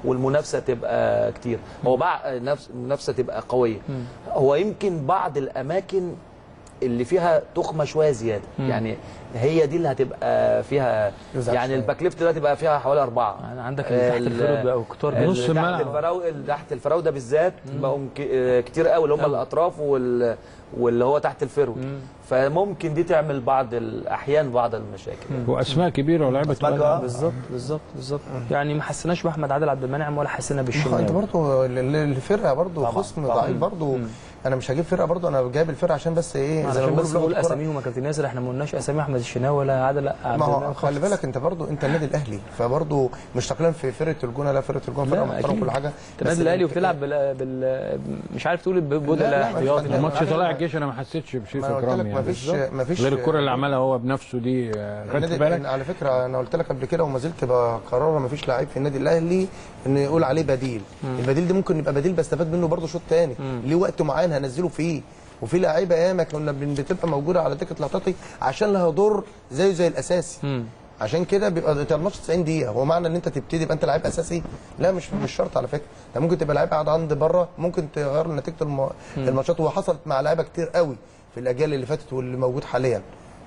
والمنافسه تبقى كتير هو بقى نفس المنافسه تبقى قويه هو يمكن بعض الاماكن اللي فيها تخمه شويه زياده يعني هي دي اللي هتبقى فيها يزعل يعني شوية. الباك ليفت ده تبقى فيها حوالي اربعه يعني عندك اللي تحت ال- الفيرود بقى وكتار ال- نص تحت الملعب. الفراو اللي تحت الفراوده بالذات بقوا ك- آه، كتير قوي اللي هم الاطراف وال واللي هو تحت الفيرود فممكن دي تعمل بعض الاحيان بعض المشاكل واسماء كبيره ولاعيبه أسماء تقال. كبيرة. بالظبط بالظبط بالظط يعني ما حسيناش باحمد عادل عبد المنعم ولا حسينا انت بالشناوي برضه ال- ال- الفرقه برضه طبعاً، خصم طبعاً. ضعيف برضه انا مش هجيب فرقه برضه انا جايب الفرقه عشان بس ايه زي ما عشان بيقولوا بس بلغة نقول الكرة. اساميهم يا كابتن ياسر احنا ما قلناش اسامي احمد الشناوي ولا عادل لا عبد ما هو المنعم خلي خالص. بالك انت برضو انت النادي الاهلي فبرضو مش تقليلا في فرقه الجونه لا فرقه الجونه فرقه لا، محترمه أكيد. كل حاجه انت النادي الاهلي وبتلعب بال... بال... مش عارف تقول ببدء لا، لا، الاحتياطي لا، ماتش لا، طلائع لا. الجيش انا ما حسيتش بشريف ما انا قلت اكرامي لك يعني مفيش مفيش غير الكره اللي عملها هو بنفسه دي آه، خدت النادي بالك على فكره انا قلت لك قبل كده وما زلت بقرر ما فيش لعيب في النادي الاهلي ان يقول عليه بديل البديل ده ممكن يبقى بديل بستفاد منه برضه شوط تاني ليه وقت معين هنزله فيه وفي لعيبه ياما كنا بن- بتبقى موجوده على دكه الاحتياطي عشان لها دور زيه زي الاساسي مم. عشان كده بيبقى انت الماتش 90 دقيقه هو معنى ان انت تبتدي يبقى انت لعيب اساسي لا مش مش شرط على فكره انت ممكن تبقى لعيب قاعد عند بره ممكن تغير نتيجه الم... الماتشات وحصلت مع لعيبه كتير قوي في الاجيال اللي فاتت واللي موجود حاليا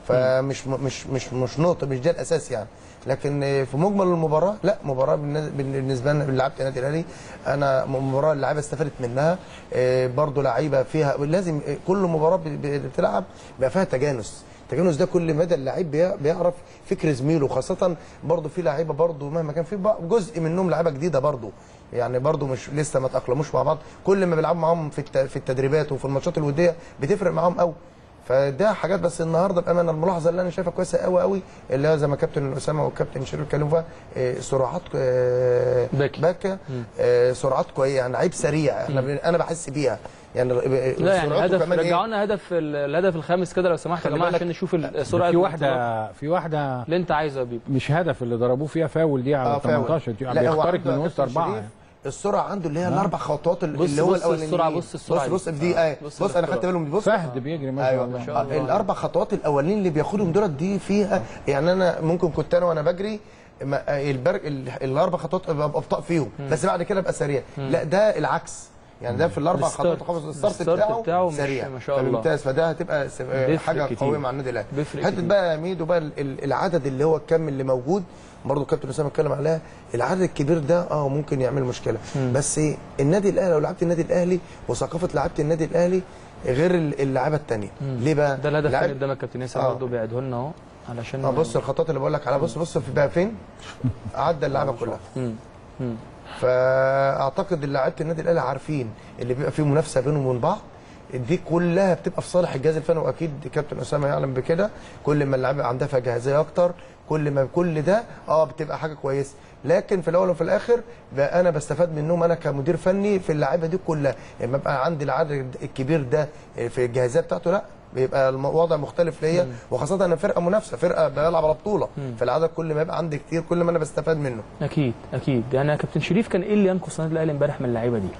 فمش مش مش مش نقطه مش ده الاساس يعني لكن في مجمل المباراه لا مباراه بالن- بالنسبه لنا لعيبه النادي الاهلي انا مباراه اللعيبه استفادت منها آه، برضو لعيبه فيها لازم آه، كل مباراه ب- ب- بتلعب بيبقى فيها تجانس التجانس ده كل مدى اللعيب بي- بيعرف فكر زميله خاصه برضو في لعيبه برضو مهما كان في بق- جزء منهم لعيبه جديده برضو يعني برضو مش لسه ما تاقلموش مع بعض كل ما بيلعبوا معاهم في الت- في التدريبات وفي الماتشات الوديه بتفرق معاهم قوي فده حاجات بس النهارده بامانه الملاحظه اللي انا شايفها كويسه قوي قوي اللي هو زي ما كابتن اسامه والكابتن شريف اتكلموا فيها آه، سرعات آه، باكي. باكا آه، سرعات كويسه يعني لعيب سريع احنا ب- انا بحس بيها يعني لا يعني سرعته هدف كمان إيه؟ رجعونا هدف ال- الهدف الخامس كده لو سمحت يا خلي جماعه بالك- عشان نشوف ال- سرعه في الانطلاق واحده في واحده اللي انت عايزه يا بيبو مش هدف اللي ضربوه فيها فاول دي على اه فاول 18 دي لا، هو بيخترق عنده من يا وسط كابتن اربعه شريف السرعه عنده اللي هي الاربع خطوات اللي بص- اللي هو بص الاولانيين السرعة، بص السرعة بص بص دي. في دي ايه بص بص انا السرعة. خدت بالي من بص فهد بيجري ما شاء ايوه الله شاء الله. الاربع خطوات الاولين اللي بياخدهم دولت دي فيها يعني انا ممكن كنت انا وانا بجري ما- البرق ال- الاربع خطوات ابقى ابطا فيهم بس بعد كده ابقى سريع لا ده العكس يعني ده في الاربع الستارت. خطوات خالص الستارت الستارت بتاعه, بتاعه مش- سريع ما شاء الله. فممتاز فده هتبقى س- بيفرق حاجه كتير. قويه مع النادي الاهلي بيفرق حته كتير. بقى يا ميدو بقى ال- العدد اللي هو الكم اللي موجود برضه الكابتن اسامه اتكلم عليها العدد الكبير ده اه ممكن يعمل مشكله بس إيه، النادي الاهلي لو لعبت النادي الاهلي وثقافه لعبه النادي الاهلي غير ال- اللعيبه الثانيه ليه بقى ده الهدف لعب- اللي قدامك كابتن ياسر آه. برضه بيعيده لنا اهو علشان اه بص الخطوات اللي بقول لك عليها بص بص في بقى فين عدى اللعبه كلها مم. مم. فاعتقد ان لعيبه النادي الاهلي عارفين اللي بيبقى فيه منافسه بينهم وبين بعض دي كلها بتبقى في صالح الجهاز الفني واكيد كابتن اسامه يعلم بكده كل ما اللعيبه عندها فيها جاهزيه اكتر كل ما كل ده اه بتبقى حاجه كويسه لكن في الاول وفي الاخر بقى انا بستفاد منهم انا كمدير فني في اللعيبه دي كلها لما يبقى عندي العدد الكبير ده في الجاهزيه بتاعته لا بيبقى الوضع مختلف ليا وخاصه انا فرقه منافسه فرقه بلعب على بطوله فالعدد كل ما يبقى عندي كتير كل ما انا بستفاد منه اكيد اكيد يعني يا كابتن شريف كان ايه اللي ينقص النادي الاهلي امبارح من اللعيبه دي؟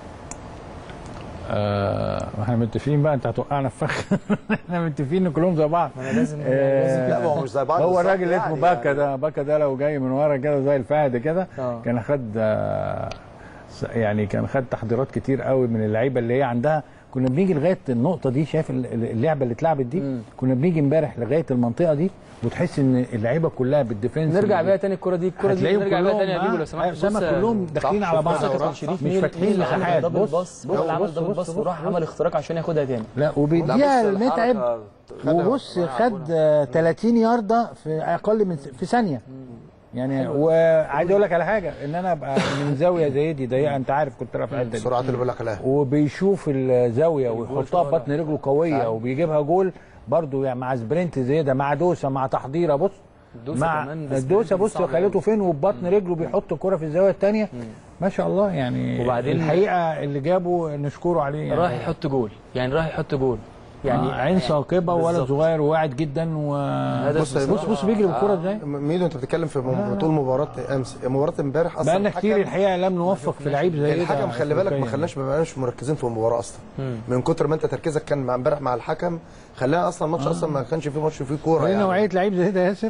آه احنا متفقين بقى انت هتوقعنا في فخ احنا متفقين ان كلهم زي بعض انا لازم آه، لا ما هو مش زي بعض هو بالظبط الراجل اللي يعني اسمه باكا ده باكا ده لو جاي من ورا كده زي الفهد كده آه. كان خد آه، س- يعني كان خد تحضيرات كتير قوي من اللعيبه اللي هي عندها كنا بنيجي لغايه النقطه دي شايف ال- ال- اللعبه اللي اتلعبت دي كنا بنيجي امبارح لغايه المنطقه دي وتحس ان اللعيبه كلها بالديفنس نرجع بيها تاني الكره دي الكره دي هتلاقيهم نرجع بيها كلهم تاني يا بيبو لو سمحت اسامه بص- كلهم داخلين على بعض بص يا كابتن شريف مش مين- فاتحين مين اللي عمل مساحات دبل بص باص مين اللي عمل بص دبل بص باص بص وراح بص. عمل اختراق عشان ياخدها تاني لا وبيديها المتعب وبص خد آه، 30 ياردة في اقل من في ثانيه يعني وعايز اقول لك على حاجه ان انا ابقى من زاويه زي دي ضيقه انت عارف كنت انا في الحته دي السرعات اللي بقول لك عليها وبيشوف الزاويه ويحطها ببطن رجله قويه وبيجيبها جول برضو يعني مع سبرنت زي ده مع دوسه مع تحضيره بص الدوسة مع كمان بس الدوسه برنت بص صعب خليته أوي. فين وببطن رجله بيحط الكره في الزاويه الثانيه ما شاء الله يعني وبعدين- الحقيقه اللي جابه نشكره عليه يعني راح يحط جول يعني راح يحط جول يعني يعني عين ثاقبه وولد بالظبط. صغير وواعد جدا و هدف بص بص بصراحة. بص بيجري بالكره ازاي ميدو انت بتتكلم في م- طول مباراه امس مباراه امبارح اصلا بقالنا كتير الحكم- الحقيقه لم نوفق في لعيب زي ده الحكم خلي بالك ما أفريقيا. خلناش ما بقناش مركزين في المباراه اصلا من كتر ما انت تركيزك كان مع امبارح مع الحكم خلاها اصلا الماتش اصلا ما كانش فيه ماتش فيه كوره هي يعني نوعيه لعيب زي ده ياسر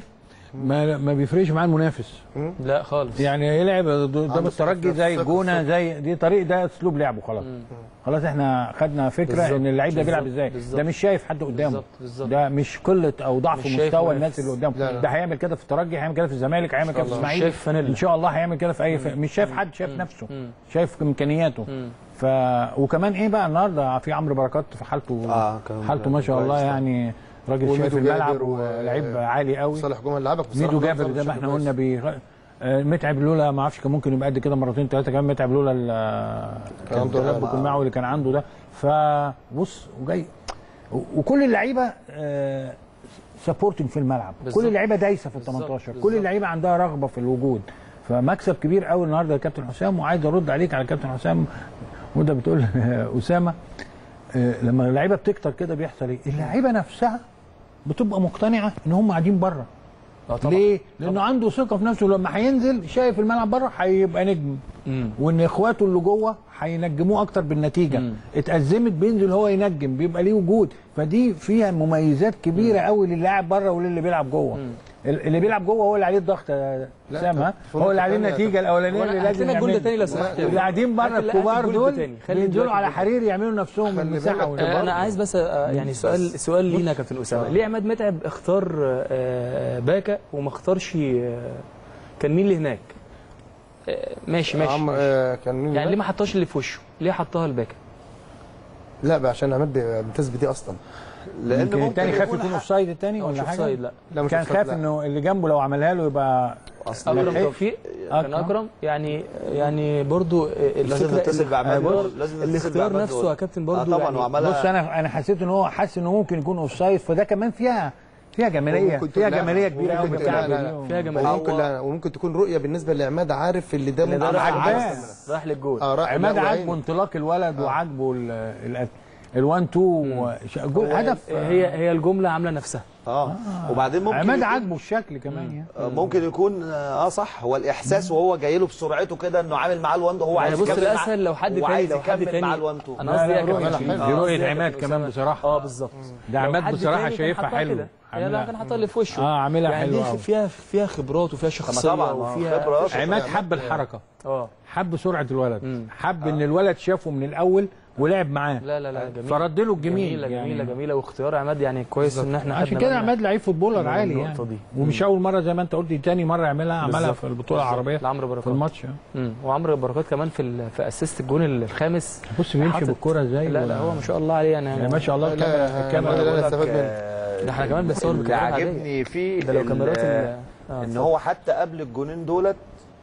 ما ما بيفرقش معاه المنافس لا خالص يعني يلعب قدام عنده الترجي ثقة- زي ثقة- الجونه زي دي طريق ده اسلوب لعبه خلاص خلاص احنا خدنا فكره بالظبط، ان اللعيب ده بيلعب بالظبط، ازاي بالظبط. ده مش شايف حد قدامه بالظبط، بالظبط. ده مش قله او ضعف مش شايف مستوى منافس. الناس اللي قدامه لا، لا. ده هيعمل كده في الترجي هيعمل كده في الزمالك هيعمل كده في الله. الاسماعيلي شايف فانيلا. ان شاء الله هيعمل كده في اي ف... مش شايف حد شايف نفسه شايف امكانياته ف وكمان ايه بقى النهارده في عمرو بركات في حالته آه، كان حالته ما شاء الله كويس. يعني راجل وميدو شايف الملعب جابر و- ولعيب عالي قوي صالح جمعه لعبك بصراحه ميدو ده جابر بصراحة زي ما بشكل احنا كويس. قلنا بي آه، متعب لولا ما اعرفش كان ممكن يبقى قد كده مرتين ثلاثه كمان متعب لولا ال- كان عنده التهاب رهبة. القماع اللي كان عنده ده فبص وجاي و- وكل اللعيبه سبورتنج في الملعب بالظبط. كل اللعيبه دايسه في ال بالظبط، 18 كل بالظبط. اللعيبه عندها رغبه في الوجود فمكسب كبير قوي النهارده يا كابتن حسام وعايز ارد عليك على كابتن حسام وانت بتقول اسامه آه، لما اللعيبه بتكتر كده بيحصل ايه؟ اللعيبه نفسها بتبقى مقتنعه ان هم قاعدين بره آه طبعا. ليه؟ لانه عنده ثقه في نفسه لما هينزل شايف الملعب بره هيبقى نجم مم. وان اخواته اللي جوه هينجموه اكتر بالنتيجه مم. اتأزمت بينزل هو ينجم بيبقى ليه وجود فدي فيها مميزات كبيره قوي للاعب بره وللي بيلعب جوه ال- اللي بيلعب جوه هو اللي عليه الضغط يا لا، سام ها في هو اللي نقطة عليه تانية النتيجه الاولانيه اللي هات لازم لنا الجول ده يعملها. تاني لو سمحت يا اللي قاعدين بره هات- هات الكبار الجول ده دول تاني. خلي بينزلوا دلوقتي على الجول. حرير يعملوا نفسهم خلي المساحه بالك والكبار. آه، انا عايز بس آه، يعني سؤال سؤال لينا يا كابتن اسامه ليه عماد متعب اختار آه، باكا وما اختارش آه، كان مين اللي هناك آه، ماشي ماشي, عم ماشي. آه، كان مين يعني بقى؟ ليه ما حطاش اللي في وشه ليه حطها الباكا لا بقى عشان عماد بيمتاز بدي اصلا لان يمكن ممكن التاني خاف يكون يكون حق- اوف سايد التاني أو ولا شوف حاجه سايد لا لا مش كان أوفسايد، خاف لا. انه اللي جنبه لو عملها له يبقى اصل اكرم لحق. توفيق كان أكرم. اكرم يعني يعني برضو لازم الفكرة نتصل اللي- بعماد برضو دول، لازم نتصل الاختيار بعماد نفسه دول. يا كابتن آه برضو طبعا يعني وعملها بص انا انا حسيت ان هو حاسس ان هو ممكن يكون اوف سايد فده كمان فيها فيها جماليه وممكن فيها تكون- لا، جماليه كبيره قوي وممكن- بتاع لا، لا، لا. اليوم. فيها جماليه وممكن لا وممكن تكون رؤيه بالنسبه لعماد عارف اللي ده اللي ده ممكن راح عجباه. عجباه. راح للجول اه راح عماد لا، عاجبه وعينه. انطلاق الولد وعاجبه ال- ال ال1 2 جول هدف هي هي الجمله عامله نفسها اه وبعدين ممكن عماد يكون- عاجبه الشكل كمان يعني آه، ممكن يكون اه صح هو الاحساس وهو جاي له بسرعته كده انه عامل معاه الوان هو يعني عايز بص يكمل مع- الاسهل لو حد هو تاني عايز لو حد يكمل تاني مع الوان تو انا قصدي لا، يا رؤية كابتن حلوة. آه، دي رؤية قصدي يا عماد كابتن كمان أسامة. بصراحة. اه بالظبط ده لو عماد حد بصراحة تاني كان شايفها حطها حلوة. كده. يا عاملها- لا كان حاطها اللي في وشه اه عاملها يعني حلوة دي قوي فيها فيها خبرات وفيها شخصيه طبعا وفيها خبره عماد حب الحركه اه حب سرعه الولد مم. حب ان الولد شافه من الاول ولعب معاه لا لا لا جميل فرد له الجميل جميله يعني. جميله جميله واختيار عماد يعني كويس ان احنا عشان خدنا كده بالنا. عماد لعيب فوتبولر من عالي يعني النقطة دي. ومش اول مره زي ما انت قلت تاني مره يعملها عملها بالظبط. في البطوله بالظبط. العربيه لعمرو في بركات الماتش امم وعمرو بركات كمان في ال... في اسيست الجون الخامس بص بيمشي حاطط- بالكره ازاي لا لا هو ما شاء الله عليه يعني, يعني ما شاء الله لا، الكاميرا الكاميرا لا، لا، بقول لك، استفاد منه. آه، ده احنا كمان بنصور اللي بكاميرات عادية. عاجبني فيه ده لو ال- كاميرات ال- آه، ان هو حتى قبل الجونين دولت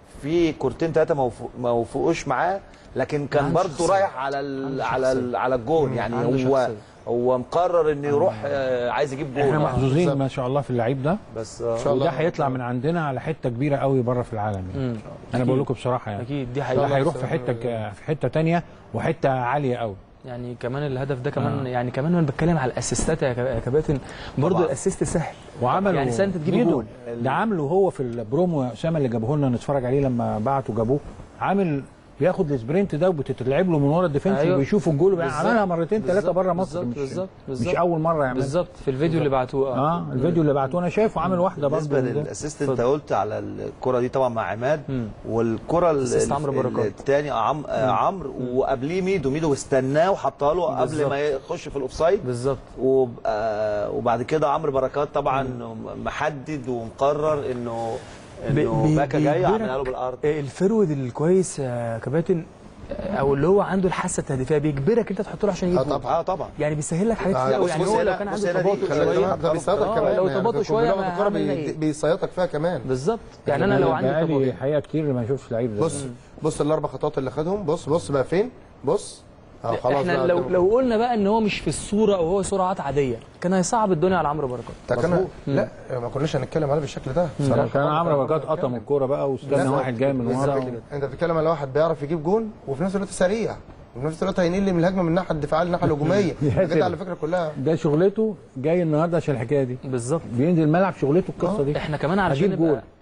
في كورتين ثلاثه ما وفق- ما وفقوش معاه لكن كان عنده برضه شخصية. رايح على ال عنده على ال شخصية. على الجون يعني عنده هو شخصية. هو مقرر انه يروح آه، عايز يجيب جول احنا محظوظين بالظبط. ما شاء الله في اللعيب ده بس آه، شاء الله. وده هيطلع من عندنا على حته كبيره قوي بره في العالم يعني. امم انا بقول لكم بصراحه يعني اكيد دي ده حقيقه هيروح في حته ك- في حته تانية وحته عاليه قوي يعني كمان الهدف ده كمان آه. يعني كمان انا بتكلم على الاسيستات يا كاب- يا كباتن برضه طبعاً. الاسيست سهل وعملوا يعني سنة تجيب ميدو. جول. ده عامله هو في البرومو يا اسامه اللي جابوه لنا نتفرج عليه لما بعتوا جابوه عامل بياخد السبرنت ده وبتتلعب له من ورا الديفنس أيوة. وبيشوف الجول بقى بالظبط. عملها مرتين ثلاثه بالظبط. بره مصر بالظبط. مش بالظبط. مش بالظبط. اول مره يعملها بالظبط في الفيديو اللي بعتوه اه الفيديو اللي بعتوه انا شايفه عامل واحده برضه بالنسبه من ده. للاسيست انت قلت على الكره دي طبعا مع عماد مم. والكره ال- أسيست عمرو بركات. الثاني عم آه، عمرو وقبليه ميدو ميدو استناه وحطها له قبل بالظبط. ما يخش في الاوفسايد بالظبط وب- آه، وبعد كده عمرو بركات طبعا محدد ومقرر انه انه بي- باكا جاي بيجبرك عاملها له بالارض الفرود الكويس يا كباتن او اللي هو عنده الحاسه التهديفيه بيجبرك انت تحط له عشان يجيب آه جول. طبعا. اه طبعا يعني بيسهل لك حاجات آه، كتير قوي بص- يعني بص هو هنا- لو كان بص عنده هنا دي تباطؤ خلي بالك شويه ده بيصيدك آه، كمان لو يعني تباطؤ في شويه بلغة ما الكرة عملنا بي- ايه بيصيدك فيها كمان بالظبط يعني انا لو عندي بقالي تباطؤ حقيقه كتير ما اشوفش لعيب زي بص بص الاربع خطوات اللي خدهم بص بص بقى فين بص اه خلاص احنا بقى لو كده. لو قلنا بقى ان هو مش في الصوره او هو سرعات عاديه كان هيصعب الدنيا على عمرو بركات ده كان لا ما كناش هنتكلم عليه بالشكل ده ده كان عمرو بركات قطم الكوره بقى واستنى لا، واحد جاي من ورا بالظبط كده. انت بتتكلم على واحد بيعرف يجيب جون وفي نفس الوقت سريع وفي نفس الوقت هينقل من الهجمه من الناحيه الدفاعيه للناحيه الهجوميه كده على فكره كلها ده شغلته جاي النهارده عشان الحكايه دي بالظبط بينزل الملعب شغلته القصه دي احنا كمان علشان هجيب جول. نبقى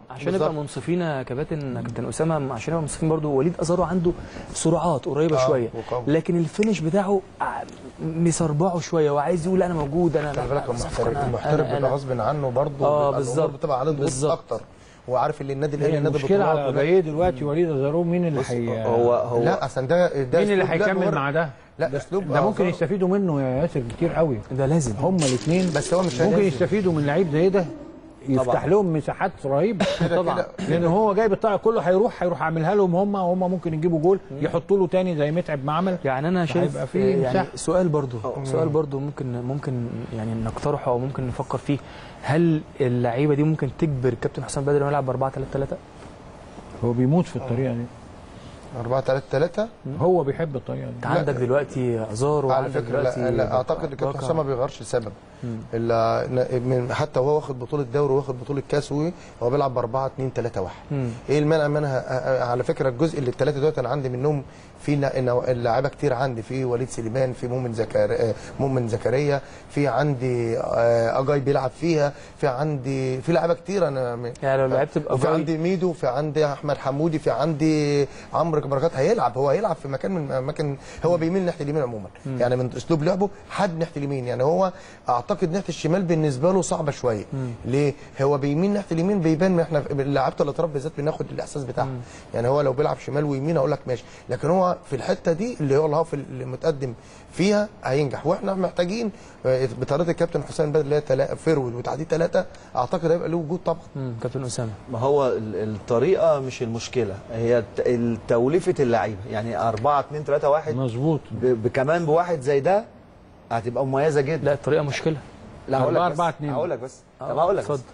عشان نبقى بالظبط. منصفين يا كباتن كابتن اسامه عشان نبقى منصفين برضو وليد ازارو عنده سرعات قريبه آه، شويه وقوي. لكن الفينش بتاعه آه، مسربعه شويه وعايز يقول انا موجود انا خلي بالك أنا المحترف صفقة، أنا- المحترف أنا- بيبقى أنا- غصب عنه برضه آه، بيبقى بالظبط. الأمور بتبقى عليه ضغوط بالظبط. اكتر وعارف ان النادي الاهلي هي نادي المشكله بطولات على ولا- ايه دلوقتي وليد ازارو مين اللي حي... هو هو لا اصل ده ده مين اللي أسلوب لعب هيكمل ورق. مع ده لا ده اسلوب ده ممكن أزارو. يستفيدوا منه يا ياسر كتير قوي ده لازم هما الاثنين بس هو مش ممكن لازم. يستفيدوا من لعيب زي ده يفتح طبعاً. لهم مساحات رهيبه طبعا لان هو جايب الطاقه كله هيروح هيروح عاملها لهم هم وهم ممكن يجيبوا جول يحطوا له تاني زي متعب ما عمل يعني انا شايف هيبقى في آه، يعني مساحة. سؤال برضو سؤال برضو ممكن ممكن يعني نقترحه او ممكن نفكر فيه هل اللعيبه دي ممكن تجبر الكابتن حسام بدري انه يلعب ب 4 3 3 هو بيموت في الطريقه دي 4 3 3 هو بيحب الطريقه دي انت عندك دلوقتي ازار على وعندك فكره دلوقتي لا, لا اعتقد ان كابتن باكا. حسام ما بيغيرش لسبب الا ن- من حتى وهو واخد بطوله دوري واخد بطوله كاس وي هو بيلعب ب 4 2 3 1 مم. ايه المانع منها آه، آه، على فكره الجزء اللي الثلاثه دول انا عندي منهم في نا- نوع- لعيبه كتير عندي في وليد سليمان في مؤمن زكريا مؤمن زكريا في عندي آه، اجاي بيلعب فيها في عندي في لعيبه كتير انا م- يعني لو لعبت وفي بأجاي- عندي ميدو في عندي احمد حمودي في عندي عمرو بركات هيلعب هو هيلعب في مكان من اماكن هو بيميل ناحيه اليمين عموما يعني من اسلوب لعبه حد ناحيه اليمين يعني هو اعتقد ناحيه الشمال بالنسبه له صعبه شويه ليه هو بيميل ناحيه اليمين بيبان احنا لعيبه الاطراف بالذات بناخد الاحساس بتاعها يعني هو لو بيلعب شمال ويمين اقول لك ماشي لكن هو في الحته دي اللي هو الهاف اللي متقدم فيها هينجح واحنا محتاجين آه، بطريقه الكابتن حسام بدر اللي هي تلا- فيرود وتعديل ثلاثه اعتقد هيبقى له وجود طبعا مم، كابتن اسامه ما هو ال- الطريقه مش المشكله هي الت- ال- توليفه اللعيبه يعني 4 2 3 1 مظبوط ب- كمان بواحد زي ده هتبقى مميزه جدا لا الطريقه مشكله لا هقول لك أربعة، بس أربعة، اتنين. هقول لك بس آه، طب هقول لك بس اتفضل.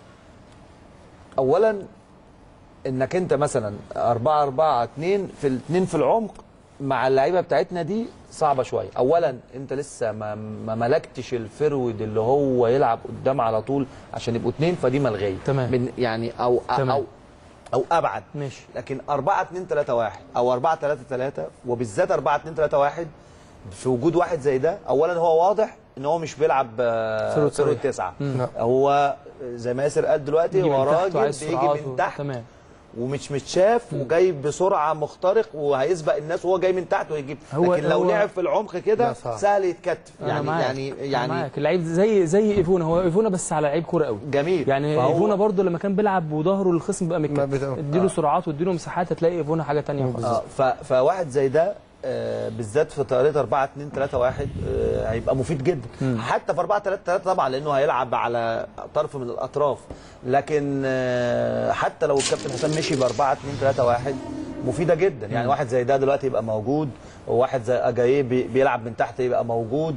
اولا انك انت مثلا 4 4 2 في الاثنين في العمق مع اللعيبه بتاعتنا دي صعبه شويه اولا انت لسه ما, ما ملكتش الفرود اللي هو يلعب قدام على طول عشان يبقوا اثنين فدي ملغيه تمام. من يعني او تمام. او او ابعد ماشي لكن 4 2 3 1 او 4 3 3 وبالذات 4 2 3 1 في وجود واحد زي ده اولا هو واضح ان هو مش بيلعب آه، فيرود فيرود صريح. تسعه مم. هو زي ما ياسر قال دلوقتي يجي هو من تحت راجل وعايز بيجي سرعات من و- تحت تمام ومش متشاف وجاي بسرعه مخترق وهيسبق الناس وهو جاي من تحت ويجيب هو- لكن لو هو- لعب في العمق كده لا صعب. سهل يتكتف أنا يعني معاك. يعني أنا يعني معاك اللعيب زي زي ايفونا هو ايفونا بس على لعيب كوره قوي جميل يعني فهو- ايفونا برضو لما كان بيلعب وظهره للخصم بقى ما متكتف بت- اديله آه. سرعات واديله مساحات هتلاقي ايفونا حاجه تانية خالص اه ف- فواحد زي ده آه، بالذات في طريقه 4 2 3 1 آه، هيبقى مفيد جدا حتى في 4 3 3 طبعا لانه هيلعب على طرف من الاطراف لكن آه، حتى لو الكابتن حسام مشي ب 4 2 3 1 مفيده جدا يعني واحد زي ده دلوقتي يبقى موجود وواحد زي اجاييه بي- بيلعب من تحت يبقى موجود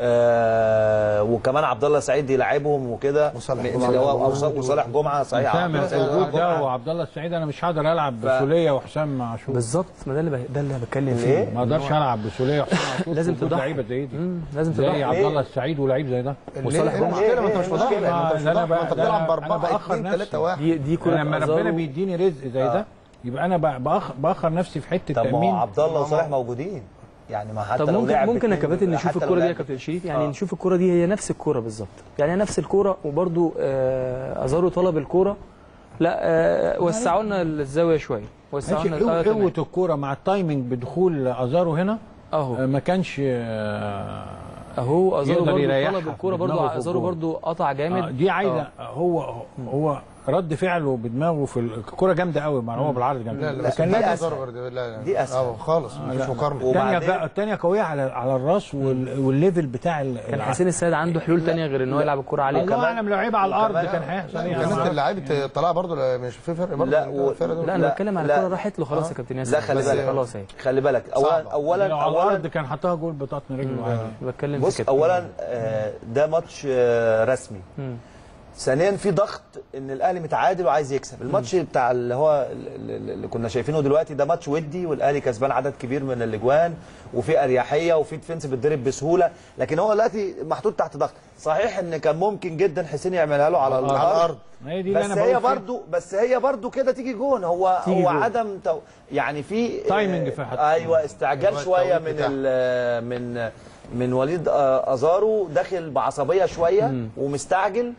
آه وكمان عبد الله سعيد يلعبهم وكده وصالح م- جمعة. اللي هو أو- وصالح جمعه صحيح سامع عبد الله وجود ده جمعة. وعبد الله السعيد انا مش هقدر العب بسوليه وحسام عاشور بالظبط ما ده اللي ب- ده اللي بتكلم ليه؟ فيه ما اقدرش العب بسوليه وحسام عاشور لازم وجود تضحي. لعيبه زي دي مم، لازم زي تضحي عبد ليه؟ الله السعيد ولعيب زي ده وصالح ليه؟ المشكله ما انت مش ليه؟ مضحي ليه؟ ما انت مش لا، أنا مضحي ما انت بقى- بتلعب أنا باربعه بأخر 2 نفسي. 3 1 دي دي كره لما ربنا بيديني رزق زي ده يبقى انا بأ- بأخ- باخر نفسي في حته طب ما هو تامين عبد الله وصالح موجودين يعني ما حتى طب لو ممكن لعب ممكن يا باتنين- كباتن نشوف حتى لو الكوره دي يا لعب كابتن شريف يعني آه. نشوف الكوره دي هي نفس الكوره بالظبط يعني هي نفس الكوره وبرده آه ازارو طلب الكوره لا آه وسعوا لنا الزاويه شويه وسعوا ماشي لنا قوة آه، تمام. قوة الكوره مع التايمنج بدخول ازارو هنا آه، اهو ما كانش آه، اهو ازارو يقدر برده يريحها طلب الكوره بدماغه برده في ازارو الجول. برده قطع آه، جامد دي عايزه هو هو رد فعله بدماغه في ال- الكوره جامده قوي مع هو بالعرض جامده لا لا كان دي لازم أسهل. لا لا دي أسهل. اه خالص مفيش مقارنه الثانيه وبعدين- الثانيه قويه على على الراس وال- والليفل بتاع ال- كان الع- حسين السيد عنده حلول تانية غير ان هو يلعب الكوره عليه الله اعلم لو لعيب على الارض وكمان- كان هيحصل ايه أنا ما كانت أعرف. اللعيبه طلع برضه مش في فرق برضه لا، بين و- الفرق دول. لا انا لا، بتكلم على لا. الكوره راحت له خلاص يا كابتن ياسر لا خلي بس بالك خلاص اهي خلي بالك اولا صعبة. اولا لو على الارض اولا كان حطها جول بطاطن رجله عادي بتكلم في بص كده اولا آه، ده ماتش آه، رسمي مم. ثانيا في ضغط ان الاهلي متعادل وعايز يكسب الماتش بتاع اللي هو اللي اللي كنا شايفينه دلوقتي ده ماتش ودي والاهلي كسبان عدد كبير من الاجوان وفي اريحيه وفي ديفنس بيتضرب بسهوله لكن هو دلوقتي محطوط تحت ضغط صحيح ان كان ممكن جدا حسين يعملها له على على الارض الارض ما هي دي اللي بس انا هي بقول فيها. برضو بس هي برضو كده تيجي جون هو تيجي هو جون. عدم تو يعني في تايمنج في حد. ايوه استعجال أيوة، شويه التوقيت من بتاعها. ال- من من وليد آه، ازارو داخل بعصبيه شويه ومستعجل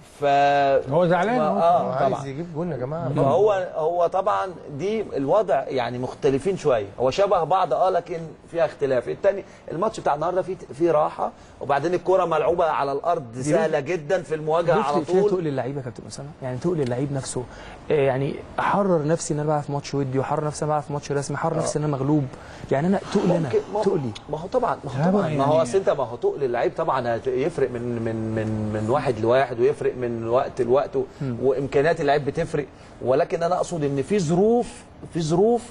ف هو زعلان ما- أهو. اه عايز طبعا يجيب جون يا جماعه فهو هو طبعا دي الوضع يعني مختلفين شويه هو شبه بعض اه لكن فيها اختلاف التاني الماتش بتاع النهارده فيه فيه راحه وبعدين الكره ملعوبه على الارض سهله جدا في المواجهه على بيفرق فيها طول تقل اللعيبه يا كابتن اسامه يعني تقل اللعيب نفسه آه، يعني احرر نفسي ان انا بلعب في ماتش ودي واحرر نفسي ان انا بلعب في ماتش رسمي احرر نفسي ان انا مغلوب يعني انا تقل انا ممكن ما هو- تقلي ما هو طبعا ما لا هو بقى طبعا ما هو يعني- اصل انت ما هو تقل اللعيب طبعا هت- يفرق من من من من واحد لواحد ويفرق من وقت لوقت و- وامكانيات اللعيب بتفرق ولكن انا اقصد ان في ظروف في ظروف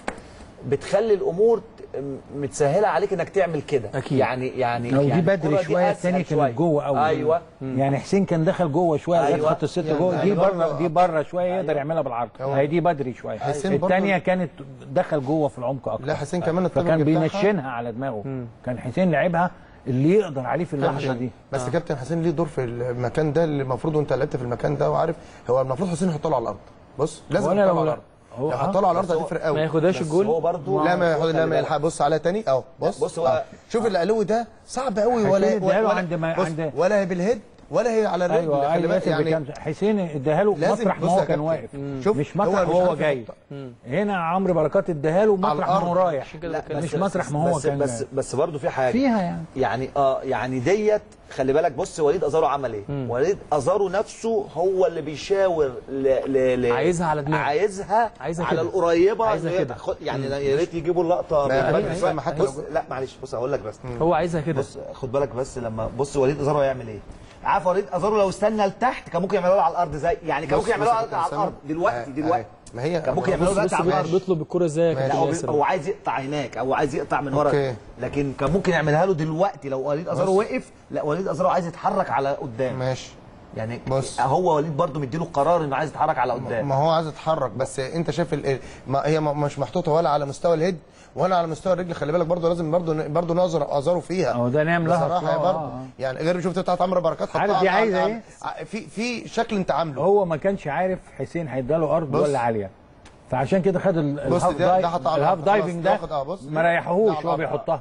بتخلي الامور ت- متسهله عليك انك تعمل كده أكيد. يعني يعني لو يعني دي بدري الكرة دي شويه أسهل الثانيه شوية. كانت جوه قوي ايوه يعني حسين كان دخل جوه شويه لغايه أيوة. خط السته يعني جوه دي أيوة. بره دي بره شويه يقدر يعملها بالعرض هو- هي دي بدري شويه حسين برضه- الثانيه كانت دخل جوه في العمق اكتر لا حسين كمان فكان الطبق بتاعها- بينشنها على دماغه كان حسين لعبها اللي يقدر عليه في اللحظه دي بس كابتن حسين ليه دور في المكان ده اللي المفروض وانت لعبت في المكان ده وعارف هو المفروض حسين يحط له على الارض بص لازم ولا يحط له لو على لا. الارض هو- لو حط له على الارض بس هو- هتفرق ما قوي ياخدهاش بس الجول هو برضه لا ما ياخد لا ما خلي يلحق بص عليها تاني اهو بص بص هو- آه. شوف العلو ده صعب قوي حسين ولا اداها له ولا عند ما- بص عند- ولا هي بالهيد ولا هي على الرجل ايوه خلي ايوه بالك يعني يعني حسين اداها له لازم- مطرح بص ما يا هو كان كابتن. واقف شوف، مش هو مطرح مش وهو عارف جاي يحط. هنا عمرو بركات اداها له على مطرح ما هو الأرض. رايح عشان كده لا بتكلم. مش مطرح ما هو بس كان بس بس برضه في حاجه فيها يعني يعني اه يعني ديت خلي بالك بص وليد ازارو عمل ايه؟ وليد ازارو نفسه هو اللي بيشاور ل... ل... ل... عايزها على دماغه. عايزها عايزها على كده. القريبه عايزها إن هي كده. تاخد- يعني يا ريت يجيبوا اللقطه ما- بالك أيوة، شوية. أيوة، حتى بص لو- لا معلش بص هقول لك بس هو عايزها كده بص خد بالك بس لما بص وليد ازارو هيعمل ايه؟ عارف وليد ازارو لو استنى لتحت كان ممكن يعملوها على الارض زي يعني كان بص- ممكن يعملوها بص يا على كابتن الارض أسامة. دلوقتي آه، دلوقتي آه. ما هي كان ممكن يعملوها بص دلوقتي بص على الارض بيطلب الكرة ازاي يا كابتن لا هو, ياسر هو عايز يقطع هناك او عايز يقطع من ورا أوكي. لكن كان ممكن يعملها له دلوقتي لو وليد ازارو وقف لا وليد ازارو عايز يتحرك على قدام ماشي يعني بص. هو وليد برضو مديله قرار انه عايز يتحرك على قدام ما هو عايز يتحرك بس انت شايف ال... ال- ما هي ما- مش محطوطه ولا على مستوى الهيد ولا على مستوى الرجل خلي بالك برضه لازم برضه برضه نظر ازاره فيها أهو ده نعم لها بصراحه يا آه، برضه آه. يعني غير شفت بتاعت عمرو بركات حطها عارف دي على- عايزة على- إيه؟ على- في في شكل انت عامله هو ما كانش عارف حسين هيداله ارض بص. ولا عاليه فعشان كده خد ال- بص الهاف ده- ده دايف حطها على الهاف الأرض، خلاص، دايفنج ده واخد- آه، بص. ما ده ريحهوش على وهو الأرض. بيحطها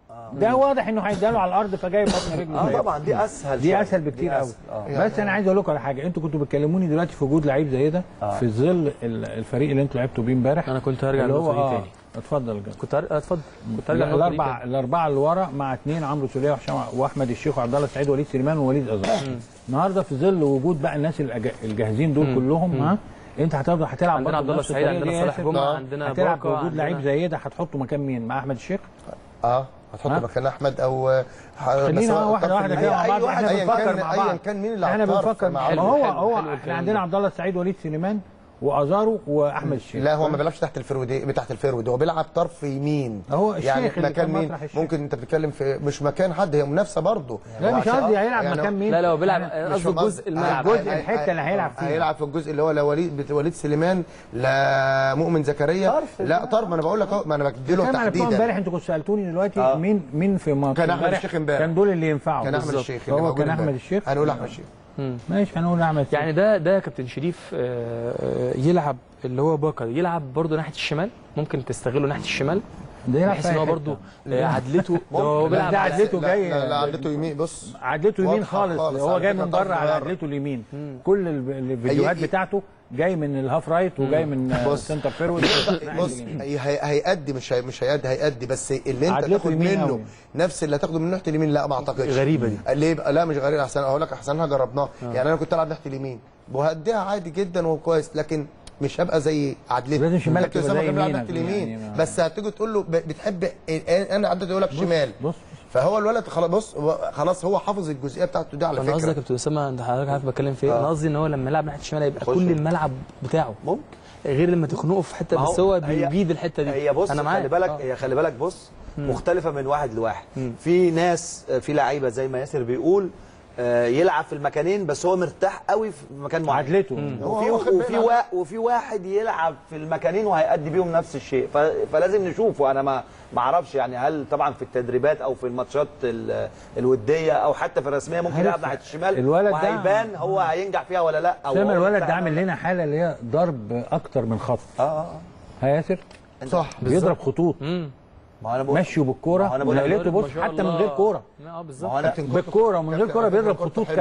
ده واضح انه هيداله على الارض فجاي بطن رجله اه زيه. طبعا دي اسهل دي شوية. اسهل بكتير دي قوي أسهل. آه. بس انا عايز اقول لكم على حاجه انتوا كنتوا بتكلموني دلوقتي في وجود لعيب زي ده في ظل ال- الفريق اللي انتوا لعبتوا بيه امبارح انا كنت هرجع اللي هو للنقطه دي آه، تاني اتفضل جد. كنت هر- اتفضل كنت هرجع للنقطه دي الاربعه تاني. الاربعه اللي ورا مع اثنين عمرو سوليه وهشام واحمد الشيخ وعبد الله السعيد ووليد سليمان ووليد ازار النهارده في ظل وجود بقى الناس الأج- الجاهزين دول كلهم ها انت هتفضل هتلعب عندنا برضه عبد الله بنفس السعيد الطريقة عندنا دي صالح ياسر. جمعه آه. عندنا هتلعب باكا بوجود لعيب عندنا- زي ده هتحطه مكان مين مع احمد الشيخ اه هتحط ها؟ مكان احمد او خلينا واحده واحده كده مع أي بعض واحد احنا أيا بنفكر كان- مع أيا بعض كان مين اللي احنا على الطرف بنفكر مع ما حلو، هو حلو، هو حلو احنا الكلام عندنا ده. عبد الله السعيد وليد سليمان وازارو واحمد الشيخ لا هو ما بيلعبش تحت الفرود تحت الفرود هو بيلعب طرف يمين هو الشيخ يعني اللي مكان كان مين مطرح الشيخ. ممكن انت بتتكلم في مش مكان حد هي منافسه برضه لا مش قصدي هيلعب يعني مكان مين لا لا هو بيلعب يعني قصده مش جزء الملعب جزء هي- الحتة اللي هيلعب فيها. هيلعب في الجزء اللي هو لا وليد بت- وليد سليمان لا مؤمن زكريا طرف لا طرف ما انا بقول لك اهو ما انا بديله كان على بتوع امبارح تحديدا انتوا كنتوا سالتوني دلوقتي آه. مين مين في ماتش كان أحمد امبارح الشيخ امبارح. كان دول اللي ينفعوا كان احمد بالظبط. الشيخ اللي هو موجود كان احمد امبارح. الشيخ هنقول احمد الشيخ ماشي هنقول احمد الشيخ يعني ده ده كابتن شريف آه، آه، يلعب اللي هو باكا يلعب برضه ناحيه الشمال ممكن تستغله ناحيه الشمال ده يلعب بحيث في ان هو أي حتة. برضه آه، عدلته ده هو بس بيلعب ده على- عدلته لا جاي لا, لا عدته يمين بص عدلته يمين واضحة خالص, خالص. هو على جاي فكرة من بره طرف على صغيرة. عدلته اليمين كل ال- الفيديوهات هي- بتاعته جاي من الهاف رايت وجاي من آه، بص. سنتر فيرود بص هي- هي- هيأدي مش هي مش هيأدي هيأدي بس اللي انت عدلته تاخد يمين منه أوي. نفس اللي هتاخده من ناحيه اليمين لا ما اعتقدش غريبة دي. ليه بقى لا مش غريبه احسن اقول لك احسنها جربناها يعني انا كنت العب ناحيه اليمين وهديها عادي جدا وكويس لكن مش هبقى زي عدلته لازم شمالك كابتن يبقى أسامة زي كان بيلعب يمينك ناحيه اليمين يعني ما- بس هتيجي تقول له ب- بتحب انا عدلت يقول لك شمال بص فهو الولد خلاص بص هو- خلاص هو حافظ الجزئيه بتاعته دي على انا قصدي يا فكره كابتن اسامه انت حضرتك عارف بتكلم في ايه انا قصدي ان هو لما يلعب ناحيه الشمال هيبقى كل الملعب بتاعه ممكن غير لما تخنقه في حته ما بس هو هي- بيبيد الحته دي هي بص انا معاك خلي بالك آه. هي خلي بالك بص مختلفه من واحد لواحد في ناس آه، في لعيبه زي ما ياسر بيقول آه، يلعب في المكانين بس هو مرتاح قوي في مكان معين عدلته هو- وفي هو خد وفي بالك. وا وفي واحد يلعب في المكانين وهيأدي بيهم نفس الشيء ف... فلازم نشوف وانا ما ما اعرفش يعني هل طبعا في التدريبات او في الماتشات ال... الوديه او حتى في الرسميه ممكن عارف يلعب ناحيه الشمال الولد ده- وهيبان هو هينجح فيها ولا لا او سامع هو الولد ينجح ده عامل ولا لا. لنا حاله اللي هي ضرب اكتر من خط اه اه ها ياسر صح بيضرب خطوط امم ما هو انا بقول مشيه ما هو بالكوره أنا بقول لك ونقلته ما بص شاء حتى من الله. غير كوره اه ما هو بالظبط انا بالكوره ومن غير كوره بيضرب خطوط كامله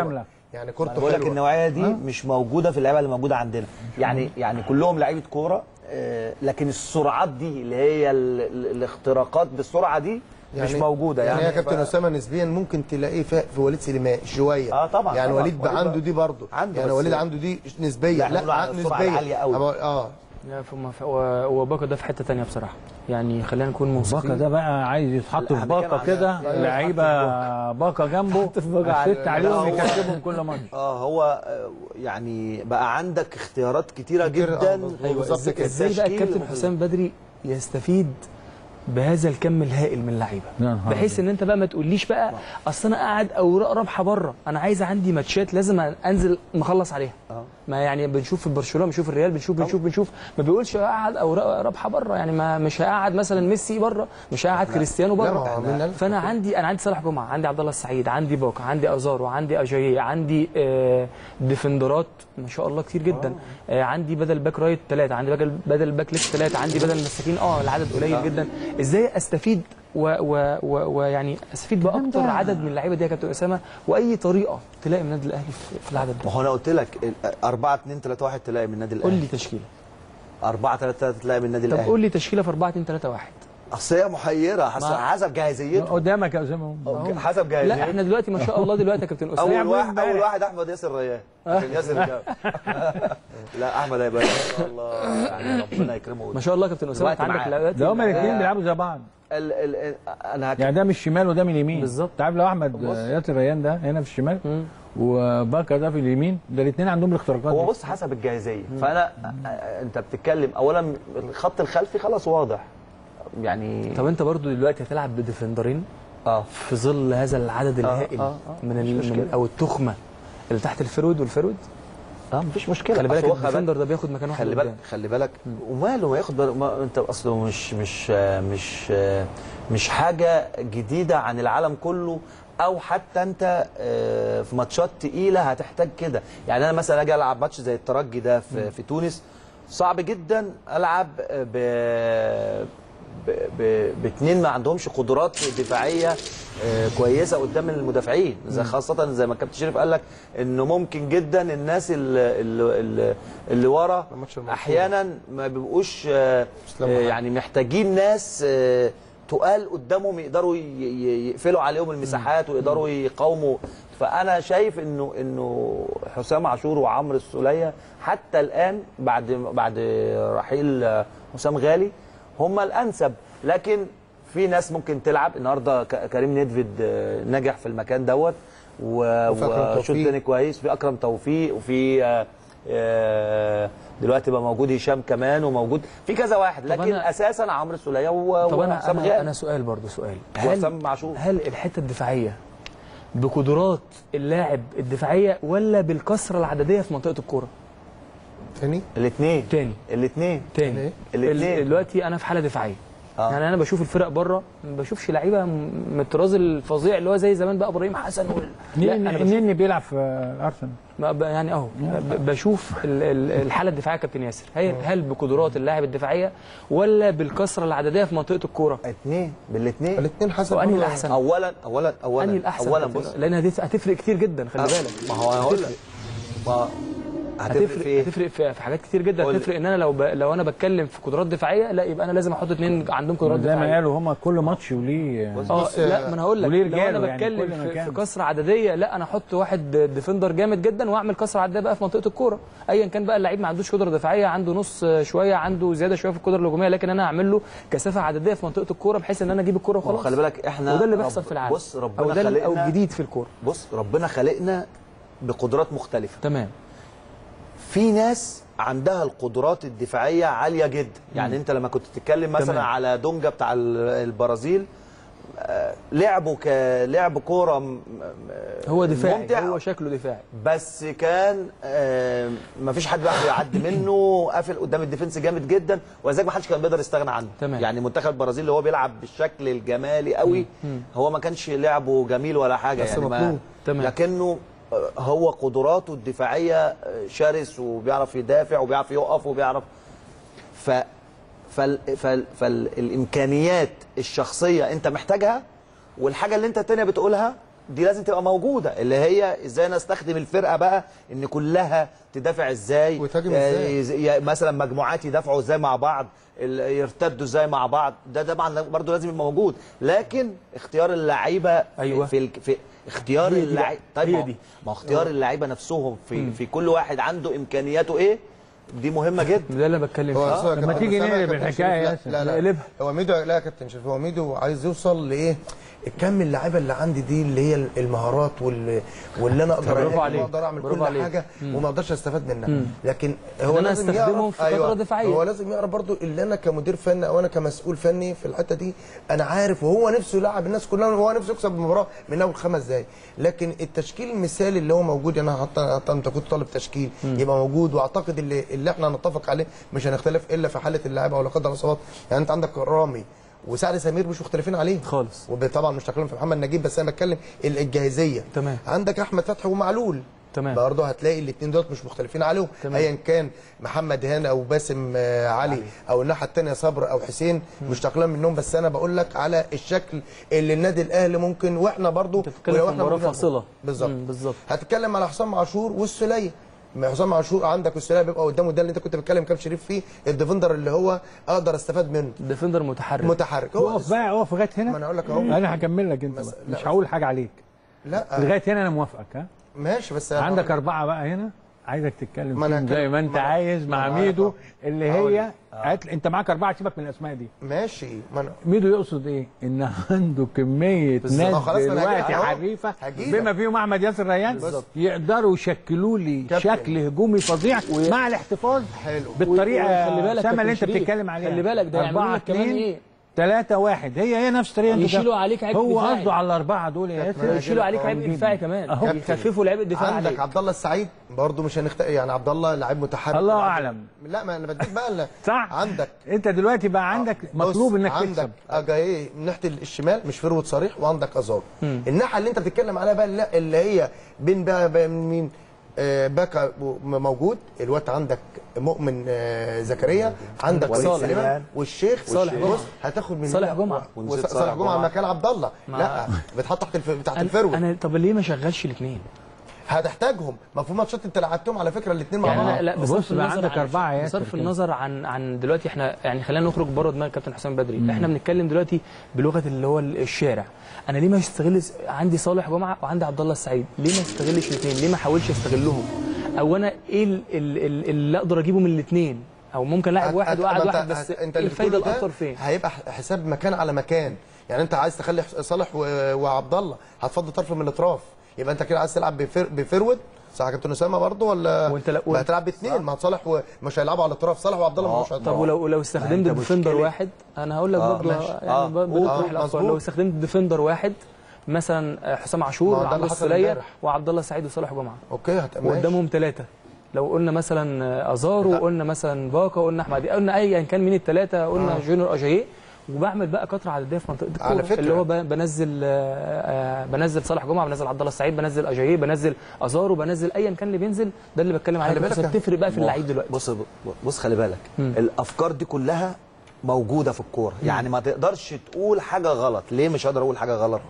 يعني انا كورته بقول لك حلوه النوعيه دي مش موجوده في اللعيبه اللي موجوده عندنا يعني يعني كلهم لعيبه كوره آه، لكن السرعات دي اللي هي ال- ال- الاختراقات بالسرعه دي مش موجوده يعني, يعني يا كابتن اسامه نسبيا ممكن تلاقيه في, في وليد سليمان شويه آه طبعاً، يعني طبعاً. وليد بقى وليد عنده بقى- دي برضه عنده يعني بس- وليد عنده دي نسبيه لا، إحنا لا, بنقول على السرعة نسبيه العالية أوي. أما- اه لا فما ف... و- وباكا ده في حته تانية بصراحه يعني خلينا نكون باكا منصفين ده بقى عايز يتحط لا، في إحنا باكا بنتكلم كده على- لعيبه باكا جنبه في باكا ست عليهم لا، هو- يكسبهم كل ماتش اه هو آه، يعني بقى عندك اختيارات كتيره كتير، آه، جدا مظبوط. ايوه بالظبط ازاي كده. ازاي بقى التشكيل الكابتن وال- حسام بدري يستفيد بهذا الكم الهائل من اللعيبه يا نهار بحيث ان انت بقى ما تقوليش بقى اصل انا قاعد اوراق رابحه بره انا عايز عندي ماتشات لازم انزل مخلص عليها آه. ما يعني بنشوف في برشلونه بنشوف الريال بنشوف بنشوف بنشوف ما بيقولش قاعد اوراق رابحه بره يعني ما مش هقعد مثلا ميسي بره مش هقعد كريستيانو لا، ما بره هو من ألف فانا عندي انا عندي صالح جمعه عندي عبد الله السعيد عندي باكا عندي ازارو عندي اجاييه عندي آه ديفندرات ما شاء الله كتير جدا آه عندي بدل باك رايت ثلاثه عندي بدل بدل باك ليفت ثلاثه عندي بدل مساكين اه العدد قليل جدا ازاي استفيد ويعني و و ويعني استفيد باكتر عدد من اللعيبه دي يا كابتن اسامه واي طريقه تلاقي من النادي الاهلي في في العدد ده ما هو انا قلت لك 4 2 3 1 تلاقي من النادي قول الاهلي لي تشكيله 4 3 3 تلاقي من النادي طب الاهلي قول لي تشكيله في 4 2 3 1 اصل هي محيره حسب ما- حسب جاهزيته قدامك يا اسامه أو حسب لا جاهزيته احنا دلوقتي ما شاء الله دلوقتي يا كابتن اول اسامه واحد اول واحد احمد ياسر ريان عشان ياسر جاب لا احمد هيبقى ان شاء الله يعني ربنا يكرمه ما شاء الله يا كابتن اسامه الوقت انت عندك معاه. دلوقتي ده هما الاثنين آه، بيلعبوا زي بعض ال ال ال انا هك... يعني ده من الشمال وده من اليمين بالظبط. انت عارف لو احمد ياسر ريان ده هنا في الشمال وباكا ده في اليمين ده الاثنين عندهم الاختراقات هو دي. بص حسب الجاهزيه فانا آه، انت بتتكلم اولا الخط الخلفي خلاص واضح يعني طب انت برضو دلوقتي هتلعب بديفندرين اه في ظل هذا العدد الهائل آه، آه. من, مش ال... مشكلة. من او التخمه اللي تحت الفرود والفرود اه مفيش مشكله خلي بالك أصل هو خلي الديفندر ده بياخد مكان واحد خلي قدام. بالك خلي بالك وماله ما ياخد باله ما انت اصله مش مش مش مش حاجه جديده عن العالم كله او حتى انت آه، في ماتشات تقيله هتحتاج كده يعني انا مثلا اجي العب ماتش زي الترجي ده في, في تونس صعب جدا العب ب ب- ب- باثنين ما عندهمش قدرات دفاعيه آه، كويسه قدام المدافعين زي خاصه زي ما كابتن شريف قال لك انه ممكن جدا الناس اللي, اللي, اللي ورا الماتش المنصورة. احيانا ما بيبقوش آه، اسلام آه، محمد. يعني محتاجين ناس آه، تقال قدامهم يقدروا ي- ي- يقفلوا عليهم المساحات ويقدروا يقاوموا فانا شايف انه انه حسام عاشور وعمرو السوليه حتى الان بعد بعد رحيل آه، حسام غالي هم الانسب لكن في ناس ممكن تلعب النهارده ك- كريم نيدفيد آه، نجح في المكان دوت و- وفي أكرم وشوط توفيق. تاني كويس في اكرم توفيق وفي آه، آه، دلوقتي بقى موجود هشام كمان وموجود في كذا واحد لكن أنا- اساسا عمرو السوليه و- طب انا وحسام انا, غالي أنا سؤال برضو سؤال وحسام عاشور. هل الحته الدفاعيه بقدرات اللاعب الدفاعيه ولا بالكثره العدديه في منطقه الكوره تاني الاثنين تاني الاثنين تاني الاتنين. ال- دلوقتي انا في حاله دفاعيه آه. يعني انا بشوف الفرق بره ما بشوفش لعيبه م- من الطراز الفظيع اللي هو زي زمان بقى ابراهيم حسن وال... لا انا بشوف النني بيلعب في ارسنال ما ب- يعني اهو ب- بشوف ال- ال- الحاله الدفاعيه يا كابتن ياسر هل هل بقدرات اللاعب الدفاعيه ولا بالكثره العدديه في منطقه الكوره اثنين بالاثنين الاثنين حسب وأنهي برضه- الأحسن؟ اولا اولا اولا انهي الاحسن اولا كابتن؟ بص لان هتف- هتفرق كتير جدا خلي بالك ما هو انا هقول لك ما هتفرق في هتفرق ايه؟ هتفرق في في حاجات كتير جدا قول لي. هتفرق ان انا لو ب... لو انا بتكلم في قدرات دفاعيه لا يبقى انا لازم احط اثنين عندهم قدرات زي ما دفاعيه قالوا هما كل ماتش وليه اه بص، لا ما انا هقول لك وليه لو انا رجاله يعني بتكلم كل في, مكان. في كسره عدديه لا انا احط واحد ديفندر جامد جدا واعمل كسره عدديه بقى في منطقه الكوره ايا كان بقى اللعيب ما عندوش قدره دفاعيه عنده نص شويه عنده زياده شويه في القدره الهجوميه لكن انا اعمل له كثافه عدديه في منطقه الكوره بحيث ان انا اجيب الكوره وخلاص خلي بالك احنا وده اللي رب- بيحصل في العالم بص او ربنا ده ال- او خلقنا الجديد في الكوره بص ربنا خلقنا بقدرات مختلفه تمام في ناس عندها القدرات الدفاعيه عاليه جدا يعني انت لما كنت تتكلم مثلا تمام. على دونجا بتاع ال- البرازيل آه، لعبه كلعب كوره م- م- هو دفاعي ممتع هو شكله دفاعي بس كان ما فيش حد بيعرف يعدي منه قافل قدام الديفنس جامد جدا ولذلك ما حدش كان بيقدر يستغنى عنه تمام. يعني منتخب البرازيل اللي هو بيلعب بالشكل الجمالي قوي هو ما كانش لعبه جميل ولا حاجه بس يعني ما مطلوب. تمام. لكنه آه، هو قدراته الدفاعيه آه، شرس وبيعرف يدافع وبيعرف يقف وبيعرف ف فال... فال... فالامكانيات الشخصيه انت محتاجها والحاجه اللي انت التانيه بتقولها دي لازم تبقى موجوده اللي هي ازاي انا استخدم الفرقه بقى ان كلها تدافع ازاي وتهاجم آه، إزاي. يز- يا- مثلا مجموعات يدافعوا ازاي مع بعض ال- يرتدوا ازاي مع بعض ده طبعا برضه لازم يبقى موجود لكن اختيار اللعيبه أيوة. في, ال- في اختيار هي دي اللعيبه بقى. طيب هي ما هو- دي. ما هو اختيار اللعيبه نفسهم في في كل واحد عنده امكانياته ايه دي مهمه جدا ده اللي انا بتكلم هو فيه أصلاً طب ما كابتن تيجي أسامة نقلب كابتن الحكاية شريف، يا لا لا نقلبها. هو ميدو لا يا كابتن شريف هو ميدو عايز يوصل لايه كم اللعيبه اللي عندي دي اللي هي المهارات وال... واللي انا اقدر برافو أهاجم عليك. واقدر اعمل برافو كل عليك. حاجه وما اقدرش استفاد منها لكن إن هو أنا لازم أستخدمهم يعرف في فترة دفاعية. هو لازم يعرف برضو اللي انا كمدير فني او انا كمسؤول فني في الحته دي انا عارف وهو نفسه يلعب الناس كلها وهو نفسه يكسب المباراه من اول خمس دقايق لكن التشكيل المثالي اللي هو موجود انا حتى حتى انت كنت طالب تشكيل يبقى موجود واعتقد اللي اللي احنا نتفق عليه مش هنختلف الا في حاله اللاعب او لا قدر الله اصابات يعني انت عندك رامي وسعد سمير مش مختلفين عليه خالص. وطبعا مش هتكلم في محمد نجيب بس انا بتكلم ال- الجاهزيه تمام. عندك احمد فتحي ومعلول تمام. برضه هتلاقي الاثنين دول مش مختلفين عليهم تمام. ايا كان محمد هان او باسم آه، علي او الناحيه الثانيه صبر او حسين مش تقليل منهم بس انا بقول لك على الشكل اللي النادي الاهلي ممكن واحنا برضه أنت بتتكلم في مباراة موجودين. فاصلة. بالظبط مم، بالظبط. هتتكلم على حسام عاشور والسوليه ما حسام عاشور عندك السوليه بيبقى قدامه ده اللي انت كنت بتتكلم كام شريف فيه الديفندر اللي هو اقدر استفاد منه ديفندر متحرك متحرك اقف بقى اقف لغايه هنا ما انا اقول لك اهو انا هكمل لك انت بس- بقى. لا، مش هقول حاجه عليك لا لغايه هنا انا موافقك ها ماشي بس عندك اربعه بقى هنا عايزك تتكلم ما أنا فيهم زي هتكلم- ما انت ما أنا- عايز ما مع أنا ميدو عارف. اللي هقول هي هات انت معاك اربعه سيبك من الاسماء دي ماشي ما انا ميدو يقصد ايه؟ ان عنده كميه بالظبط. ناس آه، خلاص ما أنا دلوقتي هجيلك أهو. حريفه هجيلك. بما فيهم احمد ياسر ريان بالظبط. يقدروا يشكلوا لي كابتن. شكل هجومي فظيع مع الاحتفاظ حلو. بالطريقه وخلي بالك سما اللي كابتن انت شريف، بتتكلم عليها خلي بالك ده يعملوا أربعة لك كمان اتنين، إيه؟ تلاتة واحد هي هي نفس طريقه أنت يشيلوا شايف. عليك عبء هو دفاعي. قصده على الاربعه دول يا ياسر يشيلوا عليك عبء موجودين. دفاعي كمان أهو. يخففوا العبء الدفاعي عندك عليك عبد الله السعيد برضه مش هنخت... يعني عبد الله لعيب متحرك الله لعيب- أعلم. لا ما انا بديك بقى لا. صح عندك انت دلوقتي بقى عندك مطلوب بص، انك عندك تكسب اجاي من ناحيه الشمال مش فروت صريح وعندك ازار الناحيه اللي انت بتتكلم عليها بقى لا اللي هي بين بقى, بقى مين آه باكا موجود الوقت عندك مؤمن آه زكريا عندك وليد وليد سليمان. سليمان والشيخ صالح بص جمعة. هتاخد من صالح هنا- جمعة. وص- ونسيت صالح صالح جمعه جمعة. مكان عبد الله لا بتحط تحت الف... تحت انا الفروت انا طب ليه ما شغلش الاثنين هتحتاجهم ما في ماتشات انت لعبتهم على فكره الاثنين مع يعني بعض انا لا بص بصرف بقى النظر عندك عن- أربعة ياسر بصرف كده. النظر عن عن دلوقتي احنا يعني خلينا نخرج بره دماغ كابتن حسام بدري احنا بنتكلم دلوقتي بلغه اللي هو الشارع انا ليه ما استغل عندي صالح جمعه وعندي عبد الله السعيد ليه ما استغلش الاثنين ليه ما احاولش استغلهم او انا ايه ال- ال- ال- اللي اقدر اجيبه من الاثنين او ممكن لاعب واحد هت- وقعد ما واحد انت- بس هت- انت إيه اللي الفايده بتقوله ده الاكتر فين هيبقى ح- حساب مكان على مكان يعني انت عايز تخلي حس- صالح و- وعبد الله هتفضي طرف من الاطراف يبقى انت كده عايز تلعب بفر... بفرود صح يا كابتن اسامه برضه ولا وانت لا- ما هتلعب باثنين ما صالح ومش هيلعبوا على الاطراف صالح وعبد الله مش طب ولو لو استخدمت انت ديفندر مشكلة- واحد انا هقول لك آه، برضه ماشي. يعني آه، ب- قول. بطرح آه، الافكار مظبوط. لو استخدمت ديفندر واحد مثلا حسام ما عاشور هو ده وعمرو اللي حصل السوليه امبارح. وعبد الله السعيد وصالح جمعه اوكي هت... ماشي. وقدامهم ثلاثه لو قلنا مثلا ازارو لا. قلنا مثلا باكا قلنا احمد قلنا ايا كان مين الثلاثه قلنا جونيور اجاييه وبعمل بقى كتره عدديه في منطقه الكوره على فكرة. اللي هو ب- بنزل آه، آه، بنزل صالح جمعه بنزل عبد الله السعيد بنزل اجاييه بنزل ازارو بنزل ايا كان اللي بينزل ده اللي بتكلم عليه خلي بس بالك- بتفرق بقى في اللعيب دلوقتي بص بص خلي بالك الافكار دي كلها موجوده في الكوره يعني ما تقدرش تقول حاجه غلط ليه مش هقدر اقول حاجه غلط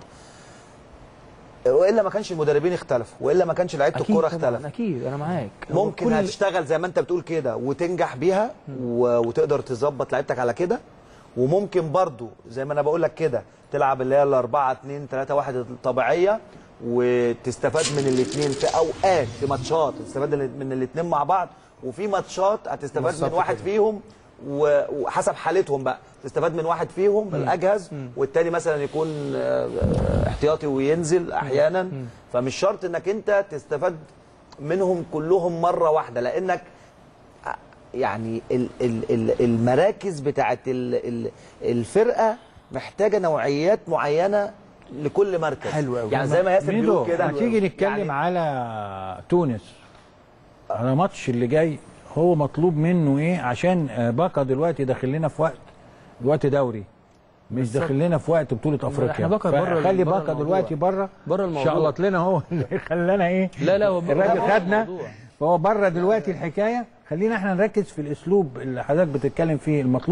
والا ما كانش المدربين اختلفوا والا ما كانش لعيبه الكوره طبعاً، اختلف اكيد انا معاك هو ممكن كل- هتشتغل زي ما انت بتقول كده وتنجح بيها و... وتقدر تظبط لعيبتك على كده وممكن برضو زي ما انا بقول لك كده تلعب اللي هي الأربعة اتنين تلاتة واحد الطبيعية وتستفاد من الاثنين في اوقات في ماتشات تستفاد من الاثنين مع بعض وفي ماتشات هتستفاد من بالظبط واحد كده. فيهم و- وحسب حالتهم بقى تستفاد من واحد فيهم الاجهز والتاني مثلا يكون آه، آه، احتياطي وينزل احيانا فمش شرط انك انت تستفاد منهم كلهم مره واحده لانك يعني ال- ال- ال- المراكز بتاعت ال- ال- الفرقه محتاجه نوعيات معينه لكل مركز حلو أوي. يعني زي ما ياسر ميدو بيقول كده ما تيجي نتكلم يعني على تونس على ماتش اللي جاي هو مطلوب منه ايه عشان آه، باكا دلوقتي داخل لنا في وقت وقت دوري مش داخل لنا في وقت بطوله افريقيا احنا باكا بره- خلي بره باكا الموضوع. دلوقتي بره بره الموضوع. شقلط لنا هو اللي خلانا ايه لا لا هو بره- الراجل بره خدنا الموضوع. فهو بره دلوقتي الحكايه خلينا احنا نركز في الاسلوب اللي حضرتك بتتكلم فيه المطلوب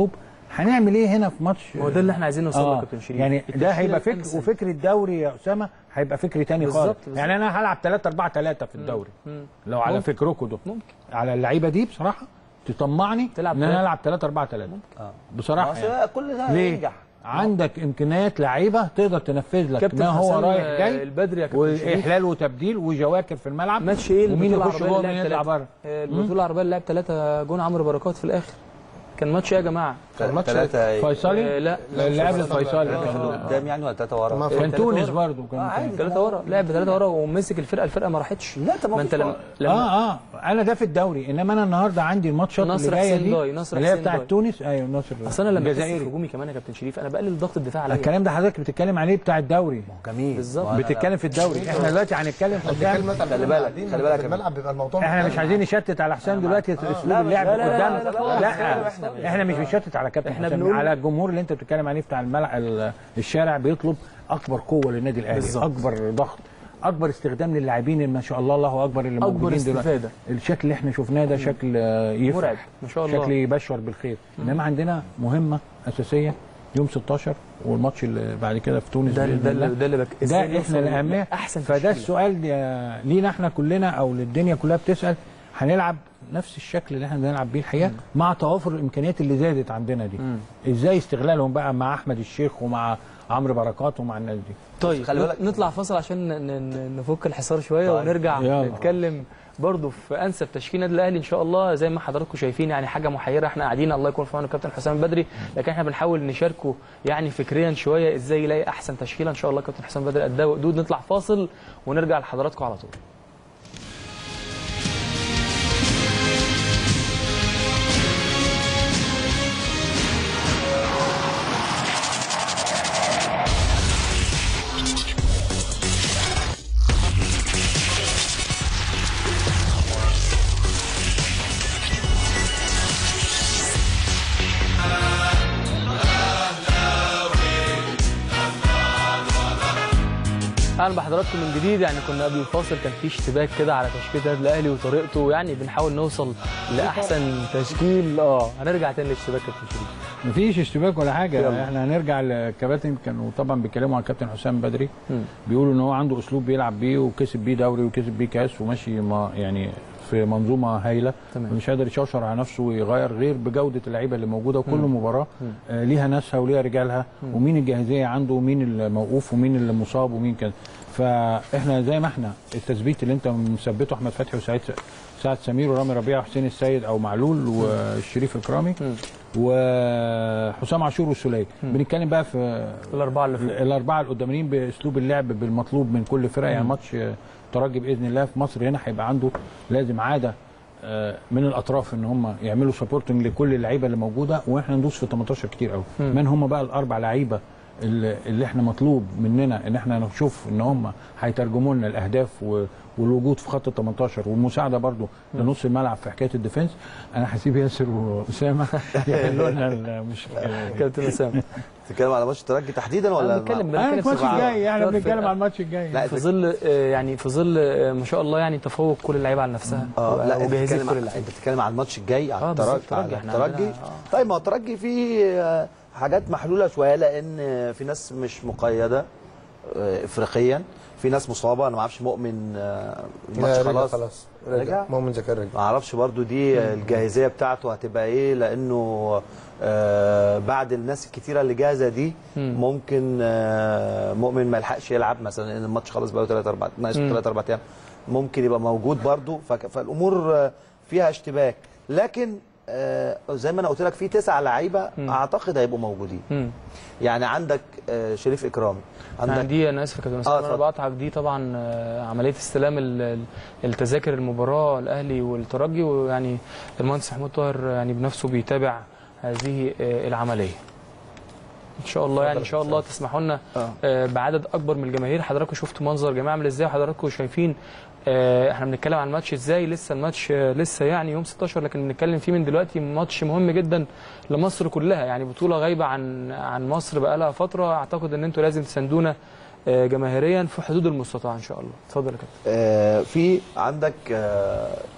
هنعمل ايه هنا في ماتش هو ده اللي احنا عايزين نوصل له يا اه كابتن شريف يعني ده التشكيلة هيبقى فكر الأمثل. وفكر الدوري يا اسامه هيبقى فكر تاني بالظبط، خالص بالظبط. يعني انا هلعب 3 4 3 في الدوري مم. لو على ممكن. فكركم ده ممكن على اللعيبه دي بصراحه تطمعني تلعب ان انا تلاتة. العب 3 4 3 بصراحه يعني. أصل كل ده ليه؟ هينجح عندك امكانيات لعيبه تقدر تنفذ لك كابتن ما هو حسام رايح آه، جاي البدري يا كابتن شريف واحلال وتبديل وجواكر في الملعب ماتش ايه ومين البطولة يخش العربية جوه اللي ومين لعب يطلع تلاتة؟ بره آه، البطوله العربيه اللي لعب ثلاثه جون عمرو بركات في الاخر كان ماتش ايه يا جماعه الماتش ثلاثة فيصلي آه، لا اللي قبل الفيصلي كانوا قدام يعني ولا ثلاثة ورا؟ ما كان تلاتة تونس ورا. برضه آه، كان عادي. ثلاثه ورا لعب ثلاثه ورا ومسك الفرقه الفرقه ما راحتش لا طب ما انت لما لما اه اه انا ده في الدوري انما انا النهارده عندي الماتشات اللي نصر جايه حسين دي ضاي، نصر اللي هي حسين بتاعت ضاي. تونس ايوه نصر اصل انا لما بحس الجزائري هجومي كمان يا كابتن شريف انا بقلل ضغط الدفاع عليا الكلام ده حضرتك بتتكلم عليه بتاع الدوري جميل بالظبط. ما أنا- بتتكلم في الدوري احنا دلوقتي هنتكلم في بنتكلم قدام مثلا خلي خلي بالك، بالك خلي بالك في يا الملعب بيبقى الموضوع احنا مش مختلف. عايزين نشتت على حسام دلوقتي اسلوب لا، اللعب لا، لا، قدام لا، لا، لا، لا احنا مش بنشتت على كابتن إحنا حسام بنقول- على الجمهور اللي انت بتتكلم عليه بتاع الملعب ال- الشارع بيطلب اكبر قوه للنادي الاهلي بالظبط. اكبر ضغط اكبر استخدام للاعبين اللي ما شاء الله الله اكبر اللي أكبر موجودين دلوقتي استفادة. الشكل اللي احنا شفناه ده شكل آه، يفرح مرعب ما شاء الله شكل يبشر بالخير انما عندنا مهمه اساسيه يوم 16 والماتش اللي بعد كده في تونس ده بإذن ده الله. اللي- ده اللي بك... ده إزاي احنا نوصل الاهميه احسن فده تشكيلة؟ السؤال آه، لينا احنا كلنا او للدنيا كلها بتسال هنلعب نفس الشكل اللي احنا بنلعب بيه الحقيقه مع توافر الامكانيات اللي زادت عندنا دي ازاي استغلالهم بقى مع احمد الشيخ ومع عمرو بركات ومع الناس دي طيب خلي بالك- نطلع فاصل عشان ن- ن- نفك الحصار شويه طيب. ونرجع يلا. نتكلم برضه في انسب تشكيل النادي الاهلي ان شاء الله زي ما حضراتكم شايفين يعني حاجه محيره احنا قاعدين الله يكون في عون الكابتن حسام البدري لكن احنا بنحاول نشاركه يعني فكريا شويه ازاي يلاقي احسن تشكيله ان شاء الله كابتن حسام البدري قدها وقدود نطلع فاصل ونرجع لحضراتكم على طول اهلا بحضراتكم من جديد يعني كنا قبل الفاصل كان في اشتباك كده على تشكيل النادي الاهلي وطريقته يعني بنحاول نوصل لاحسن تشكيل اه هنرجع تاني للاشتباك يا كابتن شريف مفيش اشتباك ولا حاجه يلا. احنا هنرجع للكباتن كانوا طبعا بيتكلموا عن الكابتن حسام بدري مم. بيقولوا ان هو عنده اسلوب بيلعب بيه وكسب بيه دوري وكسب بيه كاس وماشي ما يعني في منظومه هايله تمام. مش قادر يشوشر على نفسه ويغير غير بجوده اللعيبه اللي موجوده وكل مباراه آه ليها ناسها وليها رجالها ومين الجاهزيه عنده ومين الموقوف ومين اللي مصاب ومين كده فاحنا زي ما احنا التثبيت اللي انت مثبته احمد فتحي وسعيد سعد سمير ورامي ربيعه وحسين السيد او معلول والشريف اكرامي وحسام عاشور والسوليه بنتكلم بقى في الاربعه اللي فوق الاربعه القداميين باسلوب اللعب بالمطلوب من كل فرقه يعني ماتش آه، ترجي باذن الله في مصر هنا هيبقى عنده لازم عاده آه، من الاطراف ان هم يعملوا سبورتنج لكل اللعيبه اللي موجوده واحنا ندوس في 18 كتير قوي من هم بقى الاربع لعيبه اللي اللي احنا مطلوب مننا ان احنا نشوف ان هم هيترجموا لنا الاهداف و- والوجود في خط ال 18 والمساعده برضو لنص الملعب في حكايه الديفنس انا هسيب ياسر واسامه يحلوا لنا المشكله كابتن اسامه تتكلم على ماتش الترجي تحديدا ولا بنتكلم انا بنتكلم الماتش في- الجاي احنا في- بنتكلم على الماتش الجاي لا في ظل آه، يعني في ظل آه، ما شاء الله يعني تفوق كل اللعيبه على نفسها اه لا انت وجاهزين بتتكلم كل عن- اللعيبه انت بتتكلم على الماتش الجاي على آه، الترجي بالظبط، الترجي. على احنا الترجي عندنا- آه. طيب ما هو الترجي فيه آه، حاجات محلوله شويه لان في ناس مش مقيده آه، افريقيا في ناس مصابه انا ما اعرفش مؤمن آه، الماتش لا، رجع خلاص خلاص رجع؟ رجع مؤمن زكريا رجع ما اعرفش برضو دي الجاهزيه بتاعته هتبقى ايه لانه آه بعد الناس الكتيره اللي جاهزه دي ممكن آه مؤمن ما يلحقش يلعب مثلا لان الماتش خلاص بقى 3 4 ناقص 3 4 ايام ممكن يبقى موجود برضو فك- فالامور آه، فيها اشتباك لكن آه زي ما انا قلت لك في تسع لعيبه اعتقد هيبقوا موجودين مم. يعني عندك آه شريف اكرامي يعني عندك دي انا اسف يا كابتن اسامه انا اتفضل. بقطعك دي طبعا آه، عمليه استلام ال- ال- التذاكر المباراه الاهلي والترجي ويعني المهندس محمود طاهر يعني بنفسه بيتابع هذه آه، العمليه ان شاء الله يعني ان شاء الله تسمحوا لنا آه. آه، بعدد اكبر من الجماهير حضراتكم شفتوا منظر جماعه عامل ازاي وحضراتكم شايفين آه، احنا بنتكلم عن الماتش ازاي لسه الماتش آه، لسه يعني يوم 16 لكن بنتكلم فيه من دلوقتي ماتش مهم جدا لمصر كلها يعني بطوله غايبه عن عن مصر بقالها فتره اعتقد ان انتوا لازم تساندونا آه، جماهيريا في حدود المستطاع ان شاء الله اتفضل يا كابتن آه، في عندك آه،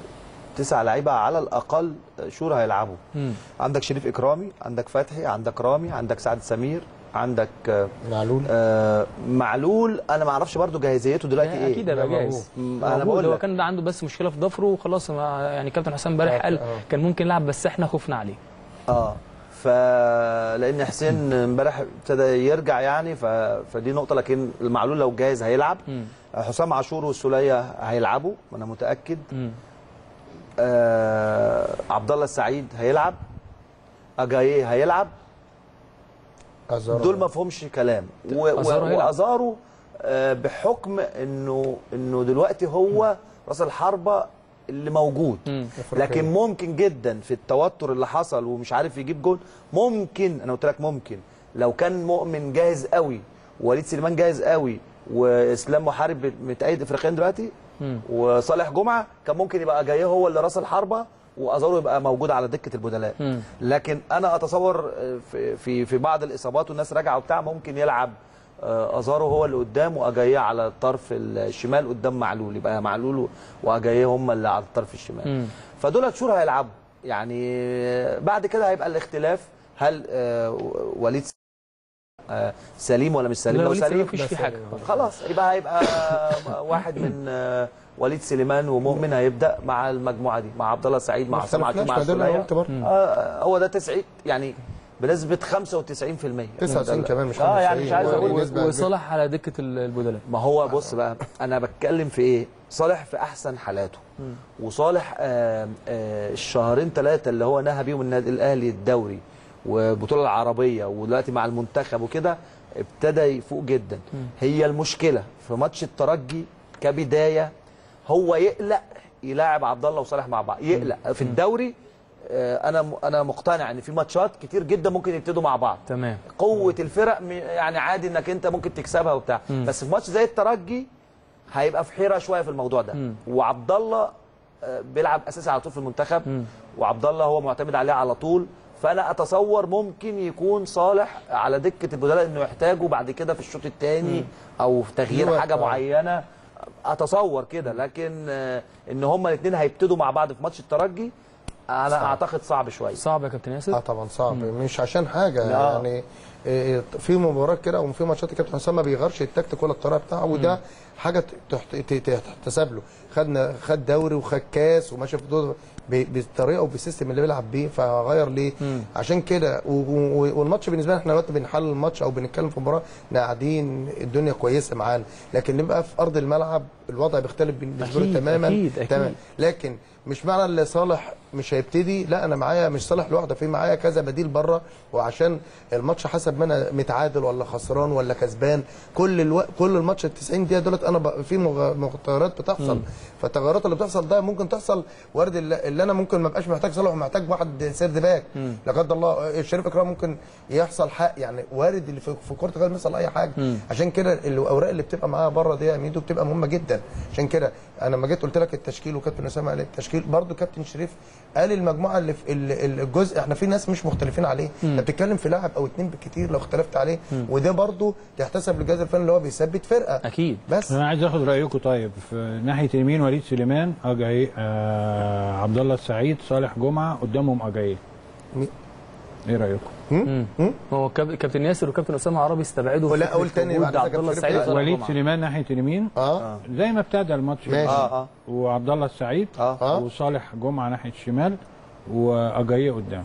تسع لعيبه على الاقل شور هيلعبوا مم. عندك شريف اكرامي عندك فتحي عندك رامي عندك سعد سمير عندك آه، معلول آه معلول انا ما اعرفش برضو جاهزيته دلوقتي ايه اكيد هيبقى جاهز م- انا موجود. بقول هو لك كان عنده بس مشكله في ضفره وخلاص ما يعني كابتن حسام امبارح قال كان ممكن يلعب بس احنا خفنا عليه اه ف لان حسين امبارح ابتدى يرجع يعني ف... فدي نقطه لكن المعلول لو جاهز هيلعب مم. حسام عاشور والسوليه هيلعبوا انا متاكد مم. آه عبد الله السعيد هيلعب اجاييه هيلعب أزارو. دول ما فيهمش كلام و... و... أزارو هيلعب. وازارو آه بحكم انه انه دلوقتي هو راس الحربه اللي موجود مم. لكن ممكن جدا في التوتر اللي حصل ومش عارف يجيب جول ممكن انا قلت لك ممكن لو كان مؤمن جاهز قوي ووليد سليمان جاهز قوي واسلام محارب متأيد افريقيا دلوقتي مم. وصالح جمعه كان ممكن يبقى جاي هو اللي راس الحربه وازارو يبقى موجود على دكه البدلاء مم. لكن انا اتصور في في في بعض الاصابات والناس راجعه وبتاع ممكن يلعب آه، ازارو هو اللي قدام واجاييه على الطرف الشمال قدام معلول يبقى معلول واجاييه هم اللي على الطرف الشمال مم. فدول شهور هيلعبوا يعني بعد كده هيبقى الاختلاف هل آه، وليد آه، سليم ولا مش سليم لا، لو وليد سليم سليم مفيش فيه حاجه خلاص يبقى هيبقى واحد من آه، وليد سليمان ومؤمن هيبدا مع المجموعه دي مع عبد الله السعيد مع ما حسام عاشور مع اختلفناش ما ده اللي السوليه أنا قلت برضه. آه، هو ده 90 يعني بنسبه 95% 99 كمان مش اه يعني مش عايز 95. اقول بالنسبة وصالح على دكه ال- البدلاء ما هو بص بقى انا بتكلم في ايه صالح في احسن حالاته وصالح آه آه الشهرين ثلاثه اللي هو نهى بيهم النادي الاهلي الدوري والبطوله العربيه ودلوقتي مع المنتخب وكده ابتدى يفوق جدا هي المشكله في ماتش الترجي كبدايه هو يقلق يلاعب عبد الله وصالح مع بعض يقلق في الدوري آه انا انا مقتنع ان في ماتشات كتير جدا ممكن يبتدوا مع بعض تمام قوه الفرق م- يعني عادي انك انت ممكن تكسبها وبتاع بس في ماتش زي الترجي هيبقى في حيره شويه في الموضوع ده مم. وعبد الله آه، بيلعب اساسي على طول في المنتخب وعبد الله هو معتمد عليه على طول فانا اتصور ممكن يكون صالح على دكه البدلاء انه يحتاجه بعد كده في الشوط الثاني او في تغيير أيوة، حاجه آه. معينه اتصور كده لكن آه، ان هما الاثنين هيبتدوا مع بعض في ماتش الترجي انا اعتقد صعب شويه صعب يا كابتن اه ياسر طبعا صعب مش عشان حاجه لا. يعني إيه، في مباراه كده وفي ماتشات الكابتن حسام ما بيغيرش التكتيك ولا الطريقه بتاعه وده حاجه تحت- ت- ت- تحتسب له خدنا خد دوري وخد كاس وماشي في دور ب- بالطريقه وبالسيستم اللي بيلعب بيه فغير ليه عشان كده و- و- والماتش بالنسبه لنا احنا دلوقتي بنحلل الماتش او بنتكلم في مباراه احنا قاعدين الدنيا كويسه معانا لكن نبقى في ارض الملعب الوضع بيختلف بالنسبه له أكيد، تماما أكيد، أكيد. تمام لكن مش معنى ان صالح مش هيبتدي لا انا معايا مش صالح لوحده في معايا كذا بديل بره وعشان الماتش حسب ما انا متعادل ولا خسران ولا كسبان كل الوقت كل الماتش ال 90 دقيقه دولت انا ب... في مغ- مغتيرات بتحصل فالتغيرات اللي بتحصل ده ممكن تحصل وارد اللي اللي انا ممكن ما ابقاش محتاج صالح ومحتاج واحد سيرد باك لا قدر الله الشريف اكرام ممكن يحصل حق يعني وارد اللي في, في كره القدم يحصل اي حاجه عشان كده الاوراق اللي بتبقى معاها بره دي يا ميدو بتبقى مهمه جدا عشان كده انا لما جيت قلت لك التشكيل وكابتن اسامه قال التشكيل برضو كابتن شريف قال المجموعه اللي في ال- ال- الجزء احنا في ناس مش مختلفين عليه انت بتتكلم في لاعب او اتنين بالكتير لو اختلفت عليه وده برضو يحتسب للجهاز الفني اللي هو بيثبت فرقه اكيد بس انا عايز اخد رايكم طيب في ناحيه اليمين وليد سليمان اجاي آه عبد الله السعيد صالح جمعه قدامهم اجاي مي- ايه رايكم هو كاب- كابتن ياسر وكابتن اسامه عربي استبعدوا ولا فكرة أقول تاني وجود بعد كده عبد الله كابتن السعيد شريف؟ وصالح وليد جمعة. سليمان ناحيه اليمين اه زي ما ابتدى الماتش ماشي. اه اه وعبد الله السعيد اه اه وصالح جمعه ناحيه الشمال واجاي قدام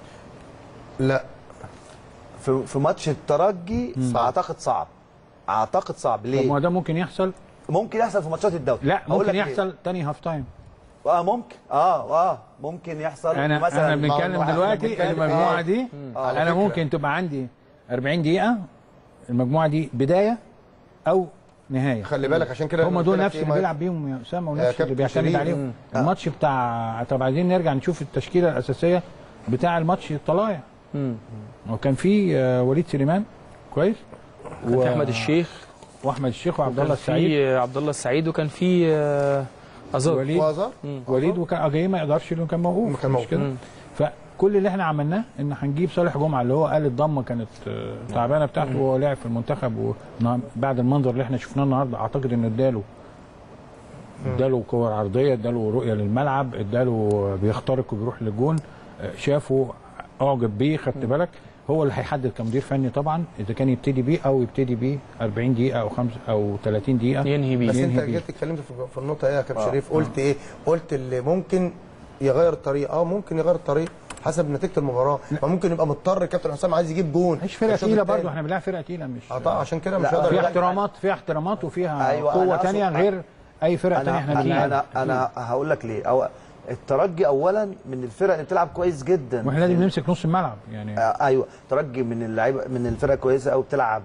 لا في في ماتش الترجي اعتقد صعب اعتقد صعب طب ما ليه ده ممكن يحصل ممكن يحصل في ماتشات الدوري لا هقول ممكن لك ليه. يحصل تاني هاف تايم اه ممكن اه اه ممكن يحصل انا مثلا انا بنتكلم إحنا دلوقتي بنتكلم- المجموعه آه. دي على انا فكرة. ممكن تبقى عندي 40 دقيقه المجموعه دي بدايه او نهايه خلي بالك عشان كده هم قلت دول لك نفس إيه اللي ما- بيلعب بيهم يا اسامه يا ونفس اللي كابتن بيعتمد شريف. عليهم الماتش بتاع طب عايزين نرجع نشوف التشكيله الاساسيه بتاع الماتش الطلايع مم. وكان في آه، وليد سليمان كويس كان في احمد الشيخ واحمد الشيخ وعبد الله وكان السعيد في عبد الله السعيد وكان في آه، ازار وليد وازار وليد وكان اجاي ما يقدرش لانه كان موقوف كان مش موقوف. كده مم. فكل اللي احنا عملناه ان هنجيب صالح جمعه اللي هو قال الضمه كانت آه، تعبانه بتاعته وهو لعب في المنتخب وبعد المنظر اللي احنا شفناه النهارده اعتقد انه اداله اداله كور عرضيه اداله رؤيه للملعب اداله بيخترق وبيروح للجون آه، شافه اعجب بيه خدت بالك هو اللي هيحدد كمدير فني طبعا اذا كان يبتدي بيه او يبتدي بيه 40 دقيقه او 5 او 30 دقيقه ينهي بيه بس انت ينهي بيه. جيت اتكلمت في في النقطه ايه يا كابتن شريف قلت ايه قلت اللي ممكن يغير الطريق اه ممكن يغير الطريق حسب نتيجه المباراه فممكن يبقى مضطر كابتن حسام عايز يجيب جون مش فرقه في الشوط تقيله التاني. برضه احنا بنلعب فرقه تقيله مش اه طبعا عشان كده مش لا، هيقدر فيها لا، يغير. احترامات فيها احترامات وفيها أيوة، قوه أنا تانية أقصد- غير اي فرقه تانية احنا انا بنلعبها انا انا هقول لك ليه أو الترجي اولا من الفرق اللي بتلعب كويس جدا واحنا لازم نمسك نص الملعب يعني آه، ايوه ترجي من اللعيبه من الفرق كويسه قوي بتلعب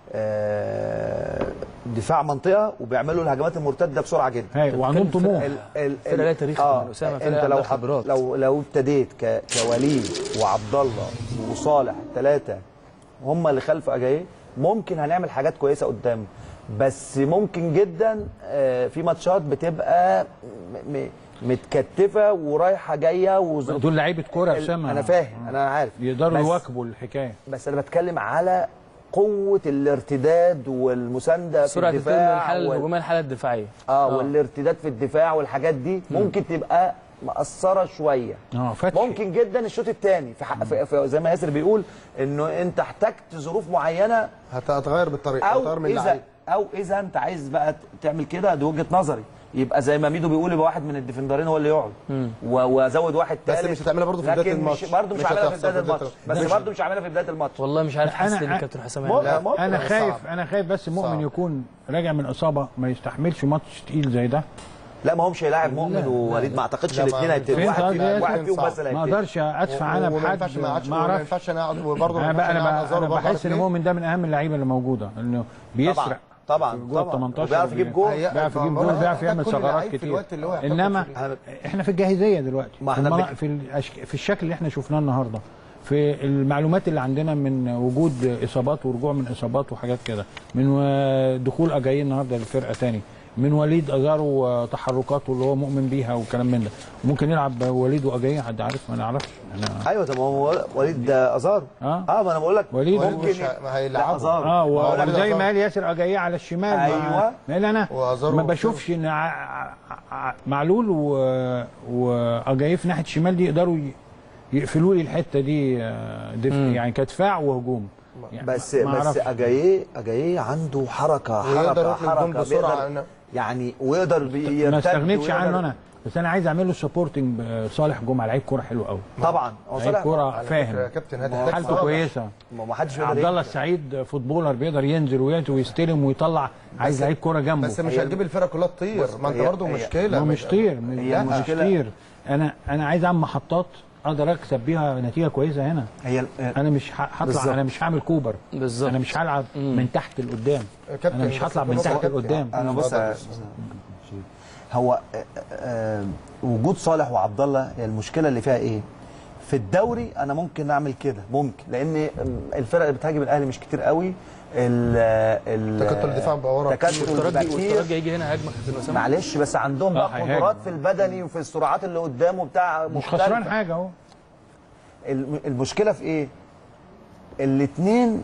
آه، دفاع منطقه وبيعملوا الهجمات المرتده بسرعه جدا هاي وعندهم طموح ال- ال- فرقة ال- لها تاريخ اه كمان، أسامة، فرقة انت عندها لو خبرات. لو لو ابتديت ك- كوليد وعبد الله وصالح ثلاثه هم اللي خلف اجاييه ممكن هنعمل حاجات كويسه قدام بس ممكن جدا آه، في ماتشات بتبقى م- م- متكتفه ورايحه جايه وظروف دول لعيبه كوره يا اسامه انا فاهم انا عارف يقدروا بس- يواكبوا الحكايه بس انا بتكلم على قوه الارتداد والمسانده في سرعه الترم من الدفاع الحاله وال... الهجوميه للحاله الدفاعيه اه والارتداد في الدفاع والحاجات دي ممكن تبقى مأثره شويه اه فتح ممكن جدا الشوط الثاني في, حق في, في زي ما ياسر بيقول انه انت احتجت ظروف معينه هت- هتغير بالطريقه او هتغير من اذا اللعيب او اذا انت عايز بقى تعمل كده دي وجهه نظري يبقى زي ما ميدو بيقول يبقى واحد من الديفندرين هو اللي يقعد و- وازود واحد بس ثالث مش هتعملها برضه في بداية لكن الماتش. مش برضه مش مش هعملها في هتحصل بدايه في بداية الماتش الماتش. بس برضه مش هعملها في بدايه الماتش والله مش عارف أنا- حاسس ان أنا- كابتن حسام ممكن- هيعمل- ممكن انا صعب. خايف انا خايف بس مؤمن صعب. يكون راجع من اصابه ما يستحملش ماتش تقيل زي ده لا ما همش هيلاعب مؤمن لا، ووليد ما اعتقدش لا، ما- الاثنين هيبتدوا فين واحد قصدي؟ فيهم واحد فيهم صعب. بس اللي ما هيبتدي اقدرش ادفع انا وما بحد ينفعش ما اقعدش ما وما اعرفش ينفعش انا اقعد وبرضه انا بقى انا, بقى أنا بحس ان مؤمن مؤمن ده من اهم اللعيبه اللي موجوده انه بيسرق طبعا جوه ال طبعا 18 وبيعرف يجيب جول هي- بيعرف يجيب بقول جول لك بيعرف محتاج يعمل كل ثغرات لعيب في كتير الوقت اللي هو يحتاجه انما في الوقت. احنا في الجاهزيه دلوقتي ما في, احنا المنا- بك- في, الأشك... في الشكل اللي احنا شفناه النهارده في المعلومات اللي عندنا من وجود اصابات ورجوع من اصابات وحاجات كده من و- دخول اجايين النهارده للفرقه تاني من وليد ازارو وتحركاته اللي هو مؤمن بيها وكلام من ده ممكن يلعب وليد واجايين حد عارف ما نعرفش انا ايوه طب ما هو وليد ده ازار اه اه ما انا بقول لك وليد ممكن مش ه- ما لا هيلعبه ازار اه هو و- وليد وزي أزار. ما قال ياسر اجاييه على الشمال ما- أيوة. ما قال انا وأزارو ما وأزارو. بشوفش ان ع- ع- معلول و... واجاييه في ناحيه الشمال دي يقدروا ي- يقفلوا لي الحته دي آه، دف... يعني كدفاع وهجوم يعني بس ما- ما بس أعرفش. اجاييه اجاييه عنده حركه ويقدر حركه يروح للجون حركه بسرعة. بيقدر- يعني ويقدر بيرتد ما استغنيتش ويقدر- عنه انا بس انا عايز اعمل له سبورتنج بصالح جمعه لعيب كوره حلو قوي طبعا هو لعيب صالح كوره على فكرة يا فاهم كابتن ما هو هتحتاج حالته صالح. كويسه ما ما حدش بيقدر عبد الله ينكر. السعيد فوتبولر بيقدر ينزل ويأتي ويستلم ويطلع عايز لعيب كوره جنبه بس مش هي- هتجيب الفرقه كلها تطير بص، ما انت هي- برضه هي- مشكله هو مش طير مش, هي مش المشكلة- طير انا انا عايز اعمل محطات اقدر اكسب بيها نتيجه كويسه هنا هي ال- انا مش ه- هطلع بالظبط. انا مش هعمل كوبر بالظبط. انا مش هلعب من تحت لقدام كابتن، انا مش بس هطلع في من نقطة تحت كابتن. لقدام انا بص اتفضل. هو آه، آه، وجود صالح وعبد الله هي المشكله اللي فيها ايه؟ في الدوري انا ممكن اعمل كده ممكن لان الفرق اللي بتهاجم الاهلي مش كتير قوي ال ال تكتل الدفاع بقى ورا تكتل بيبقى والترجي كتير والترجي هيجي هنا هجمه كابتن اسامه معلش بس عندهم بقى هيهاجم. قدرات في البدني وفي السرعات اللي قدامه بتاع مش مختلفة. خسران حاجه اهو الم- المشكله في ايه؟ الاثنين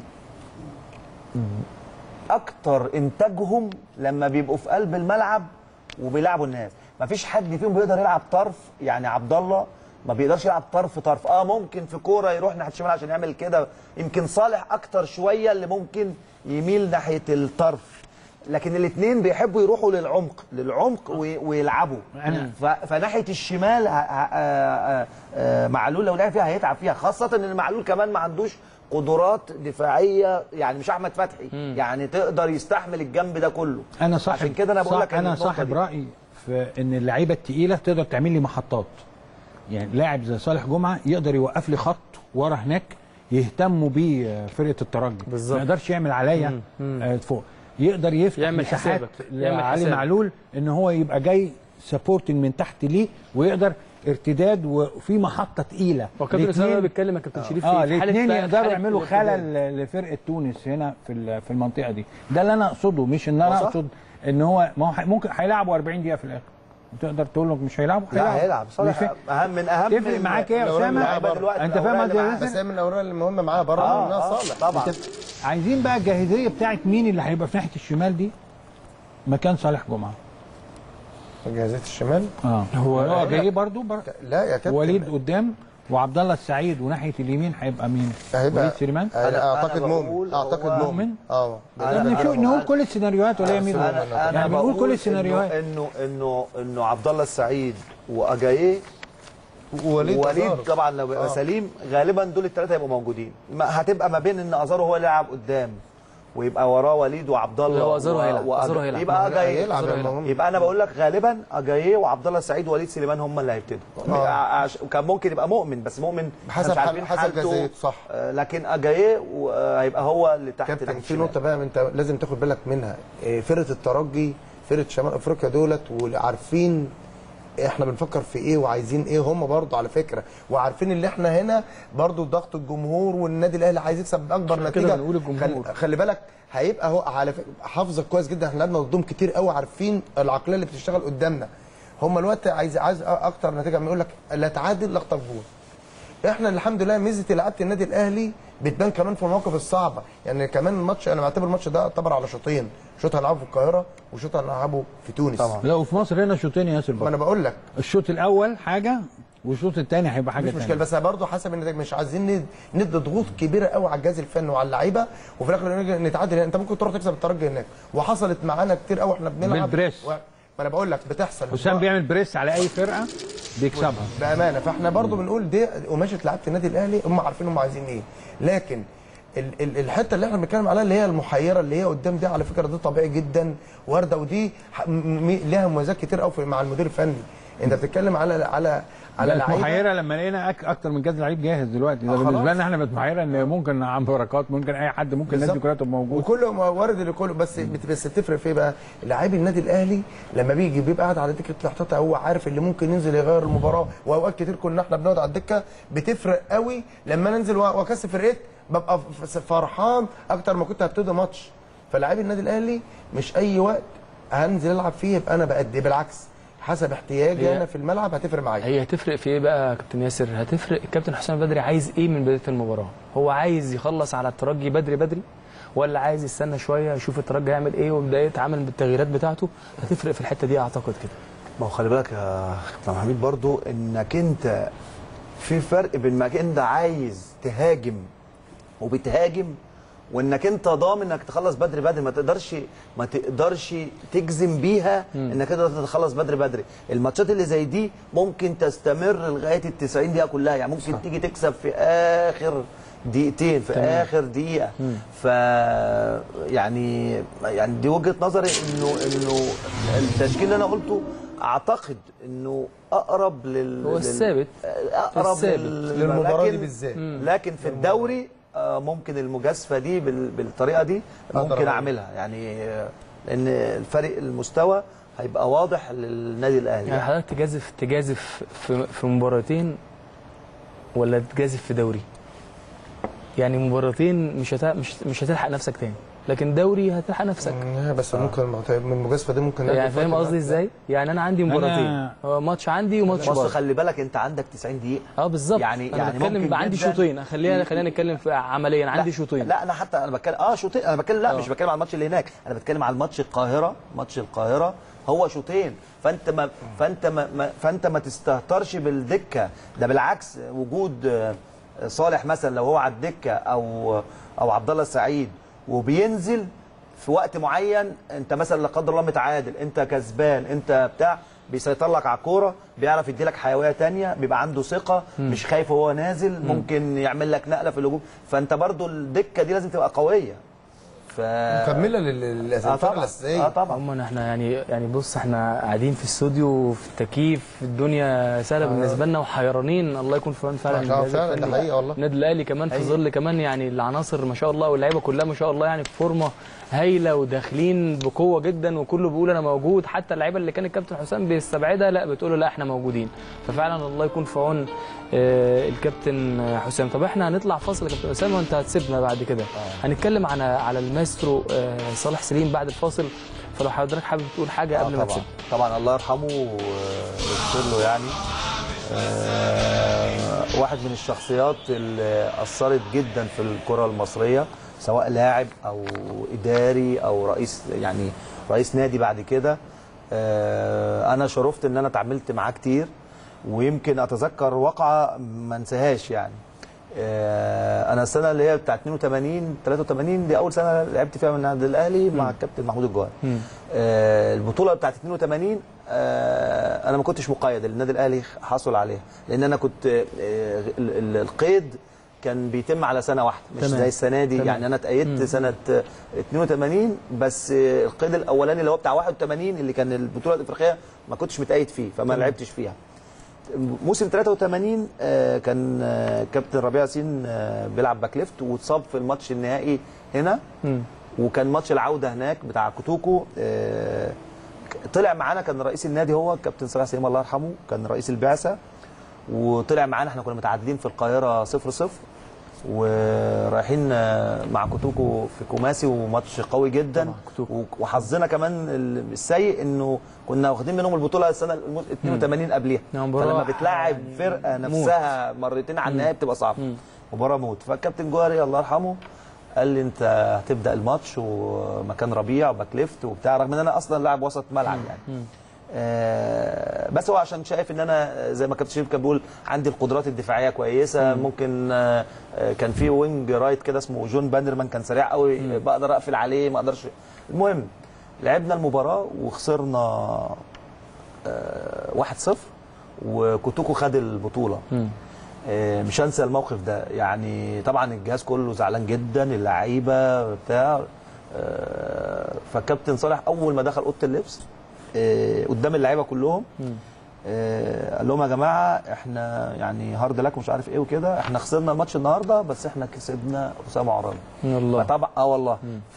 اكتر انتاجهم لما بيبقوا في قلب الملعب وبيلعبوا الناس مفيش حد فيهم بيقدر يلعب طرف يعني عبد الله ما بيقدرش يلعب طرف طرف اه ممكن في كوره يروح ناحيه الشمال عشان يعمل كده يمكن صالح اكتر شويه اللي ممكن يميل ناحيه الطرف لكن الاثنين بيحبوا يروحوا للعمق للعمق وي- ويلعبوا ف- فناحيه الشمال ه- ه- آه، آه، معلول لو لعب فيها هيتعب فيها خاصه ان المعلول كمان ما عندوش قدرات دفاعيه يعني مش احمد فتحي يعني تقدر يستحمل الجنب ده كله انا صاحب عشان كده انا بقول صح- لك انا النقطة صاحب دي. راي في ان اللعيبه التقيله تقدر تعمل لي محطات يعني لاعب زي صالح جمعه يقدر يوقف لي خط ورا هناك يهتموا بيه آه، فرقه الترجي بالظبط. ما يقدرش يعمل عليا آه، فوق يقدر يفتح يعمل مساحات حسابك. يعمل لعلي حسابك. معلول ان هو يبقى جاي سبورتنج من تحت ليه ويقدر ارتداد وفي محطه تقيله وكابتن اسامه الاتنين- بيتكلم يا كابتن شريف اه في حالة الاثنين بقى- يقدروا حالة يعملوا الارتداد. خلل لفرقه تونس هنا في ال- في المنطقه دي ده اللي انا اقصده مش ان انا صح. اقصد ان هو ما هو ح- ممكن هيلعبوا 40 دقيقه في الاخر تقدر تقول لك مش هيلعبوا لا هيلعب مش صالح فا- اهم من اهم تفرق من- معاك ايه يا الأوراق اسامه اللعيبة دلوقتي، انت فاهم الأوراق قصدي اللي يا معاك. بس ياسر؟ هي من الاوراق المهمه معاها بره آه، منها آه، صالح طبعا بتبقى- عايزين بقى الجاهزيه بتاعت مين اللي هيبقى في ناحيه الشمال دي مكان صالح جمعه جهازات الشمال اه هو- هو جاي برضو بر... لا يا كابتن وليد قدام وعبد الله السعيد وناحيه اليمين هيبقى مين؟ هيبقى وليد سليمان آه، أنا- اعتقد أنا مؤمن بقول اعتقد هو- مؤمن اه أنا يعني بقول- نشوف نقول كل السيناريوهات ولا يمين انا انا يعني بنقول كل بقول السيناريوهات انه انه انه عبد الله السعيد واجاييه وليد وليد أزار. طبعا لو بقى آه. سليم غالبا دول الثلاثه هيبقوا موجودين ما هتبقى ما بين ان ازارو هو اللي يلعب قدام ويبقى وراه وليد وعبد الله لا، هو أزارو و- هيلعب، وأج- أزارو هيلعب. يبقى لا، اجاييه هيلعب أزارو يا هيلعب. مؤمن. يبقى انا بقول لك غالبا اجاييه وعبد الله السعيد ووليد سليمان هم اللي هيبتدوا آه. عش- وكان ممكن يبقى مؤمن بس مؤمن إحنا حسب مش حال- عارفين حسب حالته. جزايته، صح. آه، لكن اجاييه آه، هيبقى هو اللي تحت كابتن ناحية في الشمال. نقطه بقى انت لازم تاخد بالك منها إيه، فرقه الترجي فرقه شمال افريقيا دولت وعارفين احنا بنفكر في ايه وعايزين ايه هم برضه على فكره وعارفين ان احنا هنا برضه ضغط الجمهور والنادي الاهلي عايز يكسب اكبر كده نتيجه بنقول الجمهور. خلي, خلي بالك هيبقى هو على فكره حافظك كويس جدا احنا لعبنا ضدهم كتير قوي عارفين العقليه اللي بتشتغل قدامنا هم الوقت عايز عايز اكتر نتيجه ما يقول لك لا تعادل لا اخطف جول احنا الحمد لله ميزه لعيبه النادي الاهلي بتبان كمان في المواقف الصعبه يعني كمان الماتش انا بعتبر الماتش ده يعتبر على شوطين شوط هنلعبه في القاهره وشوط هنلعبه في تونس طبعا. لا وفي مصر هنا شوطين يا ياسر ما برضه انا بقول لك الشوط الاول حاجه والشوط الثاني هيبقى حاجه مش ثانيه مشكله بس برضه حسب النتائج مش عايزين ند- ندي ضغوط كبيره قوي على الجهاز الفني وعلى اللعيبه وفي الاخر نيجي نتعادل انت ممكن تروح تكسب الترجي هناك وحصلت معانا كتير قوي احنا بنلعب بالبريس. و... ما انا بقول لك بتحصل حسام بيعمل بريس على اي فرقه بيكسبها بامانه فاحنا برضو بنقول دي قماشه لعيبه النادي الاهلي هم عارفين هم عايزين ايه لكن ال- ال- الحته اللي احنا بنتكلم عليها اللي هي المحيره اللي هي قدام دي على فكره ده طبيعي جدا وارده ودي ح- م- م- ليها مميزات كتير قوي مع المدير الفني انت بتتكلم على على على بقت لعيبه محيره لما لقينا أك... اكتر من كذا لعيب جاهز دلوقتي ده آه، بالنسبه خلاص. لنا احنا بقت محيره ان ممكن عم بركات ممكن اي حد ممكن الناس دي بالظبط. كلها تبقى موجود وكله ما وارد اللي كله بس بت- بس بتفرق في ايه بقى؟ لعيب النادي الاهلي لما بيجي بيبقى قاعد على دكه الاحتياط هو عارف اللي ممكن ينزل يغير المباراه واوقات كتير كنا احنا بنقعد على الدكه بتفرق قوي لما ننزل و- واكسب فرقتي ببقى ف- فرحان اكتر ما كنت هبتدي ماتش فلاعبي النادي الاهلي مش اي وقت هنزل العب فيه يبقى انا بأدي بالعكس حسب احتياجي هي- انا في الملعب هتفرق معايا هي هتفرق في ايه بقى يا كابتن ياسر هتفرق الكابتن حسام بدري عايز ايه من بدايه المباراه هو عايز يخلص على الترجي بدري بدري ولا عايز يستنى شويه يشوف الترجي هيعمل ايه ويبدا يتعامل بالتغييرات بتاعته هتفرق في الحته دي اعتقد كده ما هو خلي بالك يا كابتن حميد برضو انك انت في فرق بين انك انت عايز تهاجم وبتهاجم وانك انت ضامن انك تخلص بدري بدري ما تقدرش ما تقدرش تجزم بيها انك انت تخلص بدري بدري الماتشات اللي زي دي ممكن تستمر لغايه ال 90 دقيقه كلها يعني ممكن تيجي تكسب في اخر دقيقتين في تمام. اخر دقيقه ف يعني يعني دي وجهه نظري انه انه التشكيل اللي انا قلته اعتقد انه اقرب لل هو لل- الثابت. اقرب الثابت. لل- للمباراة دي لكن- بالذات. لكن في الدوري آه، ممكن المجازفه دي بال- بالطريقه دي أقدر ممكن أعمل. اعملها يعني آه، لان الفرق المستوى هيبقى واضح للنادي الاهلي يعني حضرتك تجازف تجازف في في مباراتين ولا تجازف في دوري يعني مباراتين مش هت... مش مش هتلحق نفسك تاني لكن دوري هتلحق نفسك لا بس ممكن من المجازفه دي ممكن يعني ناخد فاهم فترة. قصدي ازاي يعني انا عندي مباراتين هو ماتش عندي وماتش بص بره خلي بالك انت عندك 90 دقيقه اه بالظبط يعني- انا يعني بتكلم ممكن يبقى عندي جداً- شوطين خلينا خلينا نتكلم في عمليا عندي لا، شوطين لا انا حتى انا بتكلم اه شوطين انا بتكلم لا آه. مش بتكلم على الماتش اللي هناك انا بتكلم على الماتش القاهره ماتش القاهره هو شوطين فانت ما فانت ما ما- فانت ما تستهترش بالدكه ده بالعكس وجود آه، صالح مثلا لو هو على الدكه او او عبد الله السعيد وبينزل في وقت معين انت مثلا لا قدر الله متعادل انت كسبان انت بتاع بيسيطر لك على الكوره بيعرف يدي لك حيويه تانية بيبقى عنده ثقه مش خايف وهو نازل ممكن يعمل لك نقله في الهجوم فانت برضو الدكه دي لازم تبقى قويه ف مكمله اه للاساسيه طبعا الاساسيه اه طبعا عموما احنا يعني يعني بص احنا قاعدين في استوديو في التكييف الدنيا سهله بالنسبه لنا وحيرانين الله يكون في عون فعلا آه، الجهاز فعلا، ده الفني. حقيقة والله. النادي الاهلي كمان في حقيقي. ظل كمان يعني العناصر ما شاء الله واللعيبه كلها ما شاء الله يعني في فورمه هايله وداخلين بقوه جدا وكله بيقول انا موجود حتى اللعيبه اللي كان الكابتن حسام بيستبعدها لا بتقول له لا احنا موجودين ففعلا الله يكون في عون آه، الكابتن حسام طب احنا هنطلع فاصل يا كابتن اسامه وانت هتسيبنا بعد كده هنتكلم على على المايسترو آه، صالح سليم بعد الفاصل فلو حضرتك حابب تقول حاجه آه قبل ما طبعا تسيب طبعا الله يرحمه ويغفر له يعني آه، واحد من الشخصيات اللي اثرت جدا في الكره المصريه سواء لاعب او اداري او رئيس يعني رئيس نادي بعد كده آه، انا شرفت ان انا اتعاملت معاه كتير ويمكن اتذكر واقعه ما انساهاش يعني آه، انا السنه اللي هي بتاعت 82 83 دي اول سنه لعبت فيها من النادي الاهلي مع الكابتن محمود الجوهري آه، البطوله بتاعت 82 آه، انا ما كنتش مقيد النادي الاهلي حصل عليها لان انا كنت آه، ال- ال- القيد كان بيتم على سنه واحده مش تمام. زي السنه دي تمام. يعني انا اتقيدت سنه آه، 82 بس آه، القيد الاولاني اللي هو بتاع 81 اللي كان البطوله الافريقيه ما كنتش متقيد فيه فما لعبتش فيها موسم 83 آه، كان آه، كابتن ربيع ياسين آه، بيلعب باك ليفت واتصاب في الماتش النهائي هنا وكان ماتش العوده هناك بتاع كوتوكو آه، طلع معانا كان رئيس النادي هو الكابتن صلاح سليم الله يرحمه كان رئيس البعثه وطلع معانا احنا كنا متعادلين في القاهره 0 0 ورايحين آه، مع كوتوكو في كوماسي وماتش قوي جدا طبعا كوتوكو. و- وحظنا كمان ال- السيء انه كنا واخدين منهم البطوله السنه الم- 82 قبليها نعم، مباراة فلما بتلاعب يعني فرقه موت. نفسها مرتين على النهائي بتبقى صعبه مباراه موت فالكابتن جوهري الله يرحمه قال لي انت هتبدا الماتش ومكان ربيع وباك ليفت وبتاع رغم ان انا اصلا لاعب وسط ملعب يعني آه بس هو عشان شايف ان انا زي ما كابتن شريف كان بيقول عندي القدرات الدفاعيه كويسه ممكن آه آه، كان في وينج رايت كده اسمه جون باندرمان كان سريع قوي بقدر اقفل عليه ما اقدرش المهم لعبنا المباراه وخسرنا آه 1-0 وكوتوكو خد البطوله آه، مش هنسى الموقف ده يعني طبعا الجهاز كله زعلان جدا اللعيبه بتاع آه، فالكابتن صالح اول ما دخل اوضه اللبس آه، قدام اللعيبه كلهم آه، قال لهم يا جماعه احنا يعني هارد لك مش عارف ايه وكده احنا خسرنا الماتش النهارده بس احنا كسبنا اسامه عرابي والله فطبعا اه والله ف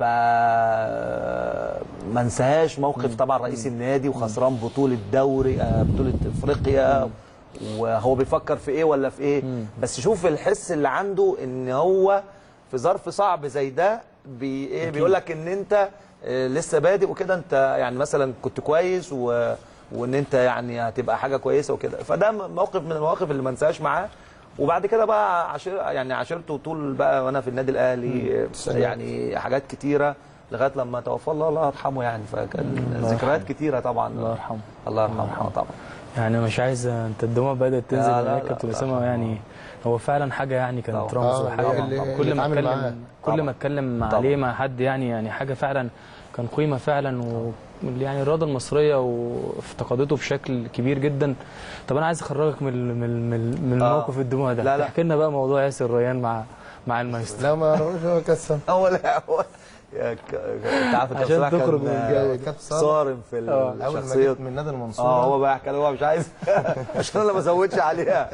ما انساهاش موقف طبعا رئيس النادي وخسران بطوله دوري آه، بطوله افريقيا وهو بيفكر في ايه ولا في ايه بس شوف الحس اللي عنده ان هو في ظرف صعب زي ده بي ايه بيقول لك ان انت آه، لسه بادئ وكده انت يعني مثلا كنت كويس و وان انت يعني هتبقى حاجه كويسه وكده فده موقف من المواقف اللي ما انساهاش معاه وبعد كده بقى عشر يعني عاشرته طول بقى وانا في النادي الاهلي آه، يعني حاجات كتيره لغايه لما توفى الله الله يرحمه يعني فكان ذكريات كتيره طبعا الله يرحمه الله يرحمه طبعا يعني مش عايز انت الدموع بدات تنزل لا، لا، هناك لا، كابتن لا، اسامه لا. يعني هو فعلا حاجه يعني كانت طبعا. رمز آه، وحاجه اللي- كل اللي ما اتعامل معاه. اتكلم كل طبعا. ما اتكلم طبعا. عليه مع حد يعني يعني حاجه فعلا كان قيمه فعلا و يعني الرياضه المصريه وافتقدته بشكل كبير جدا طب انا عايز اخرجك من ال- من ال- من ال- من آه. موقف الدموع ده لا، لا. احكي لنا بقى موضوع ياسر ريان مع مع المايسترو لا ما اعرفش هو كسر اول هو يا ك- انت عارف عشان الكابتن صلاح تخرج كان- من الجو كابتن صالح صارم في آه. اول ما الشخصيه جيت من نادي المنصوره اه هو بقى كان هو مش عايز عشان انا ما ازودش عليها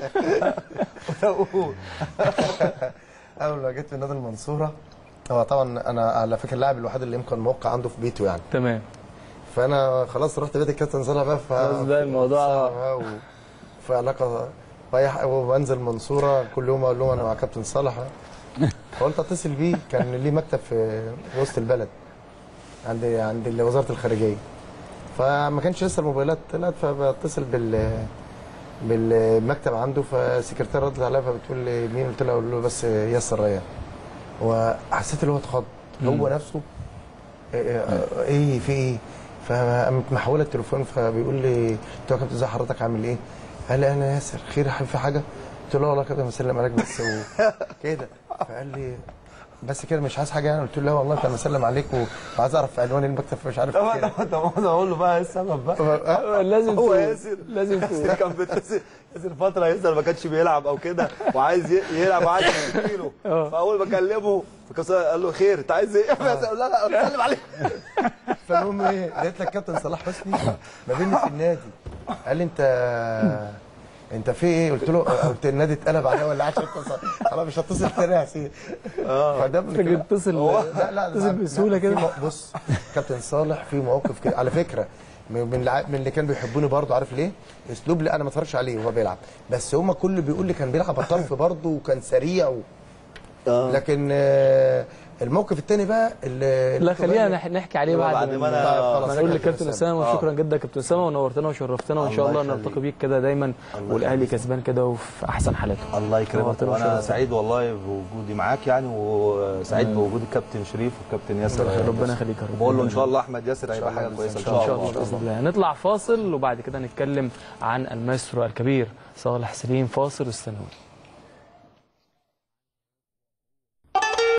اول ما جيت من نادي المنصوره هو طبعا انا على فكره اللاعب الوحيد اللي يمكن موقع عنده في بيته يعني تمام فانا خلاص رحت بيت الكابتن صالح بقى ف خلاص بقى الموضوع- بقى و... في علاقه رايح وبنزل المنصوره كل يوم اقول لهم انا مع كابتن صالح فقلت اتصل بيه كان ليه مكتب في وسط البلد عند عند وزاره الخارجيه فما كانش لسه الموبايلات طلعت فبتصل بال بالمكتب عنده فالسكرتير ردت عليا فبتقول لي مين قلت لها اقول له بس ياسر ريان وحسيت اللي هو اتخض هو نفسه ايه إيه في ايه فقامت محوله التليفون فبيقول لي قلت له يا كابتن ازي حضرتك عامل ايه؟ قال لي انا ياسر خير يا حبيبي في حاجه؟ قلت له والله يا كابتن بسلم عليك بس كده فقال لي بس كده مش عايز حاجه يعني قلت له لا والله كان بسلم عليك وعايز اعرف عنوان المكتب فمش عارف طب كده. طب انا اقول له بقى ايه السبب بقى لازم هو تقول. ياسر لازم تقول. ياسر كان بيتصل ياسر فتره ياسر ما كانش بيلعب او كده وعايز ي- يلعب وعايز يشيله فاول ما كلمه فكان قال له خير انت عايز ايه؟ ياسر لا لا اتكلم عليك فالمهم ايه لقيت لك كابتن صلاح حسني ما بيني في النادي قال لي انت انت في ايه؟ قلت له قلت النادي اتقلب عليا ولا عشان خلاص مش هتصل تاني يا حسين فده فاكر اتصل لا لا اتصل لا، بسهوله في كده مو- بص كابتن صالح في مواقف كده على فكره من من الع- من اللي كانوا بيحبوني برضه عارف ليه؟ اسلوب اللي انا ما اتفرجش عليه وهو بيلعب بس هما كل بيقول لي كان بيلعب على الطرف برضه وكان سريع و... لكن آه، الموقف الثاني بقى اللي لا خلينا نح- نحكي عليه بعد, بعد ما أنا- طيب، خلاص ما يا نقول كابتن لكابتن أسامة. اسامه آه. شكرا جدا كابتن اسامه ونورتنا وشرفتنا وان شاء الله الله يخليك. نلتقي بيك كده دايما الله والاهلي يخليك. كسبان كده وفي احسن حالاته الله يكرمك نورتنا وانا وشرفتنا. سعيد والله بوجودي معاك يعني وسعيد بوجود الكابتن شريف والكابتن ياسر ربنا يخليك يا رب بقول له ان شاء الله احمد ياسر هيبقى حاجه كويسه ان ان شاء الله باذن الله نطلع فاصل وبعد كده نتكلم عن المايسترو الكبير صالح سليم فاصل السنوي